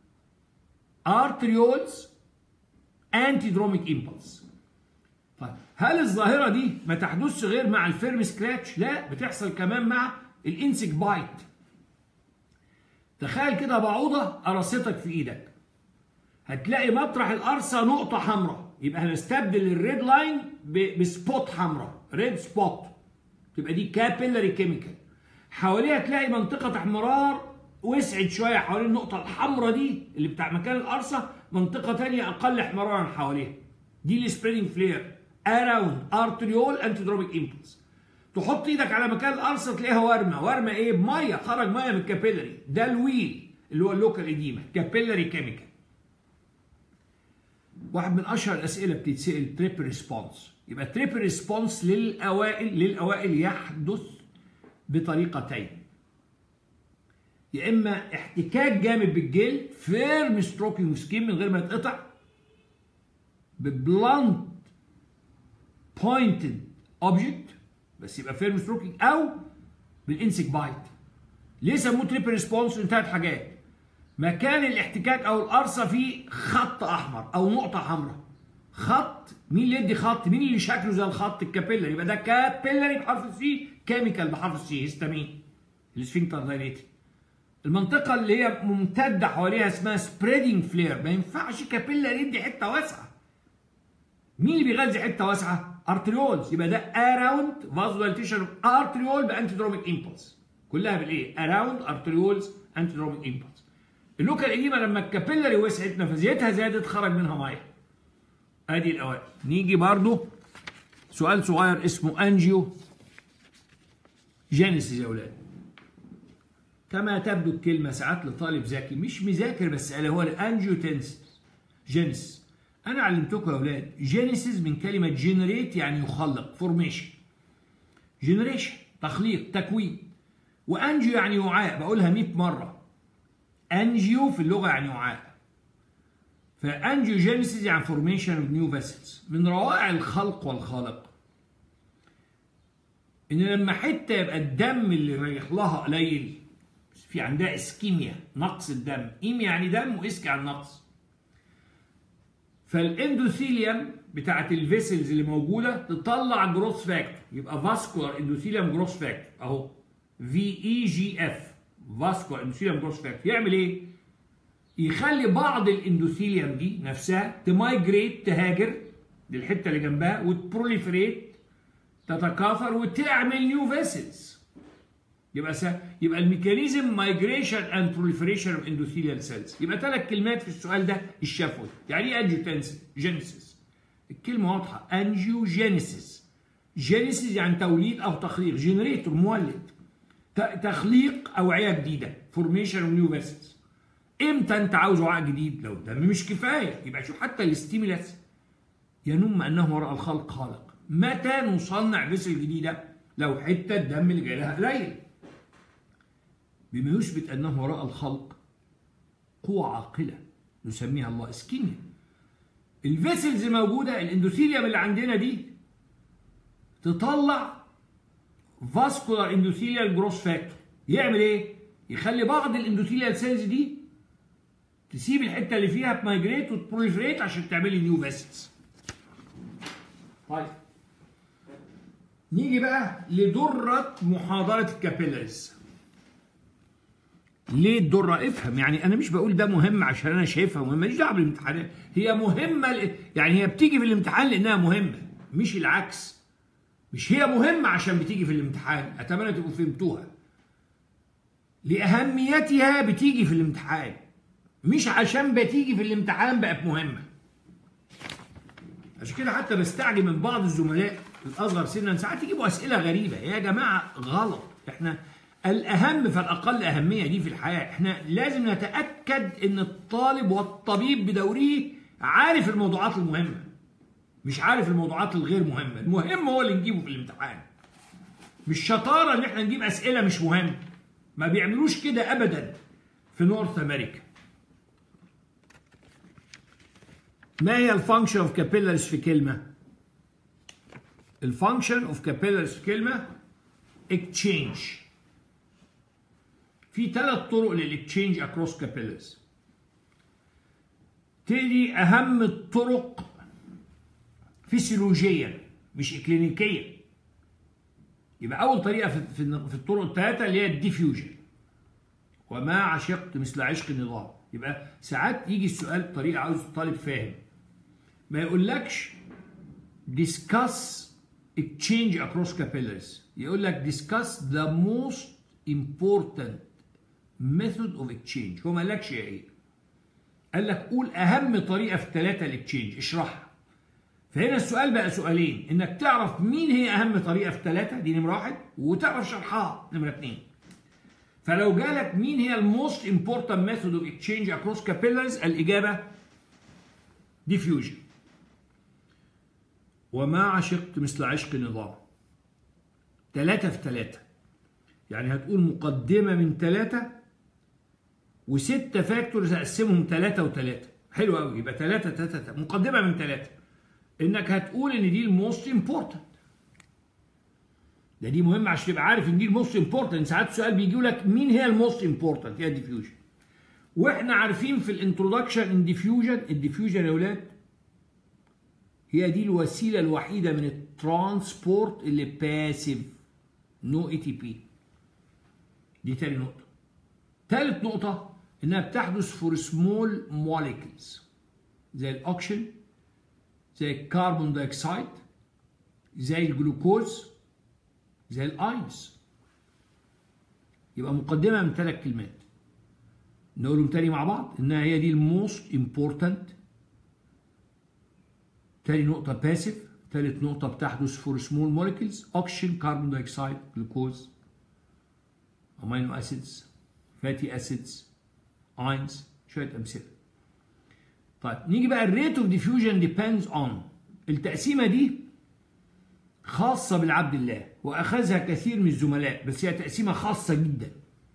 ارتريولز انتي دروميك امبلس طيب هل الظاهره دي ما تحدثش غير مع الفيرم سكراتش لا بتحصل كمان مع الانسك بايت تخيل كده بعوضه قرصتك في ايدك هتلاقي مطرح القرصه نقطه حمراء يبقى هنستبدل الريد لاين بسبوت حمراء ريد سبوت تبقى دي كابيلاري كيميكال حواليها تلاقي منطقه احمرار وسعت شويه حوالين النقطه الحمراء دي اللي بتاع مكان القرصه منطقه ثانيه اقل احمرارا حواليها دي السبريدنج فلير اراوند ارتريول انتيدروميك امبلس تحط ايدك على مكان القرصه تلاقيها ورمه ورمه ايه بميه خرج ميه من الكابيلاري ده الويل اللي هو اللوكال اديما كابيلاري كيميكال واحد من اشهر الاسئله بتتسال تريب ريسبونس يبقى تريب ريسبونس للاوائل للاوائل يحدث بطريقتين يا اما احتكاك جامد بالجلد فيرم ستروكينج سكين من غير ما يتقطع ببلانت بوينتد اوبجكت بس يبقى فيرم ستروكينج او بالانسك بايت ليه سموه تريب ريسبونس انتهت حاجات مكان الاحتكاك او القرصه فيه خط احمر او نقطه حمراء خط مين اللي يدي خط مين اللي شكله زي الخط الكابيلاري يبقى ده كابيلاري بحرف السي كيميكال بحرف السي هيستامين السفنكتر دايليتد المنطقه اللي هي ممتده حواليها اسمها سبريدنج فلير ما ينفعش كابيلاري يدي حته واسعه مين اللي بيغذي حته واسعه ارتريولز يبقى ده اراوند فازو دايليتيشن ارتريول بانتيدروميك امبلس كلها بالايه اراوند ارتريولز انتيدروميك امبلس اللوكال اديما لما الكابيلاري وسعت نفاذيتها زادت خرج منها ميه ادي الاوائل نيجي برضو سؤال صغير اسمه انجيو جينيسيس يا اولاد كما تبدو الكلمه ساعات لطالب ذكي مش مذاكر بس قال هو الانجيوتنسيس جينيسيس انا علمتكم يا اولاد جينيسيس من كلمه جنريت يعني يخلق فورميشن جنريشن تخليق تكوين وانجيو يعني وعاء بقولها 100 مره انجيو في اللغه يعني وعاء فانجيو جينيسيس يعني فورميشن اوف نيو فيسلز من روائع الخلق والخالق ان لما حته يبقى الدم اللي رايح لها قليل في عندها اسكيميا نقص الدم ايم يعني دم واسك يعني نقص فالاندوثيليوم بتاعت الفيسلز اللي موجوده تطلع جروث فاكتور يبقى فاسكولار اندوثيليوم جروث فاكتور اهو في اي جي اف فاسكولار اندوثيليوم جروث فاكتور يعمل ايه؟ يخلي بعض الاندوثيليوم دي نفسها تمايجريت تهاجر للحته اللي جنبها وتبروليفريت تتكاثر وتعمل نيو فيسلز يبقى سا... يبقى الميكانيزم مايجريشن اند بروليفريشن اوف اندوثيليال سيلز يبقى ثلاث كلمات في السؤال ده الشفوي يعني ايه انجيوتنسيس جينيسيس الكلمه واضحه انجيوجينيسيس جينيسيس يعني توليد او تخليق جنريتور مولد ت... تخليق اوعيه جديده فورميشن اوف نيو فيسلز امتى انت عاوز وعاء جديد لو الدم مش كفايه يبقى شوف حتى الاستيمولاس ينم انه وراء الخلق خالق متى نصنع فيسل جديده لو حته الدم اللي جاي لها قليل بما يثبت انه وراء الخلق قوة عاقلة نسميها الله اسكيميا الفيسلز موجودة الاندوثيليوم اللي عندنا دي تطلع فاسكولار اندوثيليال جروس فاكتور يعمل ايه؟ يخلي بعض الاندوثيليال سيلز دي تسيب الحتة اللي فيها تمايجريت وتبروليفريت عشان تعملي نيو فيسلز طيب نيجي بقى لدرة محاضرة الكابيلاريز ليه الدرة افهم يعني انا مش بقول ده مهم عشان انا شايفها مهمة ماليش دعوة بالامتحانات هي مهمة ل... يعني هي بتيجي في الامتحان لانها مهمة مش العكس مش هي مهمة عشان بتيجي في الامتحان اتمنى تبقوا فهمتوها لأهميتها بتيجي في الامتحان مش عشان بتيجي في الامتحان بقت مهمة عشان كده حتى بستعجب من بعض الزملاء الأصغر سنا ساعات يجيبوا أسئلة غريبة يا جماعة غلط احنا الأهم فالأقل أهمية دي في الحياة احنا لازم نتأكد إن الطالب والطبيب بدوره عارف الموضوعات المهمة مش عارف الموضوعات الغير مهمة المهم هو اللي نجيبه في الامتحان مش شطارة إن احنا نجيب أسئلة مش مهمة ما بيعملوش كده أبدا في نورث أمريكا ما هي الفانكشن اوف كابيلاريز في كلمة؟ الفانكشن اوف كابيلاريز في كلمة اكتشينج في ثلاث طرق للاكتشينج اكروس كابيلاريز تدي اهم الطرق فسيولوجيا مش اكلينيكيا يبقى اول طريقه في في الطرق الثلاثه اللي هي الديفيوجن وما عشقت مثل عشق النظام يبقى ساعات يجي السؤال بطريقه عاوز الطالب فاهم ما يقولكش discuss exchange across capillaries يقول لك discuss the most important method of exchange هو ما قالكش ايه قال لك قول اهم طريقه في الثلاثه الاكتشينج اشرحها فهنا السؤال بقى سؤالين انك تعرف مين هي اهم طريقه في الثلاثه دي نمره واحد وتعرف شرحها نمره اثنين فلو جالك مين هي الموست امبورتنت ميثود اوف اكتشينج اكروس كابيلارز الاجابه ديفيوجن وما عشقت مثل عشق نظام ثلاثة في ثلاثة يعني هتقول مقدمة من ثلاثة وستة فاكتورز هقسمهم ثلاثة وثلاثة حلو قوي يبقى ثلاثة ثلاثة مقدمة من ثلاثة انك هتقول ان دي الموست امبورتنت ده دي مهمه عشان تبقى عارف ان دي الموست امبورتنت ساعات السؤال بيجي لك مين هي الموست امبورتنت هي الديفيوجن واحنا عارفين في الانترودكشن ان ديفيوجن الديفيوجن يا اولاد هي دي الوسيله الوحيده من الترانسبورت اللي باسيف نو اي تي بي دي تاني نقطه ثالث نقطه انها بتحدث فور سمول موليكولز زي الاوكسجين زي الكربون دايوكسيد زي الجلوكوز زي الاينز يبقى مقدمه من ثلاث كلمات نقولهم تاني مع بعض انها هي دي الموست امبورتنت تاني نقطه باسيف ثالث نقطه بتحدث فور سمول موليكولز اوكسجين كربون دايوكسيد جلوكوز امينو اسيدز فاتي اسيدز اينز شويه امثله طيب نيجي بقى الريت اوف ديفيوجن ديبيندز اون التقسيمه دي خاصه بالعبد الله واخذها كثير من الزملاء بس هي تقسيمه خاصه جدا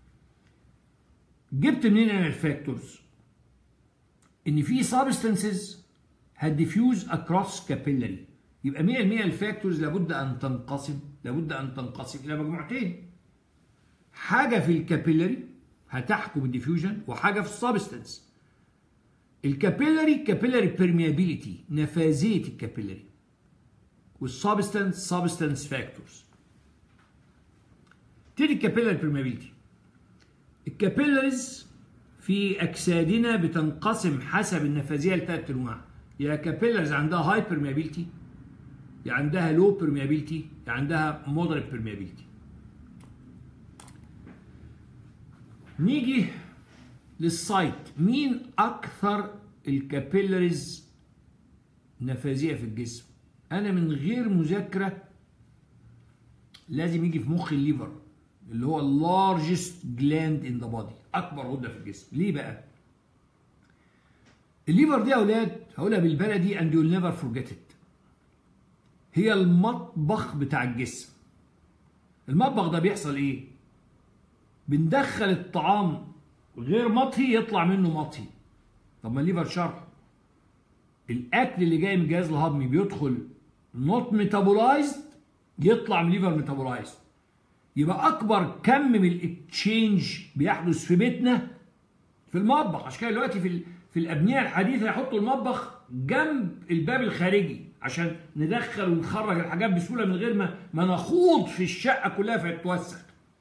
جبت منين انا الفاكتورز ان في سبستانسز هتديفيوز اكروس كابيلاري يبقى 100% الفاكتورز لابد ان تنقسم لابد ان تنقسم الى مجموعتين حاجه في الكابيلاري هتحكم الديفيوجن وحاجه في السبستانس الكابيلاري كابيلاري بيرميابيليتي نفاذيه الكابيلاري والسبستانس سبستانس فاكتورز تيجي الكابيلاري بيرميابيليتي الكابيلاريز في اجسادنا بتنقسم حسب النفاذيه لثلاث انواع يا كابيلاريز عندها هاي بيرميابيليتي يا عندها لو بيرميابيليتي يا عندها مودريت بيرميابيليتي نيجي للسايت مين اكثر الكابيلاريز نفاذيه في الجسم انا من غير مذاكره لازم يجي في مخ الليفر اللي هو اللارجست جلاند ان ذا بودي اكبر غده في الجسم ليه بقى الليفر دي يا اولاد هقولها بالبلدي and you'll never forget it هي المطبخ بتاع الجسم المطبخ ده بيحصل ايه بندخل الطعام غير مطهي يطلع منه مطهي طب ما الليفر شرح الاكل اللي جاي من الجهاز الهضمي بيدخل نوت ميتابولايزد يطلع من الليفر ميتابولايزد يبقى اكبر كم من الاكتشينج بيحدث في بيتنا في المطبخ عشان كده دلوقتي في في الابنيه الحديثه يحطوا المطبخ جنب الباب الخارجي عشان ندخل ونخرج الحاجات بسهوله من غير ما ما نخوض في الشقه كلها فتتوسخ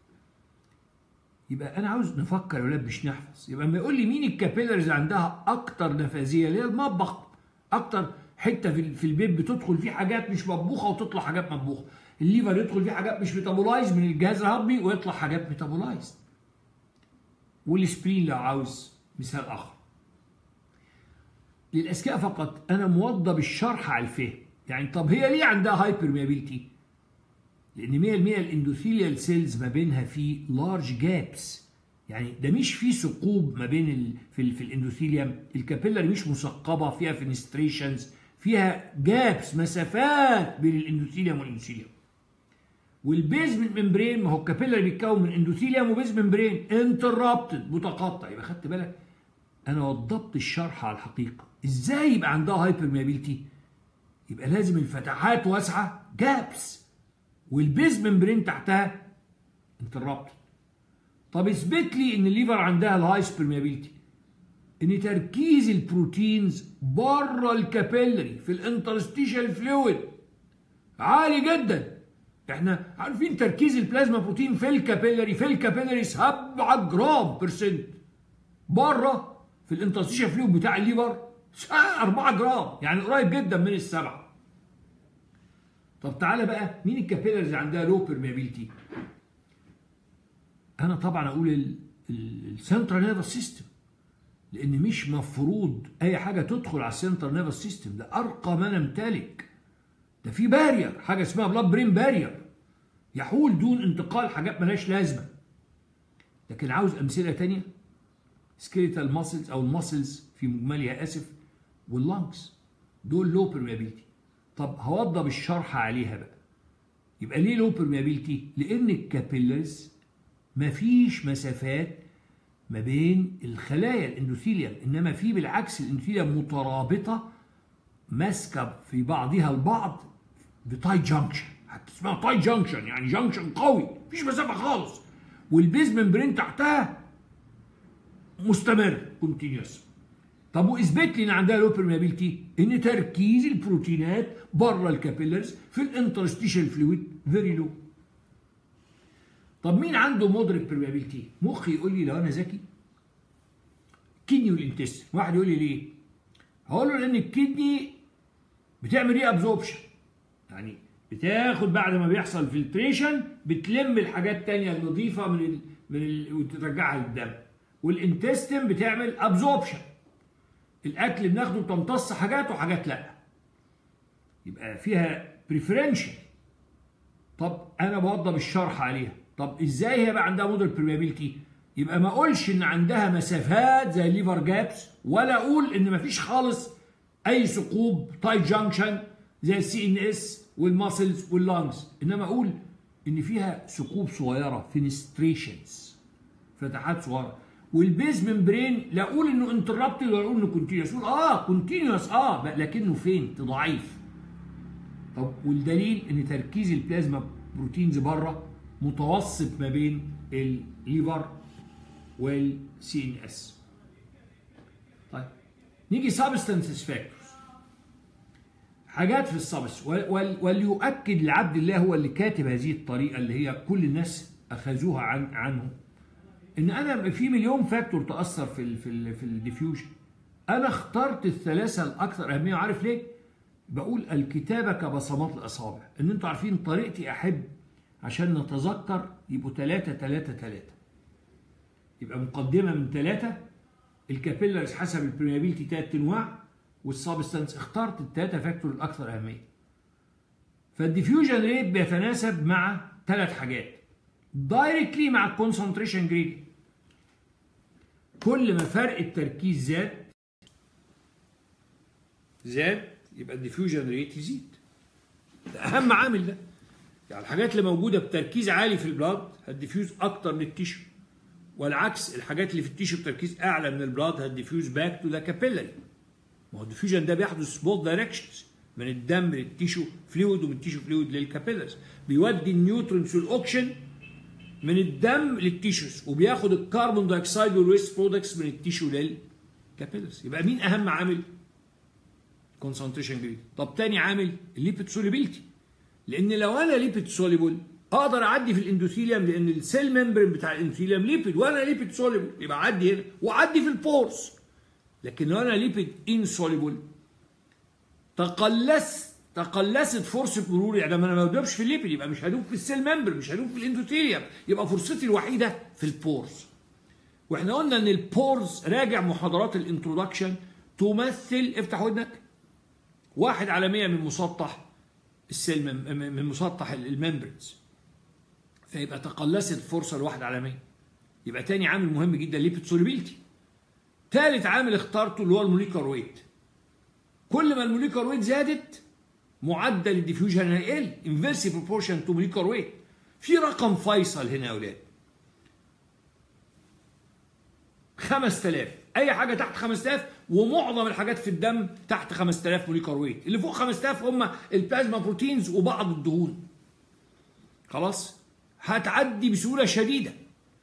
يبقى انا عاوز نفكر يا ولاد مش نحفظ يبقى لما يقول لي مين الكابيلرز عندها اكتر نفاذيه اللي هي المطبخ اكتر حته في في البيت بتدخل فيه حاجات مش مطبوخه وتطلع حاجات مطبوخه الليفر يدخل فيه حاجات مش ميتابولايز من الجهاز الهضمي ويطلع حاجات ميتابولايز والسبرين لو عاوز مثال اخر للاذكياء فقط انا موضب الشرح على الفهم يعني طب هي ليه عندها هايبرميابيلتي لان 100% الاندوثيليال سيلز ما بينها في لارج جابس يعني ده مش في ثقوب ما بين ال في, ال في الاندوثيليوم الكابيلاري مش مثقبه فيها فينستريشنز فيها جابس مسافات بين الاندوثيليوم والاندوثيليوم والبيزمنت ممبرين ما هو الكابيلاري بيتكون من اندوثيليوم وبيز ممبرين انترابتد متقطع يبقى خدت بالك انا وضبط الشرح على الحقيقه ازاي يبقى عندها هايبرميابيلتي يبقى لازم الفتحات واسعه جابس والبيز ممبرين تحتها انترابتد طب اثبت لي ان الليفر عندها الهاي سبرميابيلتي ان تركيز البروتينز بره الكابيلري في الانترستيشال فلويد عالي جدا احنا عارفين تركيز البلازما بروتين في الكابيلري في الكابيلري 7 جرام برسنت بره في الانترستيشال فلويد بتاع الليفر 4 جرام يعني قريب جدا من السبعه طب تعالى بقى مين الكابيلرز اللي عندها لو بيرميابيلتي انا طبعا اقول السنترال نيرفس سيستم لان مش مفروض اي حاجه تدخل على السنترال نيرفس سيستم ده ارقى ما نمتلك ده في بارير حاجه اسمها بلاد برين بارير يحول دون انتقال حاجات ملهاش لازمه لكن عاوز امثله تانية سكيليتال ماسلز او الماسلز في مجملها اسف واللانكس دول لو بيرميابيلتي طب هوضب الشرح عليها بقى يبقى ليه لو بيرميابيلتي لان الكابيلرز مفيش مسافات ما بين الخلايا الاندوثيليوم انما في بالعكس الاندوثيليوم مترابطه ماسكه في بعضها البعض بتاي جانكشن حتى اسمها تاي جانكشن يعني جانكشن قوي مفيش مسافه خالص والبيز ممبرين تحتها مستمر كونتينيوس طب واثبت لي ان عندها لو بيرميابيلتي ان تركيز البروتينات بره الكابيلرز في الانترستيشال فلويد فيري لو طب مين عنده مودريت بيرميابيلتي مخي يقول لي لو انا ذكي كدني والانتستين واحد يقول لي ليه هقول له لان الكدني بتعمل ايه ابزوربشن يعني بتاخد بعد ما بيحصل فلتريشن بتلم الحاجات التانية النظيفة من ال من ال وترجعها للدم والانتستين بتعمل ابزوربشن الاكل بناخده بتمتص حاجات وحاجات لا يبقى فيها بريفرنشال طب انا بوضب الشرح عليها طب ازاي هي بقى عندها موديل برميابيلتي يبقى ما اقولش ان عندها مسافات زي الليفر جابس ولا اقول ان مفيش خالص اي ثقوب تايت جانكشن زي السي ان اس والماسلز واللانجز انما اقول ان فيها ثقوب صغيره فينستريشنز فتحات صغيره والبيز ممبرين لا اقول انه انتربتد ولا اقول انه كونتينوس اقول اه كونتينوس اه لكنه فين ضعيف طب والدليل ان تركيز البلازما بروتينز بره متوسط ما بين الليفر والسي ان اس طيب نيجي سبستانسز فاكتورز حاجات في السبس وليؤكد لعبد الله هو اللي كاتب هذه الطريقه اللي هي كل الناس اخذوها عن عنه ان انا في مليون فاكتور تاثر في ال في ال في الديفيوجن انا اخترت الثلاثه الاكثر اهميه عارف ليه بقول الكتابه كبصمات الاصابع ان انتوا عارفين طريقتي احب عشان نتذكر يبقوا ثلاثة ثلاثة ثلاثة يبقى مقدمة من ثلاثة الكابيلرز حسب البرميابيلتي ثلاث انواع والسبستانس اخترت الثلاثة فاكتور الأكثر أهمية فالديفيوجن ريت بيتناسب مع ثلاث حاجات دايركتلي مع الكونسنتريشن جريد كل ما فرق التركيز زاد زاد يبقى الديفيوجن ريت يزيد ده اهم عامل ده يعني الحاجات اللي موجوده بتركيز عالي في البلاد هتديفيوز اكتر من التيشو والعكس الحاجات اللي في التيشو بتركيز اعلى من البلاد هتديفيوز باك تو ذا كابيلاري ما هو الديفيوجن ده بيحدث بوث دايركشنز من الدم للتيشو فلويد ومن التيشو فلويد للكابيلارز بيودي النيوترونز والاوكسجين من الدم للتيشوز وبياخد الكربون دايوكسيد والويست برودكتس من التيشو للكابيلارز يبقى مين اهم عامل؟ كونسنتريشن جريد طب تاني عامل الليبيد سوليبيلتي لان لو انا ليبيد سوليبل اقدر اعدي في الاندوثيليوم لان السيل ممبرين بتاع الاندوثيليوم ليبيد وانا ليبيد سوليبل يبقى اعدي هنا واعدي في البورس لكن لو انا ليبيد انسوليبل تقلص تقلصت فرصه مروري يعني لما انا ما بدوبش في الليبيد يبقى مش هدوب في السيل ممبر مش هدوب في الاندوثيليوم يبقى فرصتي الوحيده في البورز واحنا قلنا ان البورز راجع محاضرات الانترودكشن تمثل افتح ودنك واحد على 100 من مسطح السيل من مسطح الممبرنز فيبقى تقلصت الفرصه الواحد على 100 يبقى تاني عامل مهم جدا ليبيد سوليبيلتي ثالث عامل اخترته اللي هو الموليكر ويت كل ما الموليكر ويت زادت معدل الديفيوجن هيقل انفيرسي بروبورشن تو موليكر ويت في رقم فيصل هنا يا اولاد 5000 اي حاجه تحت 5000 ومعظم الحاجات في الدم تحت 5000 موليكر ويت اللي فوق 5000 هم البلازما بروتينز وبعض الدهون خلاص هتعدي بسهوله شديده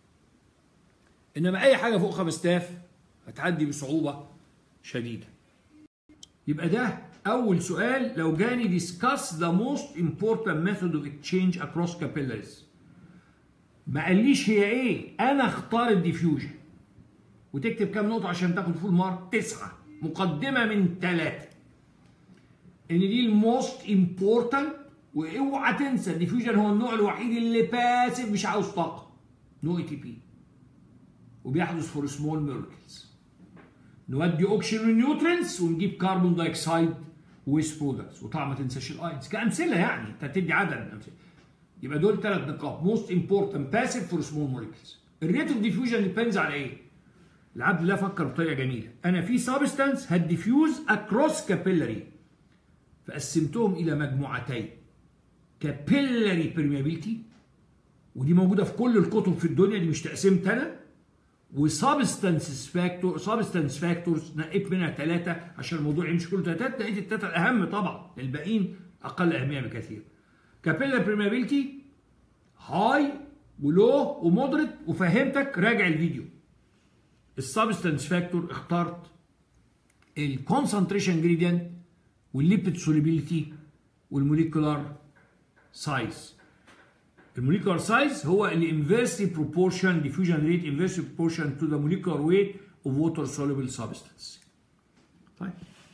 انما اي حاجه فوق 5000 هتعدي بصعوبه شديده يبقى ده اول سؤال لو جاني discuss the most important method of exchange across capillaries ما قاليش هي ايه انا اختار الديفيوجن وتكتب كام نقطة عشان تاخد فول مارك؟ تسعة مقدمة من ثلاثة إن دي الموست امبورتنت واوعى تنسى الديفيوجن هو النوع الوحيد اللي باسف مش عاوز طاقة نو اي تي بي وبيحدث فور سمول ميركلز نودي اوكسجين ونيوترينز ونجيب كربون دايوكسيد ويست برودكتس وطبعا ما تنساش الاينز كامثله يعني انت تدي عدد من الامثله يبقى دول ثلاث نقاط موست امبورتنت باسف فور سمول موليكيولز الريت اوف ديفيوجن ديبيندز على ايه؟ العبد الله فكر بطريقه جميله انا في سبستانس هتديفيوز اكروس كابيلاري فقسمتهم الى مجموعتين كابيلاري بيرميابيلتي ودي موجوده في كل الكتب في الدنيا دي مش تقسيمت انا وسبستانس فاكتور سبستانس فاكتورز نقيت منها ثلاثه عشان الموضوع يمشي كله ثلاثه لقيت الثلاثه الاهم طبعا الباقيين اقل اهميه بكثير كابيلاري بيرميابيلتي هاي ولو ومودريت وفهمتك راجع الفيديو السبستانس فاكتور اخترت الكونسنتريشن جريدينت والليبيد سوليبيليتي والموليكولار سايز الموليكولار سايز هو الانفيرسلي بروبورشن ديفيوجن ريت انفيرسلي بروبورشن تو ذا موليكولار ويت اوف ووتر soluble سبستانس طيب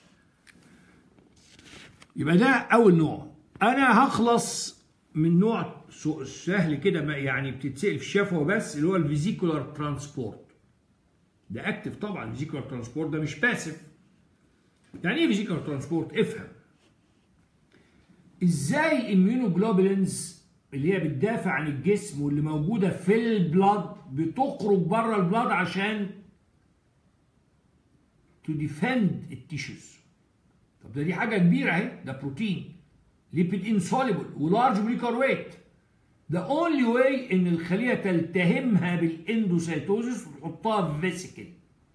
يبقى ده اول نوع انا هخلص من نوع سهل كده يعني بتتسال في الشفوه بس اللي هو الفيزيكولار ترانسبورت ده اكتف طبعا فيزيكولار ترانسبورت ده مش باسف يعني ايه فيزيكولار ترانسبورت افهم ازاي الاميونوجلوبولينز اللي هي بتدافع عن الجسم واللي موجوده في البلاد بتخرج بره البلاد عشان تو ديفند التيشوز طب ده دي حاجه كبيره اهي ده بروتين ليبيد انسوليبل ولارج موليكولار ويت The only way ان الخليه تلتهمها بالاندوسيتوزس وتحطها في فيسيكل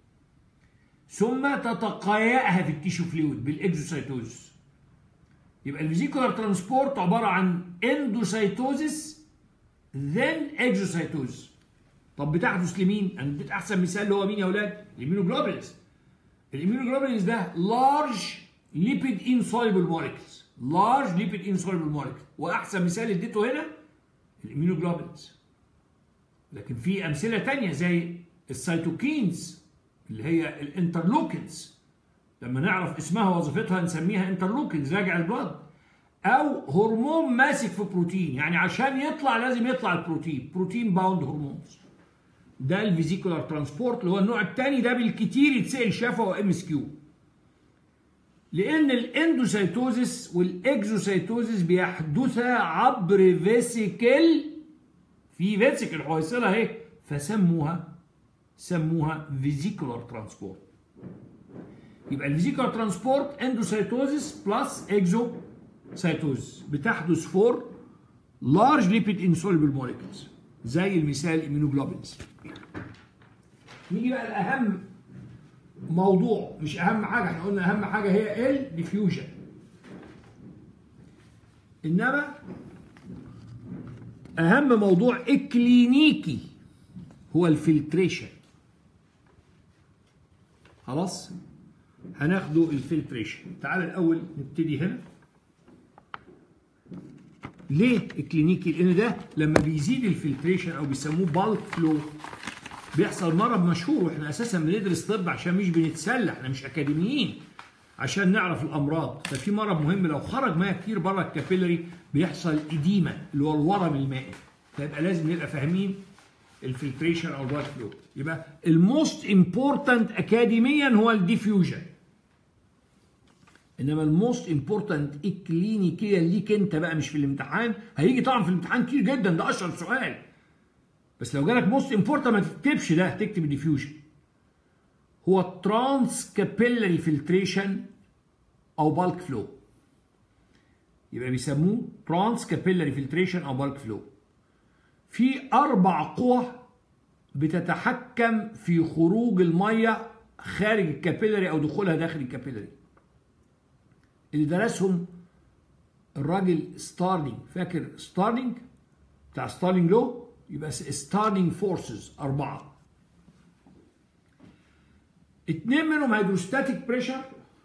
ثم تتقيأها في التيشو فلويد بالاكزوسيتوزس يبقى الفيزيكولار ترانسبورت عباره عن اندوسيتوزس ذن اكزوسيتوزس طب بتحدث لمين؟ انا اديت احسن مثال اللي هو مين يا اولاد؟ الاميونوجلوبولينز الاميونوجلوبولينز ده لارج ليبيد انسوليبل موليكيولز لارج ليبيد انسوليبل موليكيولز واحسن مثال اديته هنا الاميونوجلوبولينز لكن في امثله تانية زي السيتوكينز اللي هي الانترلوكينز لما نعرف اسمها وظيفتها نسميها انترلوكينز راجع البلد او هرمون ماسك في بروتين يعني عشان يطلع لازم يطلع البروتين بروتين باوند هرمونز ده الفيزيكولار ترانسبورت اللي هو النوع الثاني ده بالكتير يتسال شفا وام اس كيو لان الاندوسيتوزس والاكزوسيتوزس بيحدثا عبر فيسيكل في فيسيكل حويصله اهي فسموها سموها فيزيكولار ترانسبورت يبقى الفيزيكولار ترانسبورت اندوسيتوزس بلس اكزوسيتوزس بتحدث فور لارج ليبيد انسوليبل موليكولز زي المثال immunoglobulins نيجي بقى الاهم موضوع مش اهم حاجه احنا قلنا اهم حاجه هي الديفيوجن انما اهم موضوع اكلينيكي هو الفلتريشن خلاص هناخده الفلتريشن تعال الاول نبتدي هنا ليه الكلينيكي لان ده لما بيزيد الفلتريشن او بيسموه بالك فلو بيحصل مرض مشهور واحنا اساسا بندرس طب عشان مش بنتسلى احنا مش اكاديميين عشان نعرف الامراض ففي مرض مهم لو خرج ميه كتير بره الكابيلري بيحصل اديمه اللي هو الورم المائي فيبقى لازم نبقى فاهمين الفلتريشن او البلاد فلو يبقى الموست امبورتنت اكاديميا هو الديفيوجن انما الموست امبورتنت اكلينيكيا ليك انت بقى مش في الامتحان هيجي طبعا في الامتحان كتير جدا ده اشهر سؤال بس لو جالك موست امبورتنت ما تكتبش ده تكتب الديفيوجن هو ترانس كابيلاري فلتريشن او بالك فلو يبقى بيسموه ترانس كابيلاري فلتريشن او بالك فلو في اربع قوى بتتحكم في خروج الميه خارج الكابيلاري او دخولها داخل الكابيلاري اللي درسهم الراجل ستارلينج فاكر ستارلينج بتاع ستارلينج لو يبقى ستارلينج فورسز أربعة اتنين منهم هيدروستاتيك بريشر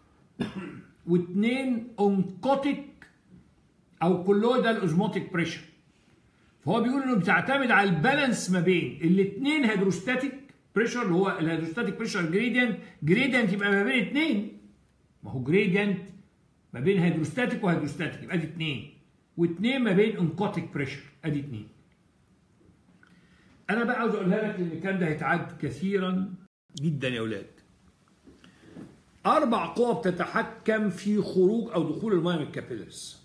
واتنين اونكوتيك او كولويدال اوزموتيك بريشر فهو بيقول انه بتعتمد على البالانس ما بين الاثنين هيدروستاتيك بريشر اللي هو الهيدروستاتيك بريشر جريدينت جريدينت يبقى ما بين اثنين ما هو جريدينت ما بين هيدروستاتيك وهيدروستاتيك يبقى ادي اثنين واثنين ما بين انكوتيك بريشر ادي اثنين انا بقى عاوز اقولها لك لان الكلام ده هيتعاد كثيرا جدا يا اولاد اربع قوى بتتحكم في خروج او دخول الميه من الكابيلرز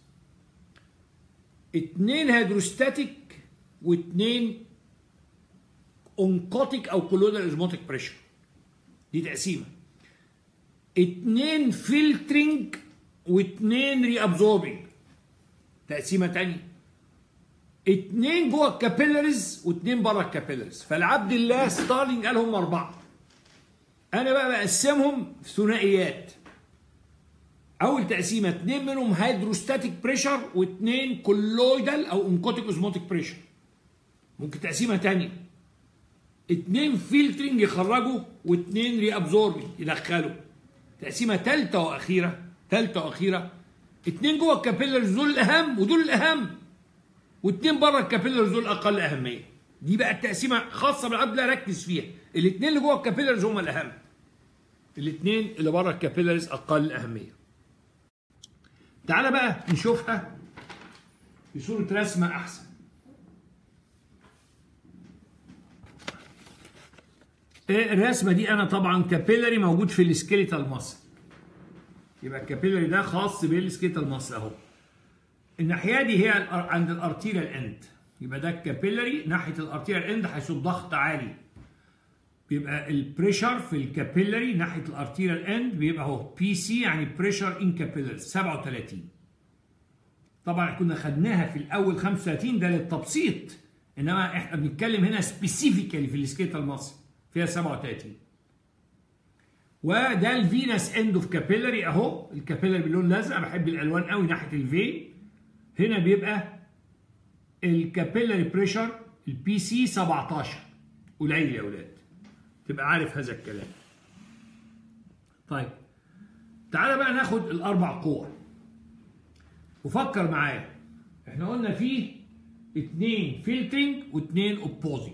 اتنين هيدروستاتيك واتنين اونكوتيك او كولودال ازموتيك بريشر دي تقسيمه اتنين فلترنج واتنين ري ابزوربنج تقسيمه تانية اتنين جوه الكابيلاريز واتنين بره الكابيلاريز فالعبد الله ستارلينج قال هم اربعه انا بقى بقسمهم ثنائيات اول تقسيمه اتنين منهم هيدروستاتيك بريشر واتنين كولويدال او انكوتيك اوزموتيك بريشر ممكن تقسيمه تانية اتنين فلترنج يخرجوا واتنين ري ابزوربنج يدخلوا تقسيمه ثالثه واخيره ثالثه واخيره اتنين جوه الكابيلرز دول الاهم ودول الاهم واتنين بره الكابيلرز دول اقل اهميه دي بقى التقسيمه خاصه بالعبد لا ركز فيها الاثنين اللي جوه الكابيلرز هم الاهم الاثنين اللي بره الكابيلرز اقل اهميه تعالى بقى نشوفها في صوره رسمه احسن الرسمه دي انا طبعا كابيلري موجود في السكيليتال ماسل يبقى الكابيلري ده خاص بالسكيليتال ماسل اهو الناحيه دي هي الأر- عند الارتيريال اند يبقى ده الكابيلاري ناحيه الارتيريال اند حيث الضغط عالي بيبقى البريشر في الكابيلاري ناحيه الارتيريال اند بيبقى اهو بي سي يعني بريشر ان كابيلاري 37 طبعا كنا خدناها في الاول 35 ده للتبسيط انما احنا بنتكلم هنا سبيسيفيكالي في السكيتال ماسل فيها 37 وده الفينس اند اوف كابيلاري اهو الكابيلاري باللون الازرق بحب الالوان قوي ناحيه الفين هنا بيبقى الكابيلاري بريشر البي سي 17 قليل يا اولاد تبقى عارف هذا الكلام طيب تعالى بقى ناخد الاربع قوى وفكر معايا احنا قلنا فيه اتنين فلترنج واتنين اوبوزنج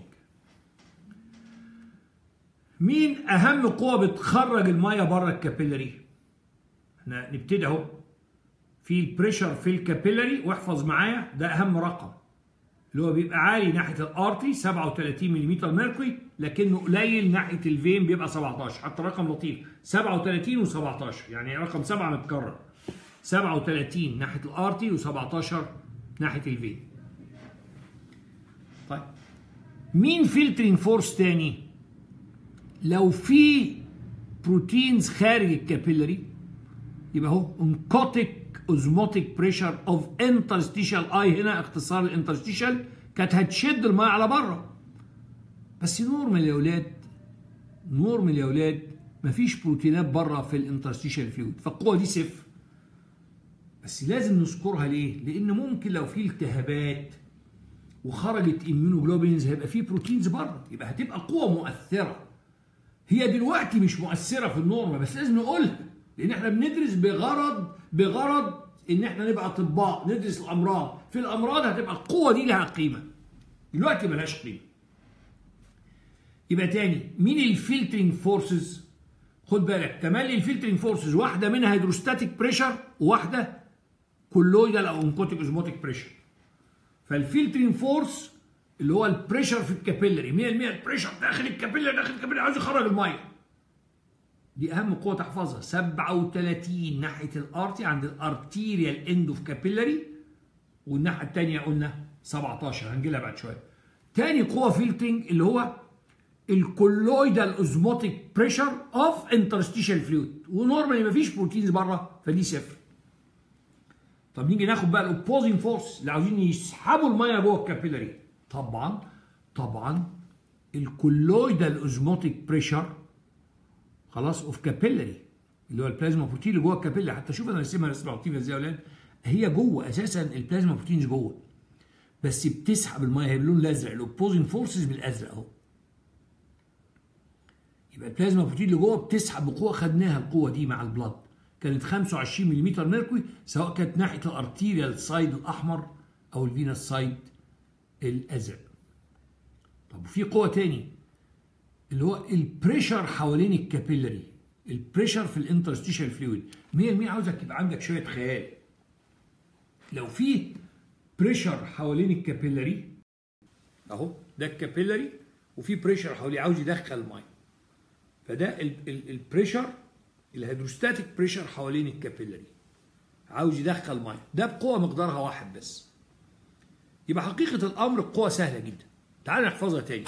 مين اهم قوه بتخرج الميه بره الكابيلاري احنا نبتدي اهو في البريشر في الكابيلاري واحفظ معايا ده اهم رقم اللي هو بيبقى عالي ناحيه الارتي 37 ملم ميركوري لكنه قليل ناحيه الفين بيبقى 17 حتى رقم لطيف 37 و17 يعني رقم 7 متكرر 37 ناحيه الارتي و17 ناحيه الفين طيب مين فلترنج فورس تاني لو في بروتينز خارج الكابيلاري يبقى هو انكوتيك اوزموتيك بريشر اوف انترستيشال اي هنا اختصار الانترستيشال كانت هتشد الميه على بره بس نورمال يا اولاد نورمال يا اولاد مفيش بروتينات بره في الانترستيشال فلويد فالقوه دي صفر بس لازم نذكرها ليه؟ لان ممكن لو في التهابات وخرجت اميونوجلوبينز هيبقى في بروتينز بره يبقى هتبقى قوه مؤثره هي دلوقتي مش مؤثره في النورمال بس لازم نقولها لان احنا بندرس بغرض بغرض ان احنا نبقى اطباء ندرس الامراض في الامراض هتبقى القوه دي لها قيمه دلوقتي ملهاش قيمه يبقى تاني مين الفلترنج فورسز خد بالك تملي الفلترنج فورسز واحده منها هيدروستاتيك بريشر وواحده كولويدال او انكوتيك اوزموتيك بريشر فالفلترنج فورس اللي هو البريشر في الكابيلري 100% البريشر داخل الكابيلري داخل الكابيلري عاوز يخرج الميه دي اهم قوه تحفظها 37 ناحيه الارتي عند الارتيريال اند اوف كابيلري والناحيه الثانيه قلنا 17 هنجي لها بعد شويه تاني قوه فلترنج اللي هو الكولويدال اوزموتيك بريشر اوف انترستيشال فلويد ونورمالي مفيش بروتينز بره فدي صفر طب نيجي ناخد بقى الاوبوزنج فورس اللي عاوزين يسحبوا الميه جوه الكابيلاري طبعا طبعا الكولويدال اوزموتيك بريشر خلاص اوف كابيلاري اللي هو البلازما بروتين اللي جوه الكابيلاري حتى شوف انا رسمها رسمه لطيفه ازاي يا اولاد هي جوه اساسا البلازما بروتينز جوه بس بتسحب الميه هي باللون الازرق الاوبوزنج فورسز بالازرق اهو يبقى البلازما بروتين اللي جوه بتسحب بقوه خدناها القوه دي مع البلد كانت 25 ملم ميركوري سواء كانت ناحيه الارتيريال سايد الاحمر او الفينس سايد الازرق طب وفي قوه تاني اللي هو البريشر حوالين الكابيلاري البريشر في الانترستيشال فلويد 100% عاوزك يبقى عندك شويه خيال لو في بريشر حوالين الكابيلاري اهو ده الكابيلاري وفي بريشر حواليه عاوز يدخل الميه فده البريشر الهيدروستاتيك بريشر حوالين الكابيلاري عاوز يدخل ميه ده بقوه مقدارها واحد بس يبقى حقيقه الامر القوه سهله جدا تعال نحفظها تاني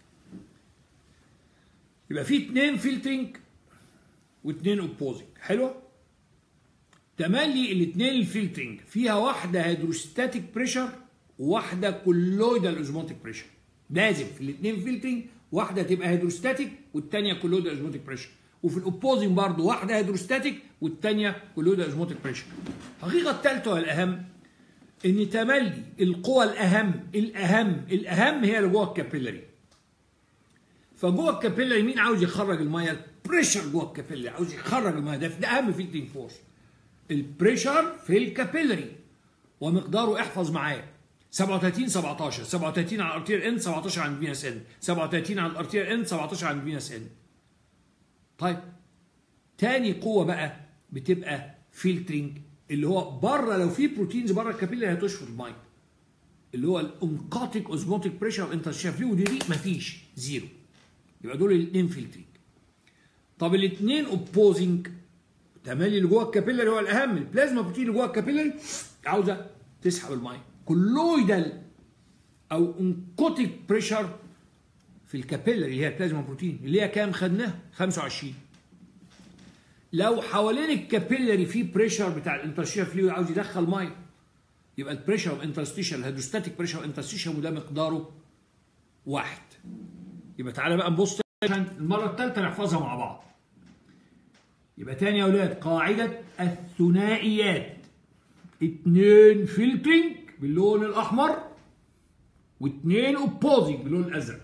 يبقى في اتنين فلترنج واتنين اوبوزنج حلوه تملي الاتنين الفلترنج فيها واحده هيدروستاتيك بريشر وواحده كولويدال اوزموتيك بريشر لازم في الاتنين فلترنج واحده تبقى هيدروستاتيك والثانيه كولويدال اوزموتيك بريشر وفي الاوبوزنج برضه واحده هيدروستاتيك والثانيه كولويدال اوزموتيك بريشر الحقيقه الثالثه والاهم ان تملي القوى الاهم الاهم الاهم هي اللي جوه الكابيلاري فجوه الكابيلاري مين عاوز يخرج الميه البريشر جوه الكابيلاري عاوز يخرج الميه ده, ده اهم فيلتنج فورس البريشر في الكابيلاري ومقداره احفظ معايا 37 17 37 على الارتير ان 17 عند فينس ان 37 على الارتير ان 17 عند فينس ان طيب تاني قوه بقى بتبقى فلترنج اللي هو بره لو في بروتينز بره الكابيلاري هتشفط الميه اللي هو الانقاطيك اوزموتيك بريشر انت شايف ودي دي مفيش زيرو يبقى دول الاثنين فلترنج طب الاثنين اوبوزنج تملي اللي جوه الكابيلاري هو الاهم البلازما بروتين اللي جوه الكابيلاري عاوزه تسحب الميه كولويدال او انكوتيك بريشر في الكابيلري اللي هي البلازما بروتين اللي هي كام خدناها 25 لو حوالين الكابيلري في بريشر بتاع الانترستيشال فلويد عاوز يدخل ميه يبقى البريشر اوف انترستيشال الهيدروستاتيك بريشر انترستيشال وده مقداره واحد يبقى تعالى بقى نبص عشان المره الثالثه نحفظها مع بعض يبقى تاني يا اولاد قاعده الثنائيات اتنين فلترنج باللون الاحمر واتنين اوبوزنج باللون الازرق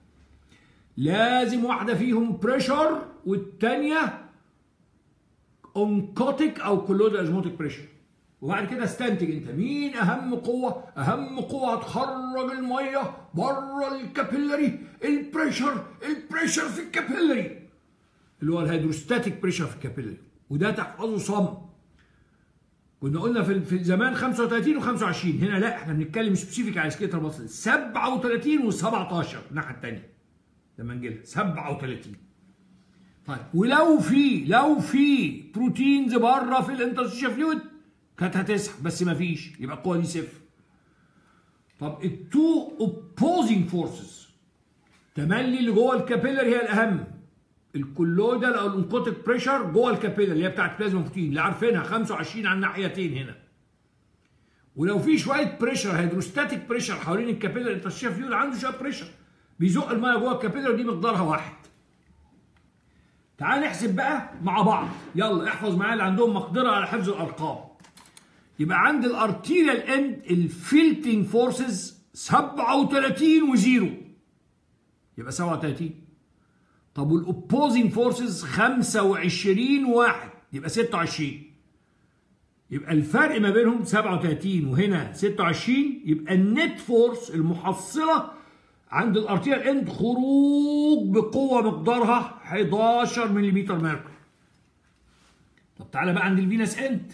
لازم واحده فيهم بريشر والتانيه اونكوتيك او كولود ازموتيك بريشر وبعد كده استنتج انت مين اهم قوه اهم قوه هتخرج الميه بره الكابيلري البريشر البريشر في الكابيلري اللي هو الهيدروستاتيك بريشر في الكابيلري وده تحفظه صم كنا قلنا في في زمان 35 و25 هنا لا احنا بنتكلم سبيسيفيك على سكيتر مصر 37 و17 الناحيه الثانيه لما نجي لها 37 طيب ولو في لو في بروتينز بره في الانترستيشن فلويد كانت هتسحب بس ما فيش يبقى القوه دي صفر طب التو اوبوزنج فورسز تملي اللي جوه الكابيلر هي الاهم الكولويدال او الانكوتيك بريشر جوه الكابيلر اللي هي بتاعت بلازما بروتين اللي عارفينها 25 على الناحيتين هنا ولو في شويه بريشر هيدروستاتيك بريشر حوالين الكابيلر الانترستيشن فلويد عنده شويه بريشر بيزق الميه جوه الكابيلر دي مقدارها واحد تعال نحسب بقى مع بعض يلا احفظ معايا اللي عندهم مقدره على حفظ الارقام يبقى عند الارتيريال اند الفلتنج فورسز 37 وزيرو يبقى 37 طب والاوبوزنج فورسز 25 واحد يبقى 26 يبقى الفرق ما بينهم 37 وهنا 26 يبقى النت فورس المحصله عند الارتيريال اند خروج بقوه مقدارها 11 ملم ميركوري طب تعالى بقى عند الفينس اند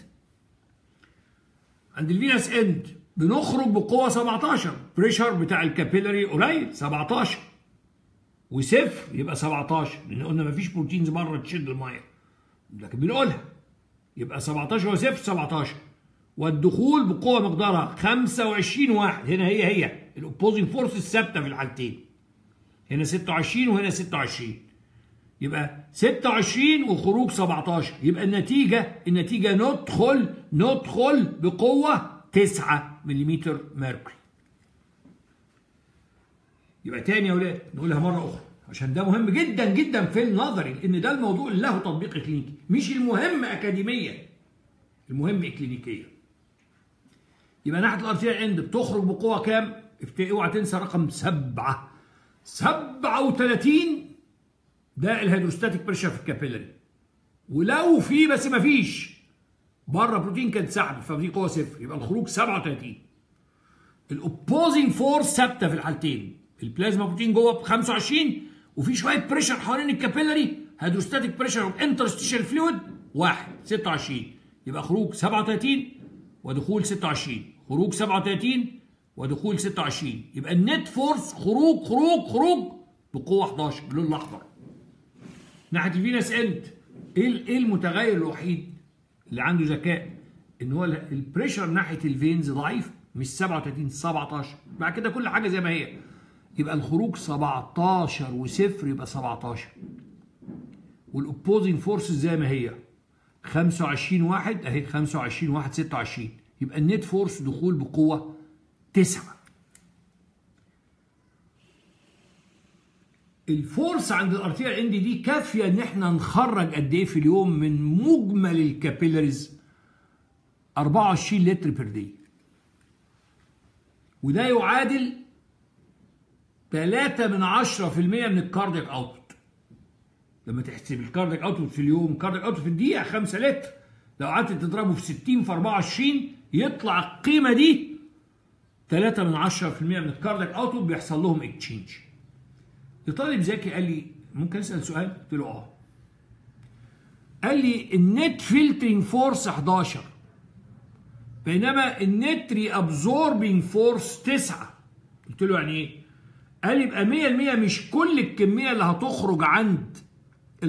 عند الفينس اند بنخرج بقوه 17 بريشر بتاع الكابيلاري قليل 17 وصفر يبقى 17 لان قلنا مفيش بروتينز بره تشد الميه لكن بنقولها يبقى 17 وصفر 17 والدخول بقوه مقدارها 25 واحد هنا هي هي الاوبوزنج فورس ثابته في الحالتين هنا 26 وهنا 26 يبقى 26 وخروج 17 يبقى النتيجه النتيجه ندخل ندخل بقوه 9 ملم ميركوري يبقى تاني يا ولاد نقولها مره اخرى عشان ده مهم جدا جدا في النظري لان ده الموضوع اللي له تطبيق كلينيكي مش المهم اكاديميا المهم كلينيكيا يبقى ناحيه الارتيريال اند بتخرج بقوه كام؟ اوعى تنسى رقم سبعه 37 ده الهيدروستاتيك بريشر في الكابيلاري ولو في بس ما فيش بره بروتين كانت سحب ففي قوه صفر يبقى الخروج 37 الاوبوزنج فورس ثابته في الحالتين البلازما بروتين جوه ب 25 وفي شويه بريشر حوالين الكابيلاري هيدروستاتيك بريشر اوف انترستيشال فلويد واحد 26 يبقى خروج 37 ودخول 26 خروج 37 ودخول 26 يبقى النت فورس خروج خروج خروج بقوه 11 باللون الاحمر ناحيه الفينس اند ايه ايه المتغير الوحيد اللي عنده ذكاء ان هو البريشر ناحيه الفينز ضعيف مش 37 17 بعد كده كل حاجه زي ما هي يبقى الخروج 17 وصفر يبقى 17 والاوبوزنج فورس زي ما هي 25 واحد اهي 25 واحد 26 يبقى النت فورس دخول بقوه 9 الفورس عند الارتيريال اند دي كافيه ان احنا نخرج قد ايه في اليوم من مجمل الكابيلاريز 24 لتر بير دي وده يعادل 3 من 10% من الكاردياك اوتبوت لما تحسب الكاردياك اوتبوت في اليوم الكاردياك اوتبوت في الدقيقه 5 لتر لو قعدت تضربه في 60 في 24 يطلع القيمه دي 3 من 10% من الكاردياك اوتبوت بيحصل لهم اكتشينج لطالب ذكي قال لي ممكن اسال سؤال قلت له اه قال لي النت فلترنج فورس 11 بينما النت ري ابزوربنج فورس 9 قلت له يعني ايه قال لي يبقى 100% مش كل الكميه اللي هتخرج عند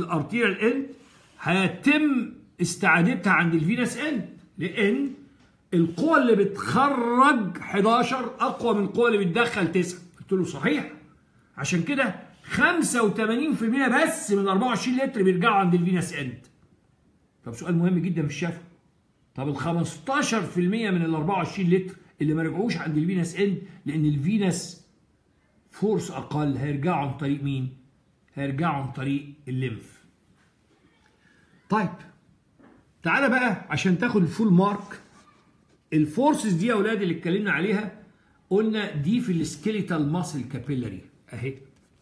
الارتيريال اند هيتم استعادتها عند الفينس اند لان القوة اللي بتخرج 11 أقوى من القوة اللي بتدخل 9 قلت له صحيح عشان كده 85% بس من 24 لتر بيرجعوا عند الفينس اند طب سؤال مهم جدا في الشفا طب ال 15% من ال 24 لتر اللي ما رجعوش عند الفينس اند لان الفينس فورس اقل هيرجعوا عن طريق مين؟ هيرجعوا عن طريق الليمف. طيب تعالى بقى عشان تاخد الفول مارك الفورسز دي يا اولاد اللي اتكلمنا عليها قلنا دي في السكيليتال ماسل كابيلاري اهي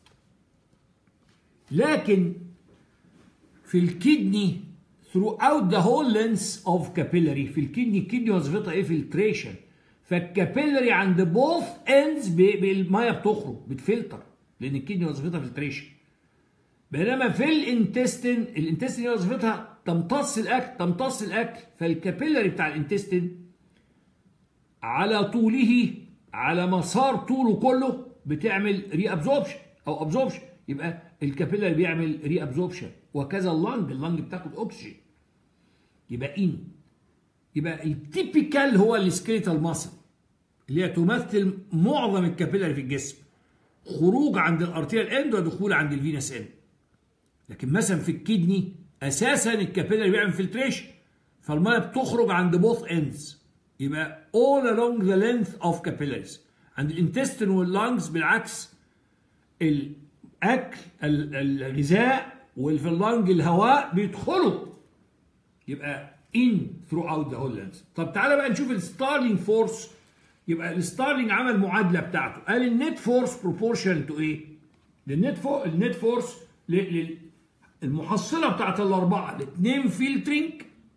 لكن في الكدني throughout the whole length of capillary في الكدني الكدني وظيفتها ايه فلتريشن فالكابيلاري عند بوث اندز الميه بتخرج بتفلتر لان الكدني وظيفتها فلتريشن بينما في الانتستين الانتستين وظيفتها تمتص الاكل تمتص الاكل فالكابيلاري بتاع الانتستين على طوله على مسار طوله كله بتعمل ري ابزوربشن او ابزوربشن يبقى الكابيلاري بيعمل ري ابزوربشن وكذا اللنج اللنج بتاخد اكسجين يبقى ان يبقى التيبيكال هو السكيليتال ماسل اللي هي تمثل معظم الكابيلاري في الجسم خروج عند الارتيال اند ودخول عند الفينس اند لكن مثلا في الكدني اساسا الكابيلاري بيعمل فلتريشن فالميه بتخرج عند بوث اندز يبقى all along the length of capillaries عند الانتستين واللانجز بالعكس الاكل الغذاء وفي اللنج الهواء بيدخلوا يبقى in throughout the whole length طب تعالى بقى نشوف الستارلينج فورس يبقى الستارلينج عمل معادله بتاعته قال النت فورس بروبورشن تو ايه؟ النت فو النت فورس المحصله بتاعت الاربعه الاثنين فلترنج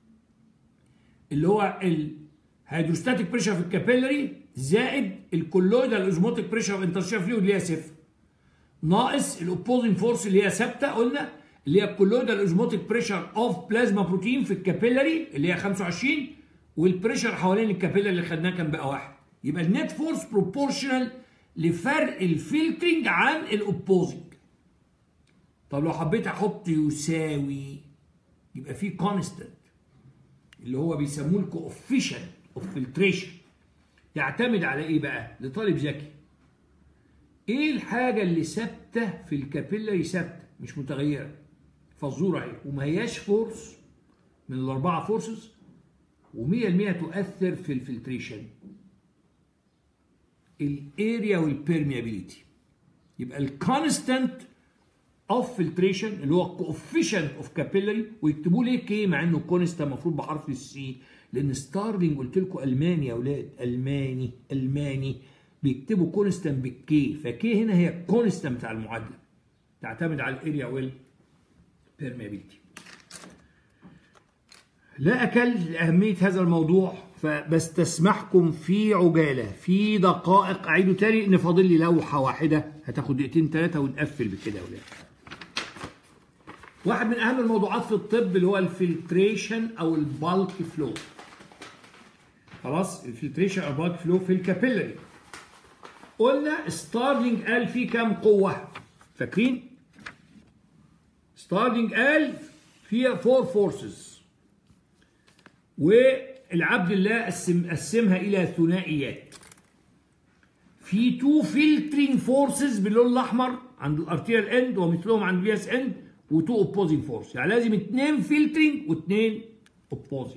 اللي هو الهيدروستاتيك بريشر في الكابيلاري زائد الكولويدال اوزموتيك بريشر في انترشير فلويد اللي هي صفر ناقص الاوبوزنج فورس اللي هي ثابته قلنا اللي هي الكولويدال اوزموتيك بريشر اوف بلازما بروتين في الكابيلاري اللي هي 25 والبريشر حوالين الكابيلاري اللي خدناه كان بقى واحد يبقى النت فورس بروبورشنال لفرق الفلترنج عن الاوبوزنج طب لو حبيت احط يساوي يبقى في كونستنت اللي هو بيسموه الكوفيشنت اوف فلتريشن يعتمد على ايه بقى لطالب ذكي ايه الحاجه اللي ثابته في الكابيلاري ثابته مش متغيره فالزوره اهي وما هياش فورس من الاربعه فورسز و100% تؤثر في الفلتريشن الاريا والبيرميابيليتي يبقى الكونستنت اوف فلتريشن اللي هو كوفيشنت اوف كابيلاري ويكتبوا ليه كي مع انه كونست المفروض بحرف السي لان ستارلينج قلت لكم الماني يا اولاد الماني الماني بيكتبوا كونستنت بالكي فكي هنا هي الكونستنت بتاع المعادله تعتمد على الاريا والبيرميابيليتي لا أكل لأهمية هذا الموضوع فبستسمحكم في عجالة في دقائق أعيده تاني إن فاضل لي لوحة واحدة هتاخد دقيقتين ثلاثة ونقفل بكده يا ولاد. واحد من أهم الموضوعات في الطب اللي هو الفلتريشن أو البالك فلو. خلاص الفلتريشن أو البالك فلو في الكابيلاري. قلنا ستارلينج قال فيه كام قوة؟ فاكرين؟ ستارلينج قال فيها فور فورسز والعبد الله قسم قسمها الى ثنائيات في تو فلترينج فورسز باللون الاحمر عند الارتيريال اند ومثلهم عند الفي اس اند وتو اوبوزنج فورس يعني لازم اثنين فلترينج واثنين اوبوزنج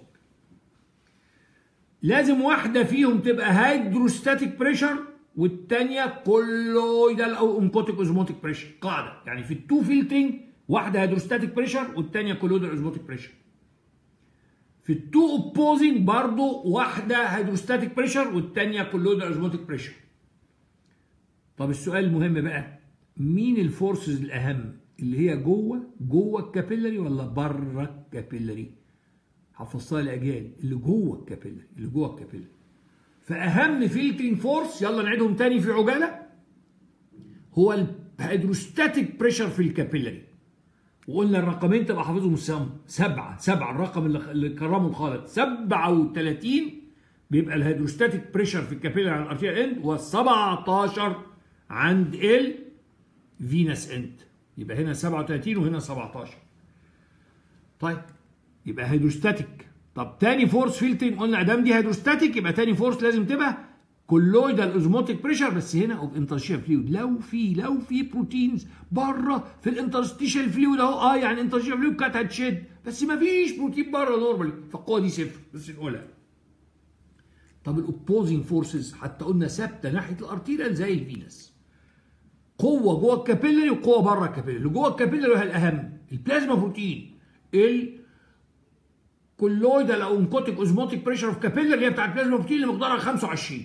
لازم واحده فيهم تبقى هيدروستاتيك بريشر والثانيه كولويدال او انكوتيك اوزموتيك بريشر قاعده يعني في التو فلترينج واحده هيدروستاتيك بريشر والثانيه كولويدال اوزموتيك بريشر في التو اوبوزنج برضه واحده هيدروستاتيك بريشر والثانيه كولويدال اوزموتيك بريشر طب السؤال المهم بقى مين الفورسز الاهم اللي هي جوه جوه الكابيلاري ولا بره الكابيلاري حفظتها الاجيال اللي جوه الكابيلاري اللي جوه الكابيلاري فاهم فلترنج فورس يلا نعيدهم تاني في عجاله هو الهيدروستاتيك بريشر في الكابيلاري وقلنا الرقمين تبقى حافظهم سم سبعه سبعه الرقم اللي اللي كرمه الخالد 37 بيبقى الهيدروستاتيك بريشر في الكابيلاري على الارتيال اند و17 عند ال فينس اند يبقى هنا 37 وهنا 17 طيب يبقى هيدروستاتيك طب تاني فورس فلترنج قلنا ادام دي هيدروستاتيك يبقى تاني فورس لازم تبقى كولويدال اوزموتيك بريشر بس هنا اوف انترستيشال فلويد لو في لو في بروتينز بره في الانترستيشال فلويد اهو اه يعني انترستيشال فلويد كانت هتشد بس ما فيش بروتين بره نورمالي فالقوه دي صفر بس نقولها طب الاوبوزنج فورسز حتى قلنا ثابته ناحيه الارتيريال زي الفينس قوه جوه الكابيلري وقوه بره الكابيلري اللي جوه الكابيلري هي الاهم البلازما بروتين ال كولويدال او انكوتيك اوزموتيك بريشر اوف كابيلر اللي هي بتاعت البلازما بروتين اللي مقدارها 25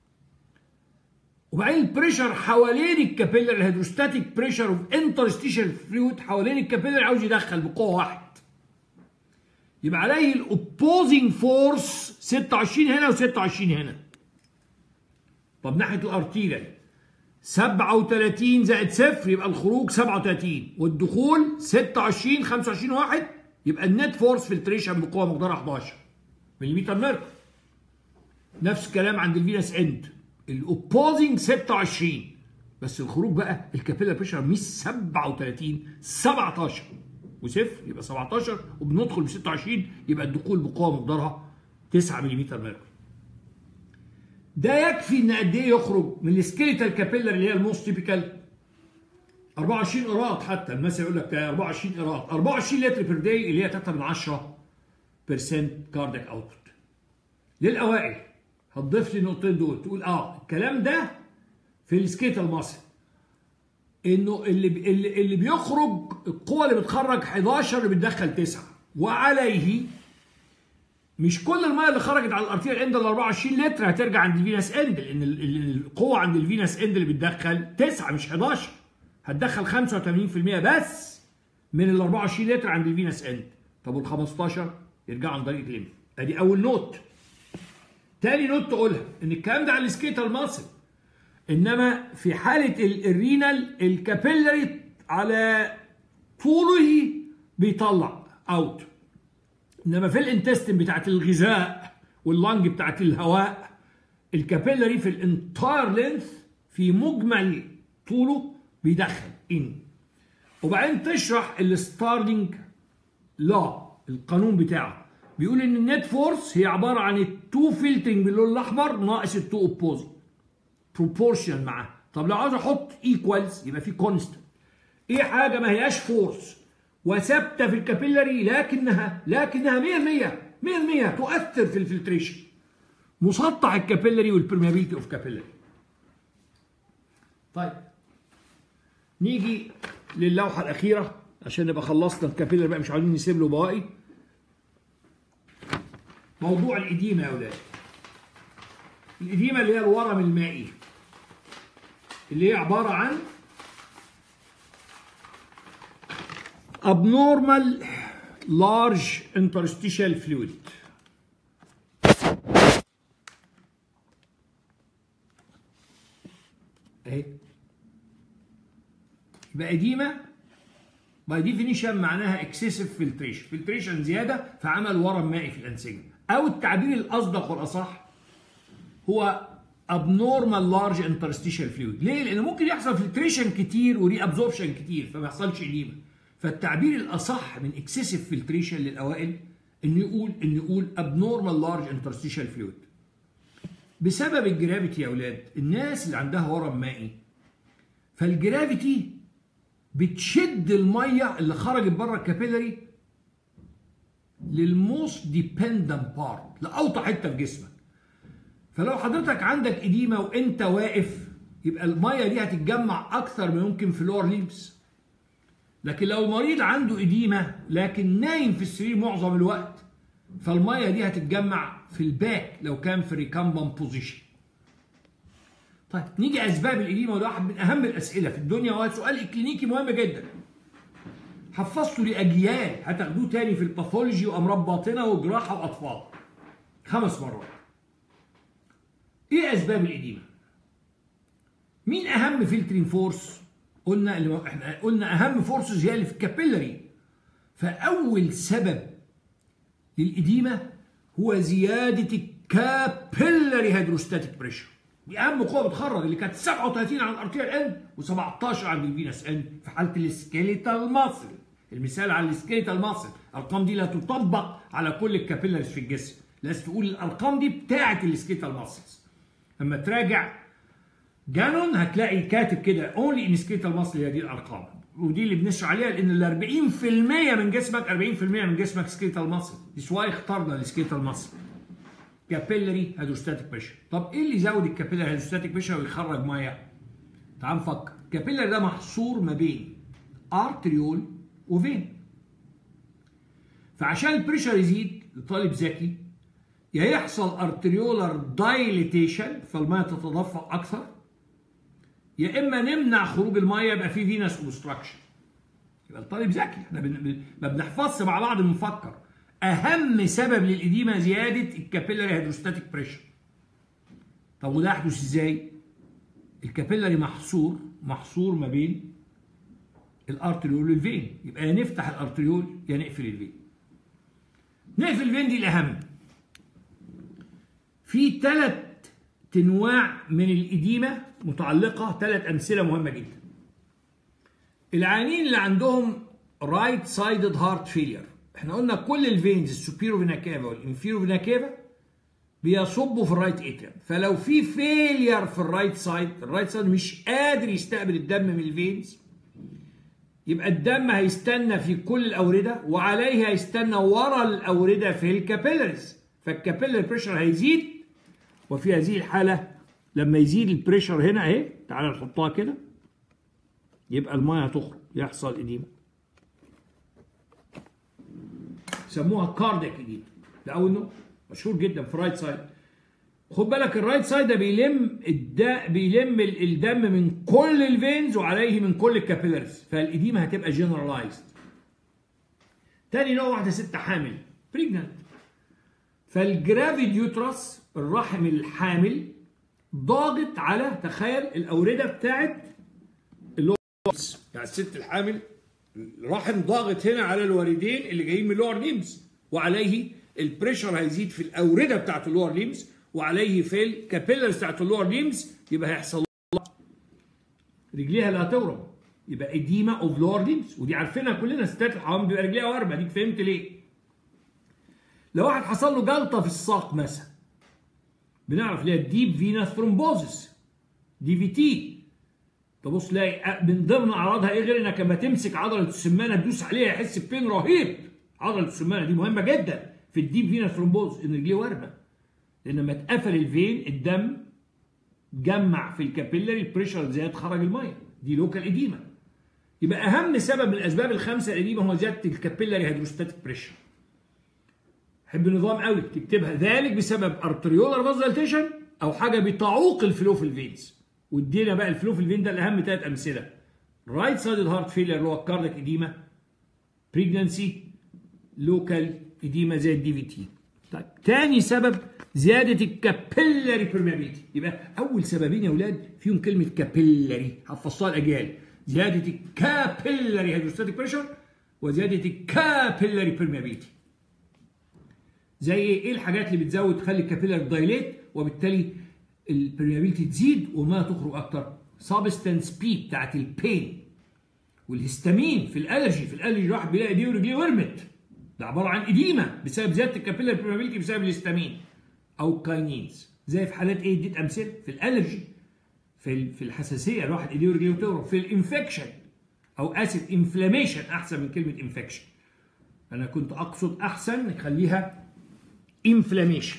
وبعدين البريشر حوالين الكابيلر الهيدروستاتيك بريشر اوف انترستيشال فلويد حوالين الكابيلر عاوز يدخل بقوه واحد يبقى عليه الاوبوزنج فورس 26 هنا و26 هنا طب ناحيه الارتيريال 37 زائد صفر يبقى الخروج 37 والدخول 26 25 واحد يبقى النت فورس فلتريشن بقوه مقدارها 11 ملم ميركوري نفس الكلام عند الفينس اند الاوبوزنج 26 بس الخروج بقى الكابيلر بريشر مش 37 17 وصفر يبقى 17 وبندخل ب 26 يبقى الدخول بقوه مقدارها 9 ملم ميركوري ده يكفي ان قد ايه يخرج من السكيليتال كابيلر اللي هي الموست تيبيكال 24 قراط حتى المثل يقول لك 24 قراط 24 لتر بير داي اللي هي 3 من 10 بيرسنت كاردياك اوتبوت للاوائل هتضيف لي النقطتين دول تقول اه الكلام ده في السكيتال ماسل انه اللي اللي, اللي بيخرج القوه اللي بتخرج 11 اللي بتدخل 9 وعليه مش كل الميه اللي خرجت على الارتير اند ال 24 لتر هترجع عند الفينس اند لان القوه عند الفينس اند اللي بتدخل 9 مش 11 هتدخل 85% بس من ال 24 لتر عند الفينس اند طب وال 15 يرجعوا عن طريق الليمف ادي اول نوت تاني نوت تقولها ان الكلام ده على السكيتال ماسل انما في حاله الرينال الكابيلري على طوله بيطلع اوت انما في الانتستين بتاعت الغذاء واللنج بتاعت الهواء الكابيلري في الانتاير لينث في مجمل طوله بيدخل ان وبعدين تشرح الستارلينج لا القانون بتاعه بيقول ان النت فورس هي عباره عن التو فلترنج باللون الاحمر ناقص التو اوبوزنج بروبورشن معاه طب لو عاوز احط ايكوالز يبقى في كونستنت ايه حاجه ما هياش فورس وثابته في الكابيلري لكنها لكنها 100% 100% تؤثر في الفلتريشن مسطح الكابيلري والبرميابيلتي اوف كابيلري طيب نيجي للوحه الاخيره عشان نبقى خلصنا الكابيلري بقى مش عايزين نسيب له بواقي موضوع الإديمة يا أولاد الإديمة اللي هي الورم المائي اللي هي عبارة عن abnormal large interstitial fluid اهي يبقى إديمة باي ديفينيشن معناها اكسسيف فلتريشن فلتريشن زياده فعمل ورم مائي في الانسجه او التعبير الاصدق والاصح هو abnormal large interstitial fluid ليه لان ممكن يحصل فلتريشن كتير وري ابزوربشن كتير فما يحصلش اديمه فالتعبير الاصح من اكسسيف فلتريشن للاوائل انه يقول انه يقول abnormal large interstitial fluid بسبب الجرافيتي يا اولاد الناس اللي عندها ورم مائي فالجرافيتي بتشد الميه اللي خرجت بره الكابيلري للموست ديبندنت بارت لاوطى حته في جسمك فلو حضرتك عندك اديمه وانت واقف يبقى الميه دي هتتجمع اكثر ما يمكن في اللور ليبس لكن لو المريض عنده اديمه لكن نايم في السرير معظم الوقت فالميه دي هتتجمع في الباك لو كان في ريكامبان بوزيشن طيب نيجي اسباب الاديمه وده واحد من اهم الاسئله في الدنيا وهو سؤال اكلينيكي مهم جدا حفظته لاجيال هتاخدوه تاني في الباثولوجي وامراض باطنه وجراحه واطفال خمس مرات ايه اسباب الاديمه مين اهم فلترين فورس قلنا اللي احنا قلنا اهم فورسز هي اللي في الكابيلري فاول سبب للاديمه هو زياده الكابيلري هيدروستاتيك بريشر دي اهم قوه بتخرج اللي كانت 37 عند الارتير اند و17 عند الفينس اند في حاله السكيليتال ماسل المثال على السكيلتال ماسل الارقام دي لا تطبق على كل الكابيلاريز في الجسم لازم تقول الارقام دي بتاعه السكيلتال ماسلز لما تراجع جانون هتلاقي كاتب كده اونلي ان سكيلتال ماسل هي دي الارقام ودي اللي بنشرح عليها لان ال 40% من جسمك 40% من جسمك سكيلتال ماسل دي واي اخترنا السكيلتال ماسل كابيلاري هيدروستاتيك بريشر طب ايه اللي يزود الكابيلاري هيدروستاتيك بريشر ويخرج ميه تعال نفكر الكابيلاري ده محصور ما بين ارتريول وفين فعشان البريشر يزيد لطالب ذكي يا يحصل ارتريولار دايليتيشن فالميه تتدفق اكثر يا اما نمنع خروج الميه يبقى في فينس اوبستراكشن يبقى الطالب ذكي احنا بن... ما بنحفظش مع بعض بنفكر اهم سبب للاديمه زياده الكابيلاري هيدروستاتيك بريشر طب وده يحدث ازاي الكابيلاري محصور محصور ما بين الارتريول والفين يبقى يا نفتح الارتريول يا نقفل الفين نقفل الفين دي الاهم في ثلاث انواع من الاديمه متعلقه ثلاث امثله مهمه جدا العيانين اللي عندهم رايت سايدد هارت فيلير احنا قلنا كل الفينز السوبيرو فينا كافا والانفيرو فينا كافا بيصبوا في الرايت اتريم فلو في فيلير في الرايت سايد الرايت سايد مش قادر يستقبل الدم من الفينز يبقى الدم هيستنى في كل الاورده وعليه هيستنى ورا الاورده في الكابيلاريز فالكابيلاري بريشر هيزيد وفي هذه الحاله لما يزيد البريشر هنا اهي تعالى نحطها كده يبقى الميه هتخرج يحصل اديمه سموها كاردياك اديمه ده اول نوع مشهور جدا في الرايت سايد خد بالك الرايت سايد ده بيلم الدا بيلم الدم من كل الفينز وعليه من كل الكابيلاريز فالاديمه هتبقى جنرالايزد تاني نوع واحده ست حامل بريجنانت فالجرافيد يوترس الرحم الحامل ضاغط على تخيل الاورده بتاعت اللي هو يعني الست الحامل الرحم ضاغط هنا على الوالدين اللي جايين من اللور ليمز وعليه البريشر هيزيد في الاورده بتاعت اللور ليمز وعليه في الكابيلرز بتاعت اللور ليمز يبقى هيحصل رجليها لا تورم يبقى اديما اوف لور ليمز ودي عارفينها كلنا ستات الحوامل بيبقى رجليها ورمه ديك فهمت ليه لو واحد حصل له جلطه في الساق مثلا بنعرف ليها ديب فينس ثرومبوزس دي في تي تبص تلاقي من ضمن اعراضها ايه غير انك لما تمسك عضله السمانه تدوس عليها يحس ببين رهيب عضله السمانه دي مهمه جدا في الديب فينس ثرومبوز ان رجليه ورمه لان لما اتقفل الفين الدم جمع في الكابيلاري البريشر زاد خرج الميه دي لوكال اديما يبقى اهم سبب من الاسباب الخمسه الاديما هو زياده الكابيلاري هيدروستاتيك بريشر حب نظام قوي تكتبها ذلك بسبب ارتريولار فازالتيشن او حاجه بتعوق الفلو في الفينز وادينا بقى الفلو في الفين ده الاهم ثلاث امثله رايت سايد هارت فيلير اللي هو الكارديك اديما بريجنانسي لوكال اديما زي الدي في تي طيب تاني سبب زياده الكابيلاري بيرميابيلتي يبقى اول سببين يا اولاد فيهم كلمه كابيلاري حفظتها الاجيال زياده الكابيلاري هيدروستاتيك بريشر وزياده الكابيلاري بيرميابيلتي زي ايه الحاجات اللي بتزود تخلي الكابيلاري دايليت وبالتالي البرميابيلتي تزيد وما تخرج اكتر سبستانس بي بتاعت البين والهستامين في الالرجي في الالرجي الواحد بيلاقي ايديه ورجليه ورمت ده عباره عن اديمه بسبب زياده الكابيلاري برميابيلتي بسبب الهستامين او كاينينز زي في حالات ايه اديت امثله في الالرجي في في الحساسيه الواحد ايديه ورجليه بتورم في الانفكشن او اسف انفلاميشن احسن من كلمه انفكشن انا كنت اقصد احسن نخليها انفلاميشن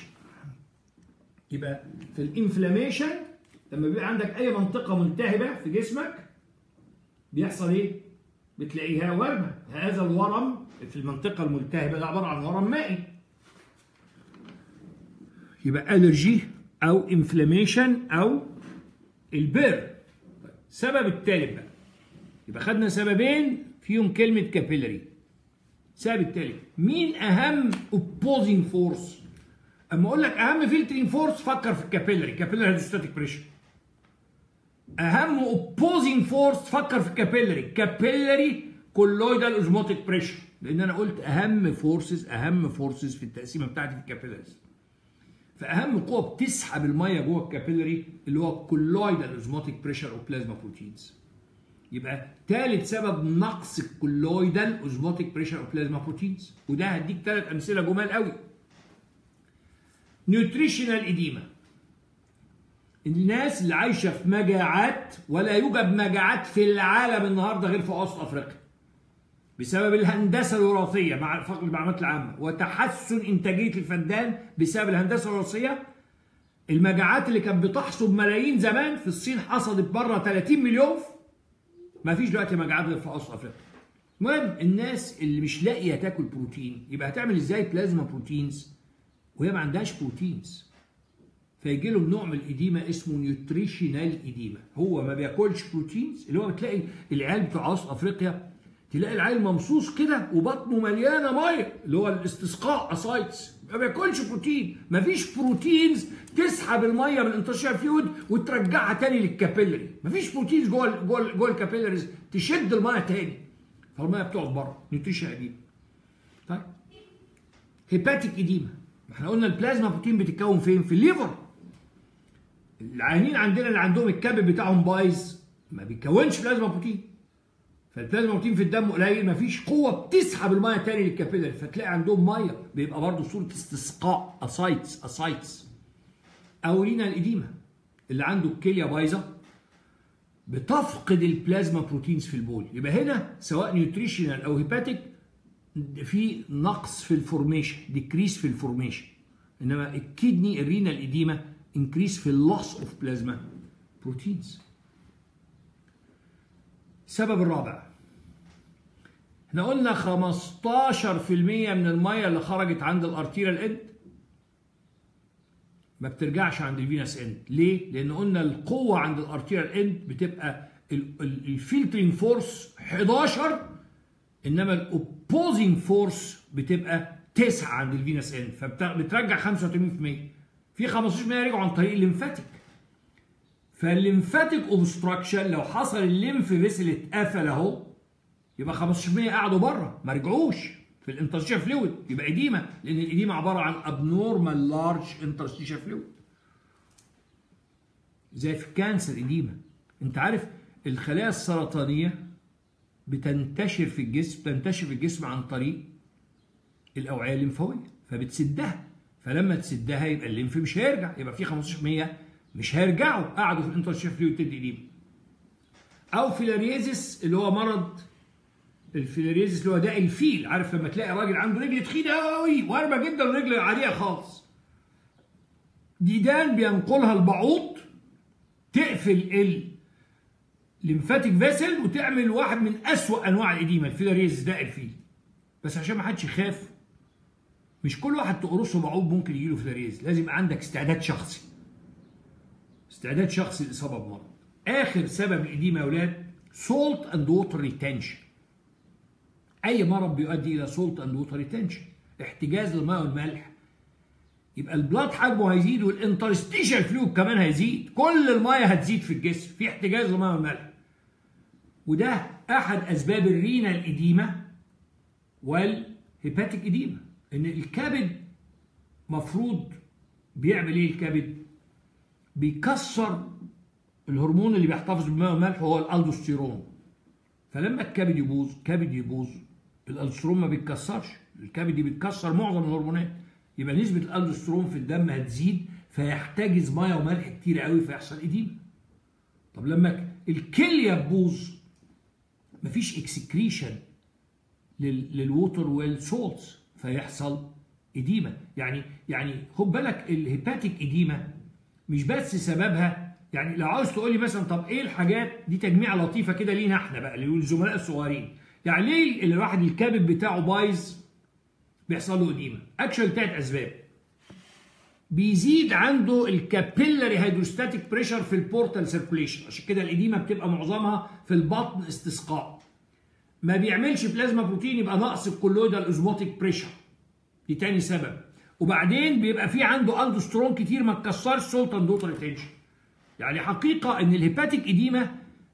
يبقى في الانفلاميشن لما بيبقى عندك اي منطقه ملتهبه في جسمك بيحصل ايه بتلاقيها ورمه هذا الورم في المنطقه الملتهبه ده عباره عن ورم مائي يبقى الرجي او انفلاميشن او البير السبب الثالث بقى يبقى خدنا سببين فيهم كلمه كابيلاري السبب الثالث مين اهم اوبوزنج فورس اما اقول لك اهم فلترنج فورس فكر في الكابيلاري كابيلاري هيدروستاتيك بريشر اهم اوبوزنج فورس فكر في الكابيلاري كابيلاري كولويدال اوزموتيك بريشر لان انا قلت اهم فورسز اهم فورسز في التقسيمه بتاعتي في الكابيلاريز فاهم قوه بتسحب الميه جوه الكابيلاري اللي هو كولويدال اوزموتيك بريشر او بلازما بروتينز يبقى ثالث سبب نقص الكولويدال اوزموتيك بريشر اوف بلازما بروتينز وده هديك ثلاث امثله جمال قوي نيوتريشنال اديما الناس اللي عايشه في مجاعات ولا يوجد مجاعات في العالم النهارده غير في وسط افريقيا بسبب الهندسه الوراثيه مع فقر المعلومات العامه وتحسن انتاجيه الفدان بسبب الهندسه الوراثيه المجاعات اللي كانت بتحصد ملايين زمان في الصين حصدت بره 30 مليون ما فيش دلوقتي مجاعات غير في وسط افريقيا المهم الناس اللي مش لاقيه تاكل بروتين يبقى هتعمل ازاي بلازما بروتينز وهي ما عندهاش بروتينز فيجي لهم نوع من الاديمه اسمه نيوتريشنال اديمه هو ما بياكلش بروتينز اللي هو بتلاقي العيال بتوع وسط افريقيا تلاقي العيل ممصوص كده وبطنه مليانه ميه اللي هو الاستسقاء اسايتس ما بياكلش بروتين ما فيش بروتينز تسحب الميه من الانترشال فلويد وترجعها تاني للكابيلري ما فيش بروتينز جوه جوه جوه الكابيلريز تشد الميه تاني فالميه بتقعد بره نيوتريشن اديمه طيب هيباتيك اديمه احنا قلنا البلازما بروتين بتتكون فين في الليفر العيانين عندنا اللي عندهم الكبد بتاعهم بايظ ما بيكونش بلازما بروتين فالبلازما بروتين في الدم قليل مفيش قوه بتسحب الميه تاني للكابيلاري فتلاقي عندهم ميه بيبقى برضه صوره استسقاء اسايتس اسايتس او رينا الاديمه اللي عنده الكليه بايظه بتفقد البلازما بروتينز في البول يبقى هنا سواء نيوتريشنال او هيباتيك في نقص في الفورميشن ديكريس في الفورميشن انما الكدني الرينا الاديمه انكريس في اللوس اوف بلازما بروتينز السبب الرابع احنا قلنا 15% من الميه اللي خرجت عند الارتيريال اند ما بترجعش عند الفينس اند ليه لان قلنا القوه عند الارتيريال اند بتبقى الفلترنج فورس 11 انما الاوبوزنج فورس بتبقى 9 عند الفينس اند فبترجع 85% في 15% رجعوا عن طريق الليمفاتيك فالليمفاتيك اوبستراكشن لو حصل الليمف فيسل اتقفل اهو يبقى 15% قعدوا بره ما رجعوش في الانترستيشن فلويد يبقى اديمه لان الاديمه عباره عن ابنورمال لارج انترستيشن فلويد زي في الكانسر اديمه انت عارف الخلايا السرطانيه بتنتشر في الجسم تنتشر في الجسم عن طريق الاوعيه الليمفاويه فبتسدها فلما تسدها يبقى الليمف مش هيرجع يبقى في 15% مش هيرجعوا قعدوا في الانترستيشن فلويد تدي اديمه او فيلاريزيس اللي هو مرض الفيلاريزيس اللي هو داء الفيل عارف لما تلاقي راجل عنده رجل تخينه قوي وارمه جدا ورجل عاليه خالص ديدان بينقلها البعوض تقفل الليمفاتيك فيسل وتعمل واحد من أسوأ انواع الاديمه الفيلاريزيس داء الفيل بس عشان ما حدش يخاف مش كل واحد تقرصه بعوض ممكن يجيله فيلاريزيس لازم يبقى عندك استعداد شخصي استعداد شخصي للاصابه بمرض اخر سبب الاديمه يا اولاد سولت اند ووتر ريتنشن اي مرض بيؤدي الى سولت اند ووتر ريتنشن احتجاز للماء والملح يبقى البلاد حجمه هيزيد والانترستيشال فلويد كمان هيزيد كل الميه هتزيد في الجسم في احتجاز للماء والملح وده احد اسباب الرينا الاديمه والهيباتيك اديمه ان الكبد مفروض بيعمل ايه الكبد بيكسر الهرمون اللي بيحتفظ بالماء والملح هو الالدوستيرون فلما الكبد يبوظ كبد يبوظ الالدوستيرون ما بيتكسرش الكبد بيتكسر معظم الهرمونات يبقى نسبه الالدوستيرون في الدم هتزيد فيحتجز ميه وملح كتير قوي فيحصل اديمه طب لما الكليه تبوظ مفيش اكسكريشن للووتر والسولتس فيحصل اديمه يعني يعني خد بالك الهيباتيك اديمه مش بس سببها يعني لو عاوز تقول لي مثلا طب ايه الحاجات دي تجميعه لطيفه كده لينا احنا بقى للزملاء الصغيرين يعني ليه الواحد الكبد بتاعه بايظ بيحصل له اديمه اكشن ثلاث اسباب بيزيد عنده الكابيلاري هيدروستاتيك بريشر في البورتال سيركوليشن عشان كده الاديمه بتبقى معظمها في البطن استسقاء ما بيعملش بلازما بروتين يبقى نقص الكولويدال اوزموتيك بريشر دي تاني سبب وبعدين بيبقى في عنده الدوسترون كتير ما اتكسرش سولتان دوتر ريتنشن يعني حقيقة ان الهيباتيك اديمة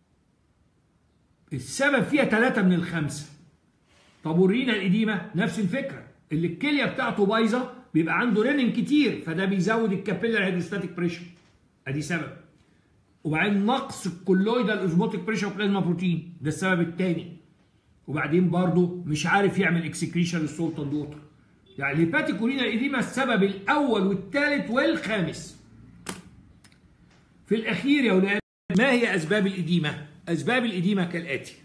السبب فيها ثلاثة من الخمسة طب والرينا الاديمة نفس الفكرة اللي الكلية بتاعته بايظة بيبقى عنده رينين كتير فده بيزود الكابيلر هيدروستاتيك بريشر ادي سبب وبعدين نقص الكولويدال اوزموتيك بريشر بلازما بروتين ده السبب الثاني وبعدين برضه مش عارف يعمل اكسكريشن للسولتان ووتر يعني الهيباتيك اورينال ايديما السبب الاول والثالث والخامس في الاخير يا اولاد ما هي اسباب الاديمه اسباب الاديمه كالاتي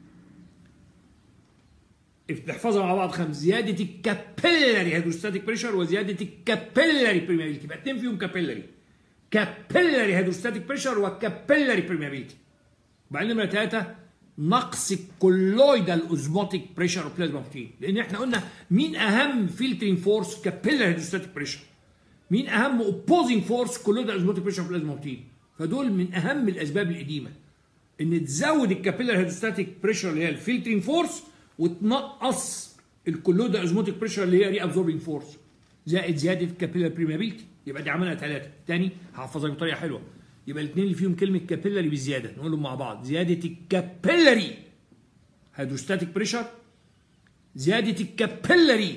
نحفظها مع بعض خمس زياده الكابيلاري هيدروستاتيك بريشر وزياده الكابيلاري بريميابيلتي يبقى اتنين فيهم كابيلاري كابيلاري هيدروستاتيك بريشر وكابيلاري بريميابيلتي وبعدين نمره ثلاثه نقص الكولويدال اوزموتيك بريشر بلازما بروتين لان احنا قلنا مين اهم فلترنج فورس كابيلاري هيدروستاتيك بريشر مين اهم اوبوزنج فورس كولويدال اوزموتيك بريشر بلازما بروتين فدول من اهم الاسباب القديمه ان تزود الكابيلاري هيدروستاتيك بريشر اللي هي الفلترنج فورس وتنقص الكولويدال اوزموتيك بريشر اللي هي ري ابزوربنج فورس زائد زياده الكابيلاري بريمابيلتي يبقى دي عملها ثلاثه تاني هحفظها بطريقه حلوه يبقى الاثنين اللي فيهم كلمه كابيلاري بالزياده نقولهم مع بعض زياده الكابيلاري هيدروستاتيك بريشر زياده الكابيلاري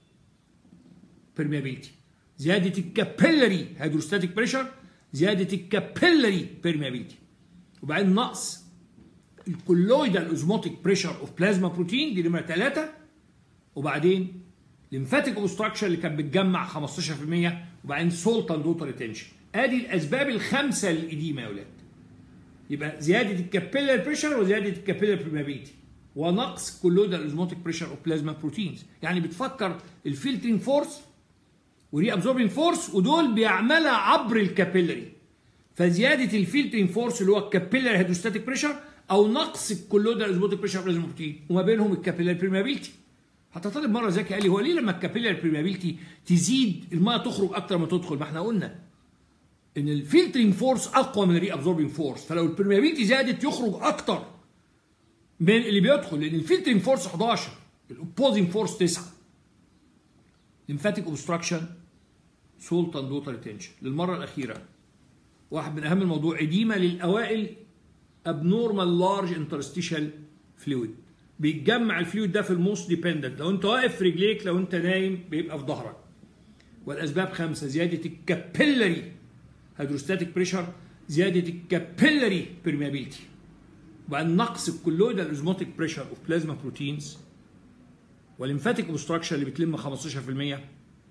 برميابيلتي زياده الكابيلاري هيدروستاتيك بريشر زياده الكابيلاري برميابيلتي وبعدين نقص الكولويدال اوزموتيك بريشر اوف بلازما بروتين دي نمره ثلاثه وبعدين ليمفاتيك اوبستراكشن اللي كانت بتجمع 15% وبعدين سولتان دوتر ريتنشن ادي الاسباب الخمسه للاديمه يا اولاد يبقى زياده الكابيلار بريشر وزياده الكابيلار بريمابيلتي ونقص كولويدال اوزموتيك بريشر اوف بلازما بروتينز يعني بتفكر الفلترنج فورس وري ابزوربنج فورس ودول بيعملها عبر الكابيلاري فزياده الفلترنج فورس اللي هو الكابيلار هيدروستاتيك بريشر او نقص الكولويدال اوزموتيك بريشر بلازما بروتين وما بينهم الكابيلار بريمابيلتي حتى طالب مره ذكي قال لي هو ليه لما الكابيلار بريمابيلتي تزيد الميه تخرج اكتر ما تدخل ما احنا قلنا ان الفلترنج فورس اقوى من الري ابزوربنج فورس فلو البرميابيلتي زادت يخرج اكتر من اللي بيدخل لان الفلترنج فورس 11 الاوبوزنج فورس 9 ليمفاتيك اوبستراكشن سولت اند ووتر ريتنشن للمره الاخيره واحد من اهم الموضوع اديمه للاوائل ابنورمال لارج انترستيشال فلويد بيتجمع الفلويد ده في الموست ديبندنت لو انت واقف في رجليك لو انت نايم بيبقى في ظهرك والاسباب خمسه زياده الكابيلاري هيدروستاتيك بريشر زياده الكابيلاري برميابيلتي وبعدين نقص الكولويدال اوزموتيك بريشر اوف بلازما بروتينز والليمفاتيك اوبستراكشن اللي بتلم 15%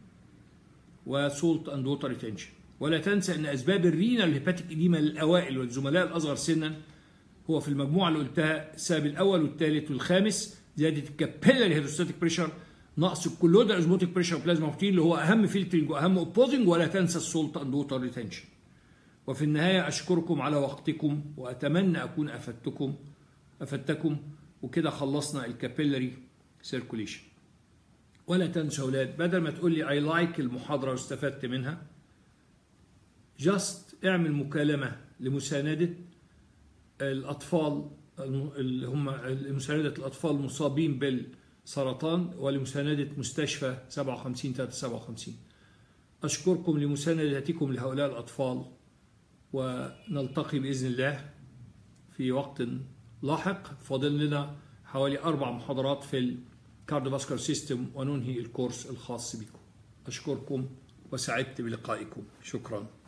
وسولت اند ووتر ريتنشن ولا تنسى ان اسباب الرينال هيباتيك اديما للاوائل والزملاء الاصغر سنا هو في المجموعه اللي قلتها السبب الاول والثالث والخامس زياده الكابيلاري هيدروستاتيك بريشر نقص الكولويدال اوزموتيك بريشر بلازما بروتين اللي هو اهم فلترنج واهم اوبوزنج ولا تنسى السولت اند ووتر ريتنشن وفي النهايه اشكركم على وقتكم واتمنى اكون افدتكم افدتكم وكده خلصنا الكابيلاري سيركوليشن ولا تنسوا اولاد بدل ما تقول لي اي لايك المحاضره واستفدت منها جاست اعمل مكالمه لمسانده الاطفال اللي هم مسانده الاطفال المصابين بالسرطان ولمسانده مستشفى 57 357 اشكركم لمساندتكم لهؤلاء الاطفال ونلتقي باذن الله في وقت لاحق فاضل لنا حوالي اربع محاضرات في الكارديوفاسكولار سيستم وننهي الكورس الخاص بكم اشكركم وسعدت بلقائكم شكرا